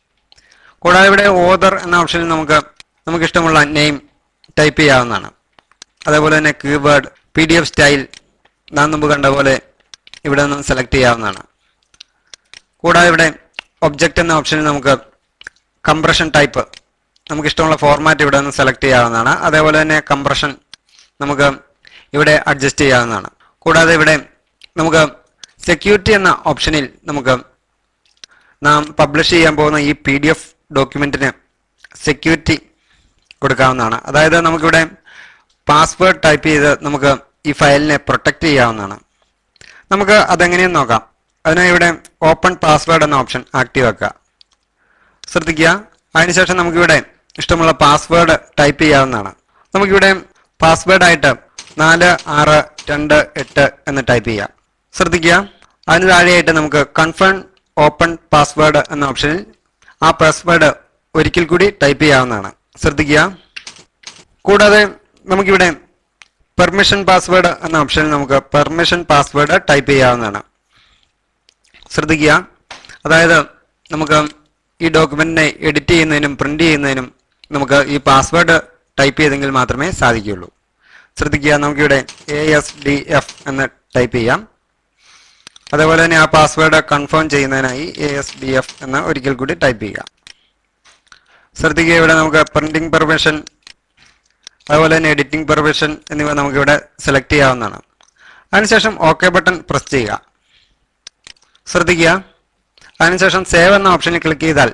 കൂടാതെ ഇവിടെ ഓദർ എന്ന ഓപ്ഷനിൽ നമുക്ക് നമുക്ക് ഇഷ്ടമുള്ള നെയിം ടൈപ്പ് ചെയ്യാവുന്നതാണ് അതേപോലെ തന്നെ keyword P D F style നാം മുമ്പ് കണ്ട പോലെ ഇവിടെ നിന്ന് സെലക്ട് ചെയ്യാവുന്നതാണ് കൂടാതെ ഇവിടെ ഒബ്ജക്റ്റ് എന്ന ഓപ്ഷനിൽ നമുക്ക് കംപ്രഷൻ ടൈപ്പ് നമുക്ക് ഇഷ്ടമുള്ള ഫോർമാറ്റ് ഇവിടെ നിന്ന് സെലക്ട് ചെയ്യാവുന്നതാണ് അതേപോലെ തന്നെ കംപ്രഷൻ നമുക്ക് ഇവിടെ അഡ്ജസ്റ്റ് ചെയ്യാവുന്നതാണ് കൂടാതെ ഇവിടെ നമുക്ക് സെക്യൂരിറ്റി എന്ന ഓപ്ഷനിൽ നമുക്ക് നാം പബ്ലിഷ് ചെയ്യാൻ പോകുന്ന ഈ പി ഡി എഫ് ഡോക്യുമെന്റിന് സെക്യൂരിറ്റി കൊടുക്കാവുന്നതാണ് അതായത് നമുക്കിവിടെ പാസ്വേഡ് ടൈപ്പ് ചെയ്ത് നമുക്ക് ഈ ഫയലിനെ പ്രൊട്ടക്റ്റ് ചെയ്യാവുന്നതാണ് നമുക്ക് അതെങ്ങനെയെന്ന് നോക്കാം അതിനായി ഇവിടെ ഓപ്പൺ പാസ്വേഡ് എന്ന ഓപ്ഷൻ ആക്റ്റീവ് ആക്കുക ശ്രദ്ധിക്കുക അതിനുശേഷം നമുക്കിവിടെ ഇഷ്ടമുള്ള പാസ്വേഡ് ടൈപ്പ് ചെയ്യാവുന്നതാണ് നമുക്കിവിടെ പാസ്വേഡ് ആയിട്ട് നാല് ആറ് രണ്ട് എട്ട് എന്ന് ടൈപ്പ് ചെയ്യാം ശ്രദ്ധിക്കുക അതിന് താഴെയായിട്ട് നമുക്ക് കൺഫേൺ ഓപ്പൺ പാസ്വേഡ് എന്ന ഓപ്ഷനിൽ ആ പാസ്വേഡ് ഒരിക്കൽ കൂടി ടൈപ്പ് ചെയ്യാവുന്നതാണ് ശ്രദ്ധിക്കുക കൂടാതെ നമുക്കിവിടെ പെർമിഷൻ പാസ്വേഡ് എന്ന ഓപ്ഷനിൽ നമുക്ക് പെർമിഷൻ പാസ്വേഡ് ടൈപ്പ് ചെയ്യാവുന്നതാണ് ശ്രദ്ധിക്കുക അതായത് നമുക്ക് ഈ ഡോക്യുമെന്റിനെ എഡിറ്റ് ചെയ്യുന്നതിനും പ്രിന്റ് ചെയ്യുന്നതിനും നമുക്ക് ഈ പാസ്വേഡ് ടൈപ്പ് ചെയ്തെങ്കിൽ മാത്രമേ സാധിക്കുകയുള്ളൂ ശ്രദ്ധിക്കുക നമുക്കിവിടെ എ എസ് ഡി എഫ് എന്ന് ടൈപ്പ് ചെയ്യാം അതേപോലെ തന്നെ ആ പാസ്വേഡ് കൺഫേം ചെയ്യുന്നതിനായി എ എസ് ഡി എഫ് എന്ന് ഒരിക്കൽ കൂടി ടൈപ്പ് ചെയ്യുക ശ്രദ്ധിക്കുക ഇവിടെ നമുക്ക് പ്രിന്റിംഗ് പെർമിഷൻ അതുപോലെ തന്നെ എഡിറ്റിംഗ് പെർമിഷൻ എന്നിവ നമുക്കിവിടെ സെലക്ട് ചെയ്യാവുന്നതാണ് അതിനുശേഷം ഓക്കെ ബട്ടൺ പ്രസ് ചെയ്യുക ശ്രദ്ധിക്കുക അതിനുശേഷം സേവ് എന്ന ഓപ്ഷനിൽ ക്ലിക്ക് ചെയ്താൽ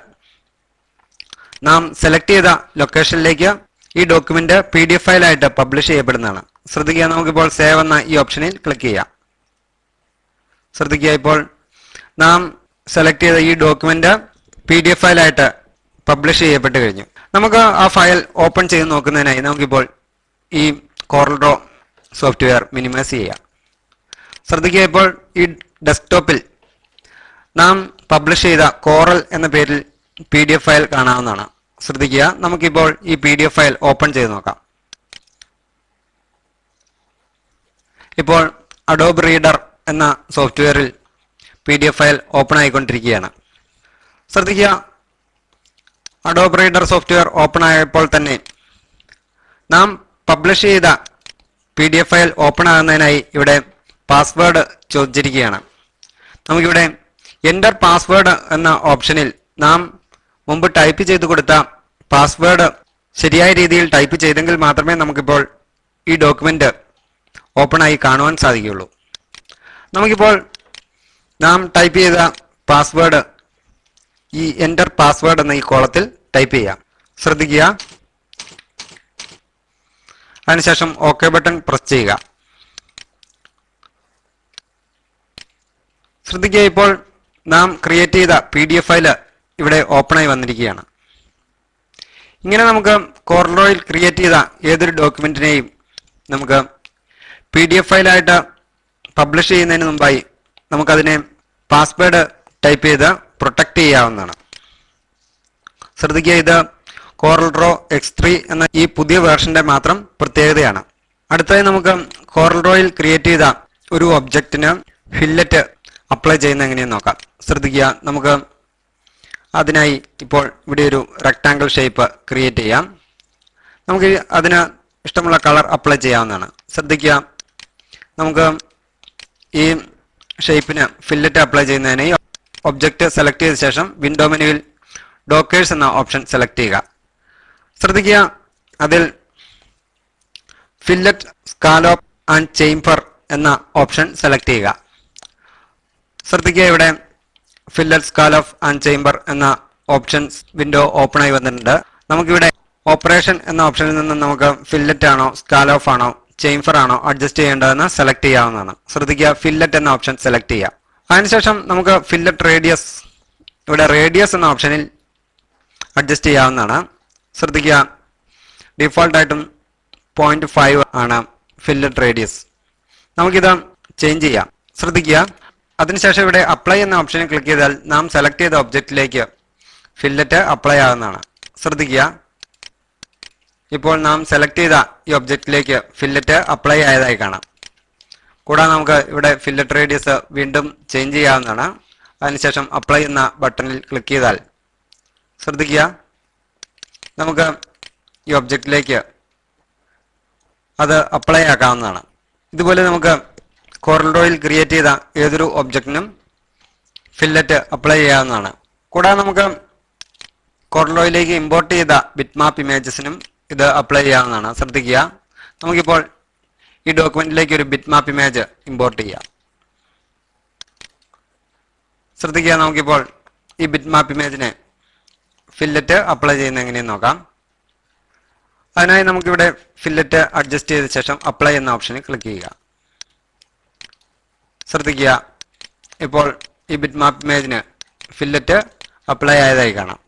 നാം സെലക്ട് ചെയ്ത ലൊക്കേഷനിലേക്ക് ഈ ഡോക്യുമെന്റ് പി ഡി എഫ് ഫയലായിട്ട് പബ്ലിഷ് ചെയ്യപ്പെടുന്നതാണ് ശ്രദ്ധിക്കുക നമുക്കിപ്പോൾ സേവ് എന്ന ഈ ഓപ്ഷനിൽ ക്ലിക്ക് ചെയ്യാം ശ്രദ്ധിക്കുക ഇപ്പോൾ നാം സെലക്ട് ചെയ്ത ഈ ഡോക്യുമെന്റ് പി ഡി എഫ് ഫയലായിട്ട് പബ്ലിഷ് ചെയ്യപ്പെട്ട് കഴിഞ്ഞു നമുക്ക് ആ ഫയൽ ഓപ്പൺ ചെയ്ത് നോക്കുന്നതിനായി നമുക്കിപ്പോൾ ഈ കോറൽ ഡ്രോ സോഫ്റ്റ്വെയർ മിനിമൈസ് ചെയ്യാം ശ്രദ്ധിക്കുക ഇപ്പോൾ ഈ ഡെസ്ക്ടോപ്പിൽ നാം പബ്ലിഷ് ചെയ്ത കോറൽ എന്ന പേരിൽ പി ഡി എഫ് ഫയൽ കാണാവുന്നതാണ് ശ്രദ്ധിക്കുക നമുക്കിപ്പോൾ ഈ P D F file open ചെയ്ത് നോക്കാം ഇപ്പോൾ അഡോബ് റീഡർ എന്ന സോഫ്റ്റ്വെയറിൽ P D F file open ആയിക്കൊണ്ടിരിക്കുകയാണ് ശ്രദ്ധിക്കുക അഡോബ് റീഡർ സോഫ്റ്റ്വെയർ ഓപ്പൺ ആയപ്പോൾ തന്നെ നാം പബ്ലിഷ് ചെയ്ത P D F file open ആകുന്നതിനായി ഇവിടെ പാസ്വേഡ് ചോദിച്ചിരിക്കുകയാണ് നമുക്കിവിടെ എൻ്റർ പാസ്വേഡ് എന്ന ഓപ്ഷനിൽ നാം മുമ്പ് ടൈപ്പ് ചെയ്ത് കൊടുത്ത പാസ്വേഡ് ശരിയായ രീതിയിൽ ടൈപ്പ് ചെയ്തെങ്കിൽ മാത്രമേ നമുക്കിപ്പോൾ ഈ ഡോക്യുമെന്റ് ഓപ്പൺ ആയി കാണുവാൻ സാധിക്കുകയുള്ളൂ നമുക്കിപ്പോൾ നാം ടൈപ്പ് ചെയ്ത പാസ്വേഡ് ഈ എൻ്റർ പാസ്വേഡ് എന്ന ഈ കോളത്തിൽ ടൈപ്പ് ചെയ്യാം ശ്രദ്ധിക്കുക അതിനുശേഷം ഓക്കെ ബട്ടൺ പ്രസ് ചെയ്യുക ശ്രദ്ധിക്കുക ഇപ്പോൾ നാം ക്രിയേറ്റ് ചെയ്ത പി ഡി എഫ് ഫയല് ഇവിടെ ഓപ്പണായി വന്നിരിക്കുകയാണ് ഇങ്ങനെ നമുക്ക് കോർലോയിൽ ക്രിയേറ്റ് ചെയ്ത ഏതൊരു ഡോക്യുമെന്റിനെയും നമുക്ക് പി ഡി എഫ് ഫയലായിട്ട് പബ്ലിഷ് ചെയ്യുന്നതിന് മുമ്പായി നമുക്കതിനെ പാസ്വേഡ് ടൈപ്പ് ചെയ്ത് പ്രൊട്ടക്ട് ചെയ്യാവുന്നതാണ് ശ്രദ്ധിക്കുക ഇത് കോറൽ ഡ്രോ എക്സ് ത്രീ എന്ന ഈ പുതിയ വേർഷന്റെ മാത്രം പ്രത്യേകതയാണ് അടുത്തതായി നമുക്ക് കോറൽ ഡ്രോയിൽ ക്രിയേറ്റ് ചെയ്ത ഒരു ഒബ്ജക്റ്റിന് ഫില്ലറ്റ് അപ്ലൈ ചെയ്യുന്ന എങ്ങനെയെന്ന് നോക്കാം ശ്രദ്ധിക്കുക നമുക്ക് അതിനായി ഇപ്പോൾ ഇവിടെ ഒരു റെക്ടാങ്കിൾ ഷേപ്പ് ക്രിയേറ്റ് ചെയ്യാം നമുക്ക് അതിന് ഇഷ്ടമുള്ള കളർ അപ്ലൈ ചെയ്യാവുന്നതാണ് ശ്രദ്ധിക്കുക നമുക്ക് ഈ ഷേപ്പിന് ഫില്ലറ്റ് അപ്ലൈ ചെയ്യുന്നതിനായി ഒബ്ജക്റ്റ് സെലക്ട് ചെയ്ത ശേഷം വിൻഡോ മെനുവിൽ ഡോക്കേഴ്സ് എന്ന ഓപ്ഷൻ സെലക്ട് ചെയ്യുക ശ്രദ്ധിക്കുക അതിൽ ഫില്ലറ്റ് സ്കാലോപ്പ് ആൻഡ് ചേംബർ എന്ന ഓപ്ഷൻ സെലക്ട് ചെയ്യുക ശ്രദ്ധിക്കുക ഇവിടെ ഫില്ലറ്റ് സ്കാലോഫ് ആൻഡ് ചേംബർ എന്ന ഓപ്ഷൻസ് വിൻഡോ ഓപ്പൺ ആയി വന്നിട്ടുണ്ട് നമുക്കിവിടെ ഓപ്പറേഷൻ എന്ന ഓപ്ഷനിൽ നിന്ന് നമുക്ക് ഫില്ലറ്റ് ആണോ സ്കാലോഫ് ആണോ ചേംബർ ആണോ അഡ്ജസ്റ്റ് ചെയ്യേണ്ടതെന്ന് സെലക്ട് ചെയ്യാവുന്നതാണ് ശ്രദ്ധിക്കുക ഫില്ലറ്റ് എന്ന ഓപ്ഷൻ സെലക്ട് ചെയ്യുക അതിനുശേഷം നമുക്ക് ഫില്ലറ്റ് റേഡിയസ് ഇവിടെ റേഡിയസ് എന്ന ഓപ്ഷനിൽ അഡ്ജസ്റ്റ് ചെയ്യാവുന്നതാണ് ശ്രദ്ധിക്കുക ഡിഫോൾട്ടായിട്ടും പോയിന്റ് ഫൈവ് ആണ് ഫില്ലറ്റ് റേഡിയസ് നമുക്കിത് ചേഞ്ച് ചെയ്യാം ശ്രദ്ധിക്കുക അതിനുശേഷം ഇവിടെ അപ്ലൈ എന്ന ഓപ്ഷനിൽ ക്ലിക്ക് ചെയ്താൽ നാം സെലക്ട് ചെയ്ത ഒബ്ജക്റ്റിലേക്ക് ഫില്ലറ്റ് അപ്ലൈ ആകുന്നതാണ് ശ്രദ്ധിക്കുക ഇപ്പോൾ നാം സെലക്ട് ചെയ്ത ഈ ഒബ്ജക്റ്റിലേക്ക് ഫില്ലറ്റ് അപ്ലൈ ആയതായി കാണാം കൂടാതെ നമുക്ക് ഇവിടെ ഫില്ലറ്റ് റേഡിയസ് വീണ്ടും ചേഞ്ച് ചെയ്യാവുന്നതാണ് അതിനുശേഷം അപ്ലൈ എന്ന ബട്ടണിൽ ക്ലിക്ക് ചെയ്താൽ ശ്രദ്ധിക്കുക നമുക്ക് ഈ ഒബ്ജക്റ്റിലേക്ക് അത് അപ്ലൈ ആക്കാവുന്നതാണ് ഇതുപോലെ നമുക്ക് കോറൽഡോയിൽ ക്രിയേറ്റ് ചെയ്ത ഏതൊരു ഒബ്ജക്റ്റിനും ഫില്ലറ്റ് അപ്ലൈ ചെയ്യാവുന്നതാണ് കൂടാതെ നമുക്ക് കോറൽഡോയിലേക്ക് ഇമ്പോർട്ട് ചെയ്ത ബിറ്റ്മാപ്പ് ഇമേജസിനും ഇത് അപ്ലൈ ചെയ്യാവുന്നതാണ് ശ്രദ്ധിക്കുക നമുക്കിപ്പോൾ ഈ ഡോക്യുമെന്റിലേക്ക് ഒരു ബിറ്റ്മാപ്പ് ഇമേജ് ഇമ്പോർട്ട് ചെയ്യാം ശ്രദ്ധിക്കുക നമുക്കിപ്പോൾ ഈ ബിറ്റ്മാപ്പ് ഇമേജിനെ ഫില്ലറ്റ് അപ്ലൈ ചെയ്യുന്ന എങ്ങനെയെന്ന് നോക്കാം അതിനായി നമുക്കിവിടെ ഫില്ലറ്റ് അഡ്ജസ്റ്റ് ചെയ്ത ശേഷം അപ്ലൈ എന്ന ഓപ്ഷനിൽ ക്ലിക്ക് ചെയ്യുക ശ്രദ്ധിക്കുക ഇപ്പോൾ ഈ ബിറ്റ് മാപ്പ് ഇമേജിന് ഫില്ലറ്റ് അപ്ലൈ ആയതായി കാണാം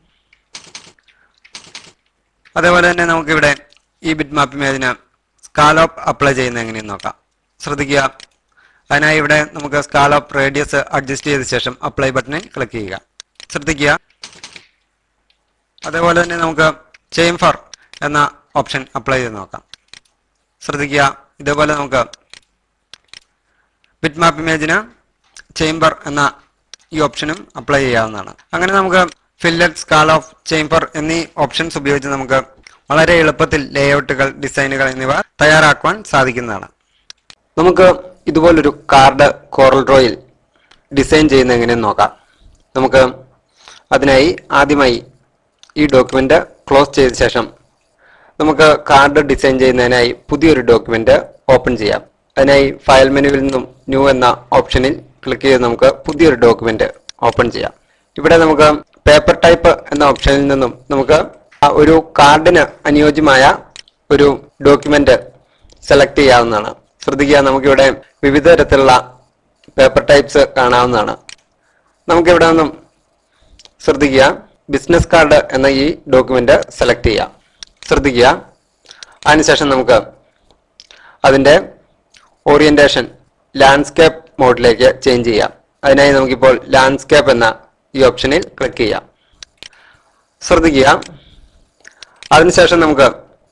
അതേപോലെ തന്നെ നമുക്കിവിടെ ഈ ബിറ്റ് മാപ്പ് ഇമേജിന് സ്കാലോപ്പ് അപ്ലൈ ചെയ്യുന്ന എങ്ങനെയെന്ന് നോക്കാം ശ്രദ്ധിക്കുക അതിനായി ഇവിടെ നമുക്ക് സ്കാലോപ്പ് റേഡിയസ് അഡ്ജസ്റ്റ് ചെയ്ത ശേഷം അപ്ലൈ ബട്ടണിൽ ക്ലിക്ക് ചെയ്യുക ശ്രദ്ധിക്കുക അതേപോലെ തന്നെ നമുക്ക് ചേംഫർ എന്ന ഓപ്ഷൻ അപ്ലൈ ചെയ്ത് നോക്കാം ശ്രദ്ധിക്കുക ഇതേപോലെ നമുക്ക് ബിറ്റ് മാപ്പ് ഇമേജിന് ചേംബർ എന്ന ഈ ഓപ്ഷനും അപ്ലൈ ചെയ്യാവുന്നതാണ് അങ്ങനെ നമുക്ക് ഫില്ലറ്റ് സ്കാൾ ഓഫ് ചേംബർ എന്നീ ഓപ്ഷൻസ് ഉപയോഗിച്ച് നമുക്ക് വളരെ എളുപ്പത്തിൽ ലേഔട്ടുകൾ ഡിസൈനുകൾ എന്നിവ തയ്യാറാക്കുവാൻ സാധിക്കുന്നതാണ്
നമുക്ക് ഇതുപോലൊരു കാർഡ് കോറൽ ഡ്രോയിൽ ഡിസൈൻ ചെയ്യുന്ന എങ്ങനെയെന്ന് നോക്കാം നമുക്ക് അതിനായി ആദ്യമായി ഈ ഡോക്യുമെന്റ് ക്ലോസ് ചെയ്ത ശേഷം നമുക്ക് കാർഡ് ഡിസൈൻ ചെയ്യുന്നതിനായി പുതിയൊരു ഡോക്യുമെന്റ് ഓപ്പൺ ചെയ്യാം അതിനായി ഫയൽ മെനുവിൽ നിന്നും ന്യൂ എന്ന ഓപ്ഷനിൽ ക്ലിക്ക് ചെയ്ത് നമുക്ക് പുതിയൊരു ഡോക്യുമെന്റ് ഓപ്പൺ ചെയ്യാം ഇവിടെ നമുക്ക് പേപ്പർ ടൈപ്പ് എന്ന ഓപ്ഷനിൽ നിന്നും നമുക്ക് ആ ഒരു കാർഡിന് അനുയോജ്യമായ ഒരു ഡോക്യുമെന്റ് സെലക്ട് ചെയ്യാവുന്നതാണ് ശ്രദ്ധിക്കുക നമുക്കിവിടെ വിവിധ തരത്തിലുള്ള പേപ്പർ ടൈപ്സ് കാണാവുന്നതാണ് നമുക്കിവിടെ നിന്നും ശ്രദ്ധിക്കുക ബിസിനസ് കാർഡ് എന്ന ഈ ഡോക്യുമെന്റ് സെലക്ട് ചെയ്യാം ശ്രദ്ധിക്കുക അതിനുശേഷം നമുക്ക് അതിന്റെ ഓറിയന്റേഷൻ ലാൻഡ്സ്കേപ്പ് മോഡിലേക്ക് ചേഞ്ച് ചെയ്യാം അതിനായി നമുക്കിപ്പോൾ ലാൻഡ്സ്കേപ്പ് എന്ന ഈ ഓപ്ഷനിൽ ക്ലിക്ക് ചെയ്യാം ശ്രദ്ധിക്കുക അതിനുശേഷം നമുക്ക്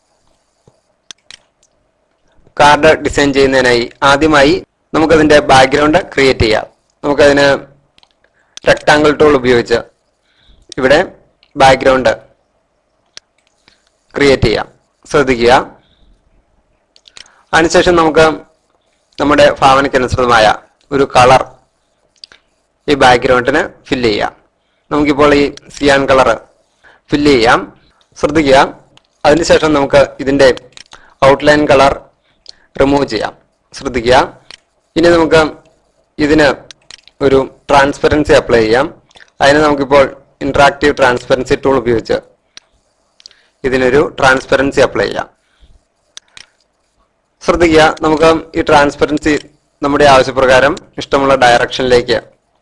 കാർഡ് ഡിസൈൻ ചെയ്യുന്നതിനായി ആദ്യമായി നമുക്കതിന്റെ ബാക്ക്ഗ്രൗണ്ട് ക്രിയേറ്റ് ചെയ്യാം നമുക്കതിന് റെക്ടാങ്കിൾ ടൂൾ ഉപയോഗിച്ച് ഇവിടെ ബാക്ക്ഗ്രൗണ്ട് ക്രിയേറ്റ് ചെയ്യാം ശ്രദ്ധിക്കുക അതിനുശേഷം നമുക്ക് നമ്മുടെ ഭാവനയ്ക്കനുസൃതമായ ഒരു കളർ ഈ ബാക്ക്ഗ്രൗണ്ടിന് ഫില്ല് ചെയ്യാം നമുക്കിപ്പോൾ ഈ സിയാൻ കളർ ഫില്ല് ചെയ്യാം ശ്രദ്ധിക്കുക അതിനുശേഷം നമുക്ക് ഇതിന്റെ ഔട്ട്ലൈൻ കളർ റിമൂവ് ചെയ്യാം ശ്രദ്ധിക്കുക ഇനി നമുക്ക് ഇതിന് ഒരു ട്രാൻസ്പെറൻസി അപ്ലൈ ചെയ്യാം അതിന് നമുക്കിപ്പോൾ ഇന്ററാക്റ്റീവ് ട്രാൻസ്പെറൻസി ടൂൾ ഉപയോഗിച്ച് ഇതിനൊരു ട്രാൻസ്പെറൻസി അപ്ലൈ ചെയ്യാം ശ്രദ്ധിക്കുക നമുക്ക് ഈ ട്രാൻസ്പെറൻസി നമ്മുടെ ആവശ്യപ്രകാരം ഇഷ്ടമുള്ള ഡയറക്ഷനിലേക്ക്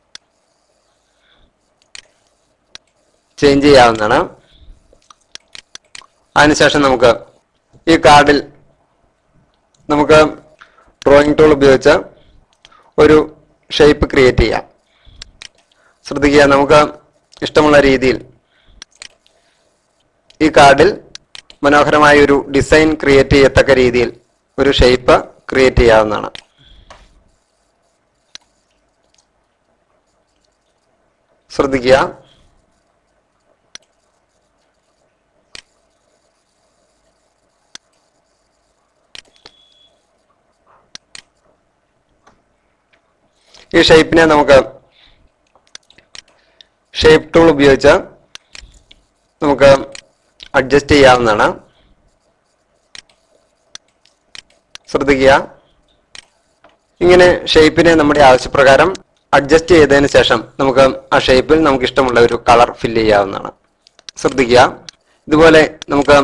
ചേഞ്ച് ചെയ്യാവുന്നതാണ് അതിനുശേഷം നമുക്ക് ഈ കാർഡിൽ നമുക്ക് ഡ്രോയിങ് ടൂൾ ഉപയോഗിച്ച് ഒരു ഷേപ്പ് ക്രിയേറ്റ് ചെയ്യാം ശ്രദ്ധിക്കുക നമുക്ക് ഇഷ്ടമുള്ള രീതിയിൽ ഈ കാർഡിൽ മനോഹരമായ ഒരു ഡിസൈൻ ക്രിയേറ്റ് ചെയ്യത്തക്ക രീതിയിൽ ഒരു ഷേപ്പ് ക്രിയേറ്റ് ചെയ്യാവുന്നതാണ് ശ്രദ്ധിക്കുക ഈ ഷേപ്പിനെ നമുക്ക് ഷേപ്പ് ടൂൾ ഉപയോഗിച്ച് നമുക്ക് അഡ്ജസ്റ്റ് ചെയ്യാവുന്നതാണ് ശ്രദ്ധിക്കുക ഇങ്ങനെ ഷേപ്പിനെ നമ്മുടെ ആവശ്യപ്രകാരം അഡ്ജസ്റ്റ് ചെയ്തതിന് ശേഷം നമുക്ക് ആ ഷേപ്പിൽ നമുക്ക് ഇഷ്ടമുള്ള ഒരു കളർ ഫില്ല് ചെയ്യാവുന്നതാണ് ശ്രദ്ധിക്കുക ഇതുപോലെ നമുക്ക്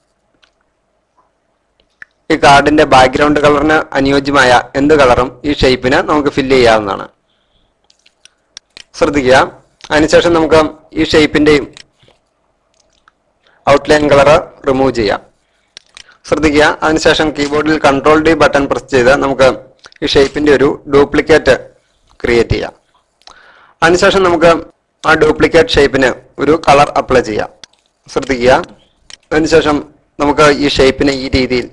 ഈ കാർഡിന്റെ ബാക്ക്ഗ്രൗണ്ട് കളറിന് അനുയോജ്യമായ എന്ത് കളറും ഈ ഷേപ്പിന് നമുക്ക് ഫില്ല് ചെയ്യാവുന്നതാണ് ശ്രദ്ധിക്കുക അതിനുശേഷം നമുക്ക് ഈ ഷേപ്പിന്റെയും ഔട്ട്ലൈൻ കളർ റിമൂവ് ചെയ്യാം ശ്രദ്ധിക്കുക അതിനുശേഷം കീബോർഡിൽ കൺട്രോൾ ഡി ബട്ടൺ പ്രസ് ചെയ്ത് നമുക്ക് ഈ ഷേപ്പിന്റെ ഒരു ഡ്യൂപ്ലിക്കേറ്റ് ക്രിയേറ്റ് ചെയ്യാം അതിനുശേഷം നമുക്ക് ആ ഡ്യൂപ്ലിക്കേറ്റ് ഷേപ്പിന് ഒരു കളർ അപ്ലൈ ചെയ്യാം ശ്രദ്ധിക്കുക അതിനുശേഷം നമുക്ക് ഈ ഷേപ്പിനെ ഈ രീതിയിൽ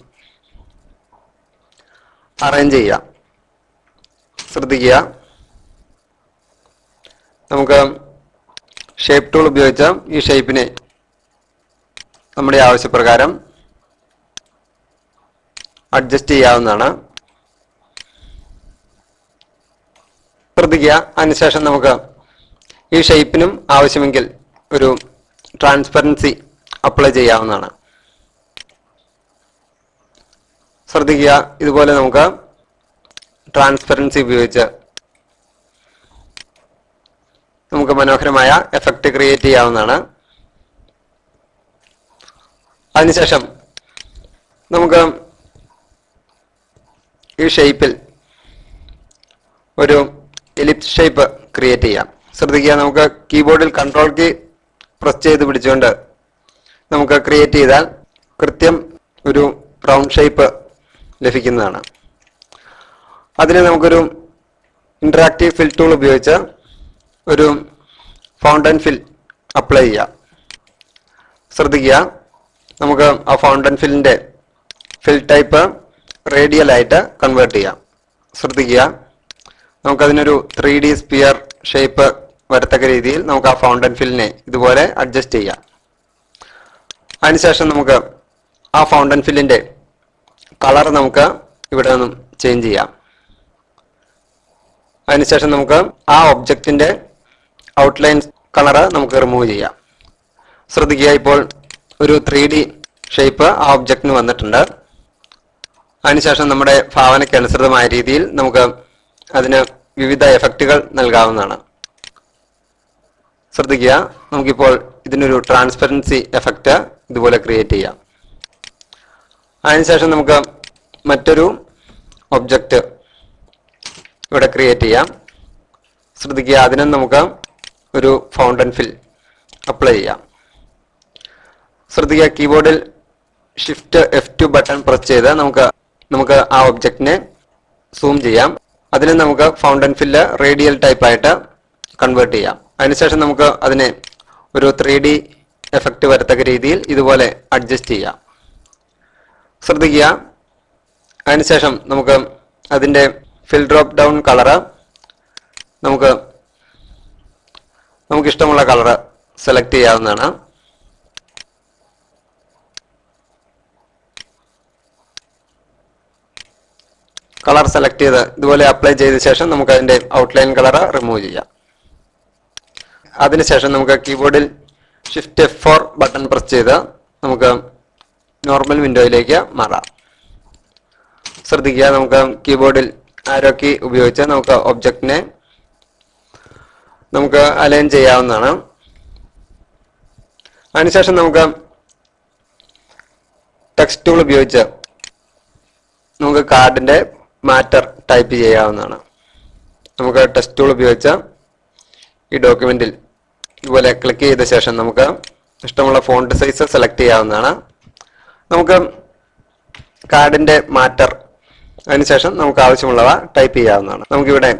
അറേഞ്ച് ചെയ്യാം ശ്രദ്ധിക്കുക നമുക്ക് ഷേപ്പ് ടൂൾ ഉപയോഗിച്ച് ഈ ഷേപ്പിനെ നമ്മുടെ ആവശ്യപ്രകാരം അഡ്ജസ്റ്റ് ചെയ്യാവുന്നതാണ് ശ്രദ്ധിക്കുക അതിനുശേഷം നമുക്ക് ഈ ഷേപ്പിനും ആവശ്യമെങ്കിൽ ഒരു ട്രാൻസ്പെറൻസി അപ്ലൈ ചെയ്യാവുന്നതാണ് ശ്രദ്ധിക്കുക ഇതുപോലെ നമുക്ക് ട്രാൻസ്പെറൻസി ഉപയോഗിച്ച് നമുക്ക് മനോഹരമായ എഫക്റ്റ് ക്രിയേറ്റ് ചെയ്യാവുന്നതാണ് അതിനുശേഷം നമുക്ക് ഈ ഷേപ്പിൽ ഒരു എലിപ്സ് ഷേപ്പ് ക്രിയേറ്റ് ചെയ്യാം ശ്രദ്ധിക്കുക നമുക്ക് കീബോർഡിൽ കൺട്രോൾ കീ പ്രസ് ചെയ്ത് പിടിച്ചുകൊണ്ട് നമുക്ക് ക്രിയേറ്റ് ചെയ്താൽ കൃത്യം ഒരു റൗണ്ട് ഷേപ്പ് ലഭിക്കുന്നതാണ് അതിന് നമുക്കൊരു ഇന്ററാക്റ്റീവ് ഫിൽ ടൂൾ ഉപയോഗിച്ച് ഒരു ഫൗണ്ടൻ ഫിൽ അപ്ലൈ ചെയ്യാം ശ്രദ്ധിക്കുക നമുക്ക് ആ ഫൗണ്ടൻ ഫില്ലിന്റെ ഫിൽ ടൈപ്പ് റേഡിയൽ ആയിട്ട് കൺവേർട്ട് ചെയ്യാം ശ്രദ്ധിക്കുക നമുക്കതിനൊരു ത്രീ ഡി സ്പിയർ ഷേപ്പ് വരത്തക്ക രീതിയിൽ നമുക്ക് ആ ഫൗണ്ടൻ ഫില്ലിനെ ഇതുപോലെ അഡ്ജസ്റ്റ് ചെയ്യാം അതിനുശേഷം നമുക്ക് ആ ഫൗണ്ടൻ ഫില്ലിന്റെ കളർ നമുക്ക് ഇവിടെ നിന്നും ചേഞ്ച് ചെയ്യാം അതിനുശേഷം നമുക്ക് ആ ഒബ്ജക്റ്റിന്റെ ഔട്ട്ലൈൻ കളർ നമുക്ക് റിമൂവ് ചെയ്യാം ശ്രദ്ധിക്കുക ഇപ്പോൾ ഒരു ത്രീ ഡി ഷേപ്പ് ആ ഒബ്ജക്റ്റിന് വന്നിട്ടുണ്ട് അതിനുശേഷം നമ്മുടെ ഭാവനയ്ക്ക് അനുസൃതമായ രീതിയിൽ നമുക്ക് അതിന് വിവിധ എഫക്റ്റുകൾ നൽകാവുന്നതാണ് ശ്രദ്ധിക്കുക നമുക്കിപ്പോൾ ഇതിനൊരു ട്രാൻസ്പെറൻസി എഫക്റ്റ് ഇതുപോലെ ക്രിയേറ്റ് ചെയ്യാം അതിനുശേഷം നമുക്ക് മറ്റൊരു ഒബ്ജക്റ്റ് ഇവിടെ ക്രിയേറ്റ് ചെയ്യാം ശ്രദ്ധിക്കുക അതിനും നമുക്ക് ഒരു ഫൗണ്ടൻ ഫിൽ അപ്ലൈ ചെയ്യാം ശ്രദ്ധിക്കുക കീബോർഡിൽ shift F two button press ചെയ്ത് നമുക്ക് നമുക്ക് ആ ഒബ്ജക്റ്റിനെ സൂം ചെയ്യാം അതിന് നമുക്ക് ഫൗണ്ടൻ ഫില്ല് റേഡിയൽ ടൈപ്പ് ആയിട്ട് കൺവേർട്ട് ചെയ്യാം അതിനുശേഷം നമുക്ക് അതിനെ ഒരു ത്രീ ഡി എഫക്റ്റ് വരത്തക്ക രീതിയിൽ ഇതുപോലെ അഡ്ജസ്റ്റ് ചെയ്യാം ശ്രദ്ധിക്കുക അതിനുശേഷം നമുക്ക് അതിൻ്റെ ഫിൽ ഡ്രോപ്പ് ഡൗൺ കളറ് നമുക്ക് നമുക്ക് ഇഷ്ടമുള്ള കളറ് സെലക്ട് ചെയ്യാവുന്നതാണ് കളർ സെലക്ട് ചെയ്ത് ഇതുപോലെ അപ്ലൈ ചെയ്ത ശേഷം നമുക്ക് അതിന്റെ ഔട്ട്ലൈൻ കളർ റിമൂവ് ചെയ്യാം അതിനുശേഷം നമുക്ക് കീബോർഡിൽ shift F four button press ചെയ്ത് നമുക്ക് നോർമൽ വിൻഡോയിലേക്ക് മാറാം ശ്രദ്ധിക്കുക നമുക്ക് കീബോർഡിൽ ആരോ കീ ഉപയോഗിച്ച് നമുക്ക് ഒബ്ജക്റ്റിനെ നമുക്ക് അലൈൻ ചെയ്യാവുന്നതാണ് അതിനുശേഷം നമുക്ക് ടെക്സ്റ്റ് ടൂൾ ഉപയോഗിച്ച് നമുക്ക് കാർഡിന്റെ മാറ്റർ ടൈപ്പ് ചെയ്യാവുന്നതാണ് നമുക്ക് ടെക്സ്റ്റ് ടൂൾ ഉപയോഗിച്ച് ഈ ഡോക്യുമെന്റിൽ ഇതുപോലെ ക്ലിക്ക് ചെയ്ത ശേഷം നമുക്ക് ഇഷ്ടമുള്ള ഫോണ്ട് സൈസ് സെലക്ട് ചെയ്യാവുന്നതാണ് നമുക്ക് കാർഡിന്റെ മാറ്റർ അതിനുശേഷം നമുക്ക് ആവശ്യമുള്ളവ ടൈപ്പ് ചെയ്യാവുന്നതാണ് നമുക്കിവിടെ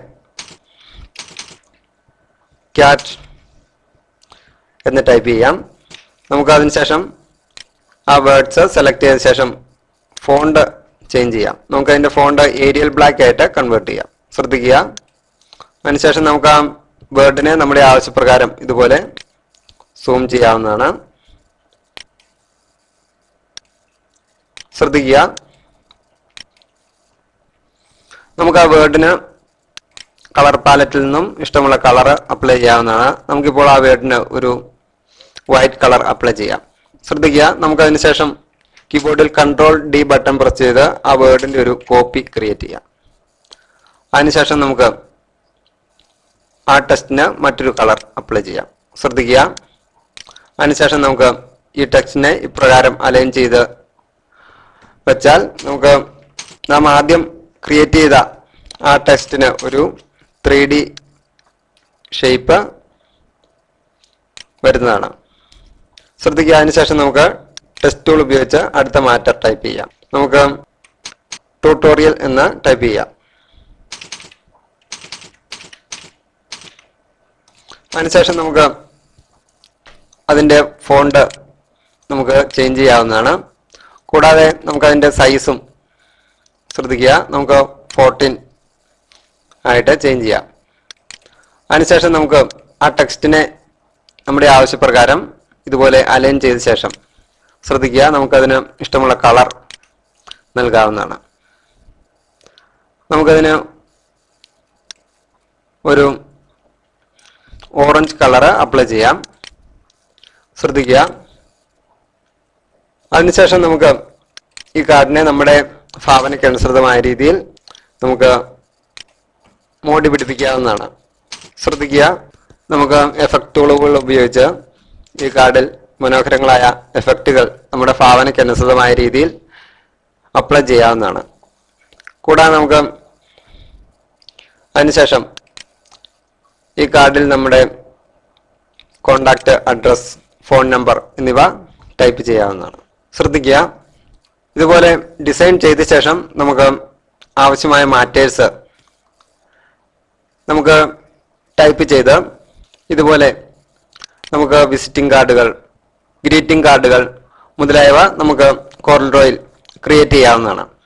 ക്യാറ്റ് എന്ന് ടൈപ്പ് ചെയ്യാം നമുക്ക് അതിനുശേഷം ആ വേർഡ്സ് സെലക്ട് ചെയ്ത ശേഷം ഫോണ്ട് ചേഞ്ച് ചെയ്യാം നമുക്ക് അതിന്റെ ഫോണ്ട് ഏരിയൽ ബ്ലാക്ക് ആയിട്ട് കൺവേർട്ട് ചെയ്യാം ശ്രദ്ധിക്കുക അതിനുശേഷം നമുക്ക് ആ വേർഡിനെ നമ്മുടെ ആവശ്യപ്രകാരം ഇതുപോലെ സൂം ചെയ്യാവുന്നതാണ് ശ്രദ്ധിക്കുക നമുക്ക് ആ വേർഡിന് കളർ പാലറ്റിൽ നിന്നും ഇഷ്ടമുള്ള കളർ അപ്ലൈ ചെയ്യാവുന്നതാണ് നമുക്കിപ്പോൾ ആ വേർഡിന് ഒരു വൈറ്റ് കളർ അപ്ലൈ ചെയ്യാം ശ്രദ്ധിക്കുക നമുക്ക് അതിനുശേഷം കീബോർഡിൽ കൺട്രോൾ ഡി ബട്ടൺ പ്രസ് ചെയ്ത് ആ വേർഡിന്റെ ഒരു കോപ്പി ക്രിയേറ്റ് ചെയ്യാം അതിനുശേഷം നമുക്ക് ആ ടെക്സ്റ്റിന് മറ്റൊരു കളർ അപ്ലൈ ചെയ്യാം ശ്രദ്ധിക്കുക അതിനുശേഷം നമുക്ക് ഈ ടെക്സ്റ്റിനെ ഇപ്രകാരം അലൈൻ ചെയ്ത് വെച്ചാൽ നമുക്ക് നാം ആദ്യം ക്രിയേറ്റ് ചെയ്ത ആ ടെക്സ്റ്റിന് ഒരു ത്രീ ഡി ഷേപ്പ് വരുന്നതാണ് ശ്രദ്ധിക്കുക അതിനുശേഷം നമുക്ക് ടെസ്റ്റ് ടൂൾ ഉപയോഗിച്ച് അടുത്ത മാറ്റർ ടൈപ്പ് ചെയ്യാം നമുക്ക് ട്യൂട്ടോറിയൽ എന്ന് ടൈപ്പ് ചെയ്യാം അതിനുശേഷം നമുക്ക് അതിന്റെ ഫോണ്ട് നമുക്ക് ചേഞ്ച് ചെയ്യാവുന്നതാണ് കൂടാതെ നമുക്ക് അതിന്റെ സൈസും ശ്രദ്ധിക്കുക നമുക്ക് ഫോർട്ടീൻ ആയിട്ട് ചേഞ്ച് ചെയ്യാം അതിനുശേഷം നമുക്ക് ആ ടെക്സ്റ്റിനെ നമ്മുടെ ആവശ്യപ്രകാരം ഇതുപോലെ അലൈൻ ചെയ്ത ശേഷം ശ്രദ്ധിക്കുക നമുക്കതിന് ഇഷ്ടമുള്ള കളർ നൽകാവുന്നതാണ് നമുക്കതിന് ഒരു ഓറഞ്ച് കളറ് അപ്ലൈ ചെയ്യാം ശ്രദ്ധിക്കുക അതിനുശേഷം നമുക്ക് ഈ കാർഡിനെ നമ്മുടെ ഭാവനയ്ക്ക് അനുസൃതമായ രീതിയിൽ നമുക്ക് മോടി പിടിപ്പിക്കാവുന്നതാണ് ശ്രദ്ധിക്കുക നമുക്ക് എഫക്ട് ടൂളുകൾ ഉപയോഗിച്ച് ഈ കാർഡിൽ മനോഹരങ്ങളായ എഫക്റ്റുകൾ നമ്മുടെ ഭാവനയ്ക്ക് അനുസൃതമായ രീതിയിൽ അപ്ലൈ ചെയ്യാവുന്നതാണ് കൂടാതെ നമുക്ക് അതിനുശേഷം ഈ കാർഡിൽ നമ്മുടെ കോണ്ടാക്ട് അഡ്രസ് ഫോൺ നമ്പർ എന്നിവ ടൈപ്പ് ചെയ്യാവുന്നതാണ് ശ്രദ്ധിക്കുക ഇതുപോലെ ഡിസൈൻ ചെയ്ത ശേഷം നമുക്ക് ആവശ്യമായ മാറ്റേഴ്സ് നമുക്ക് ടൈപ്പ് ചെയ്ത് ഇതുപോലെ നമുക്ക് വിസിറ്റിംഗ് കാർഡുകൾ ഗ്രീറ്റിംഗ് കാർഡുകൾ മുതലായവ നമുക്ക് കോറൽ ഡ്രോയിൽ ക്രിയേറ്റ് ചെയ്യാവുന്നതാണ്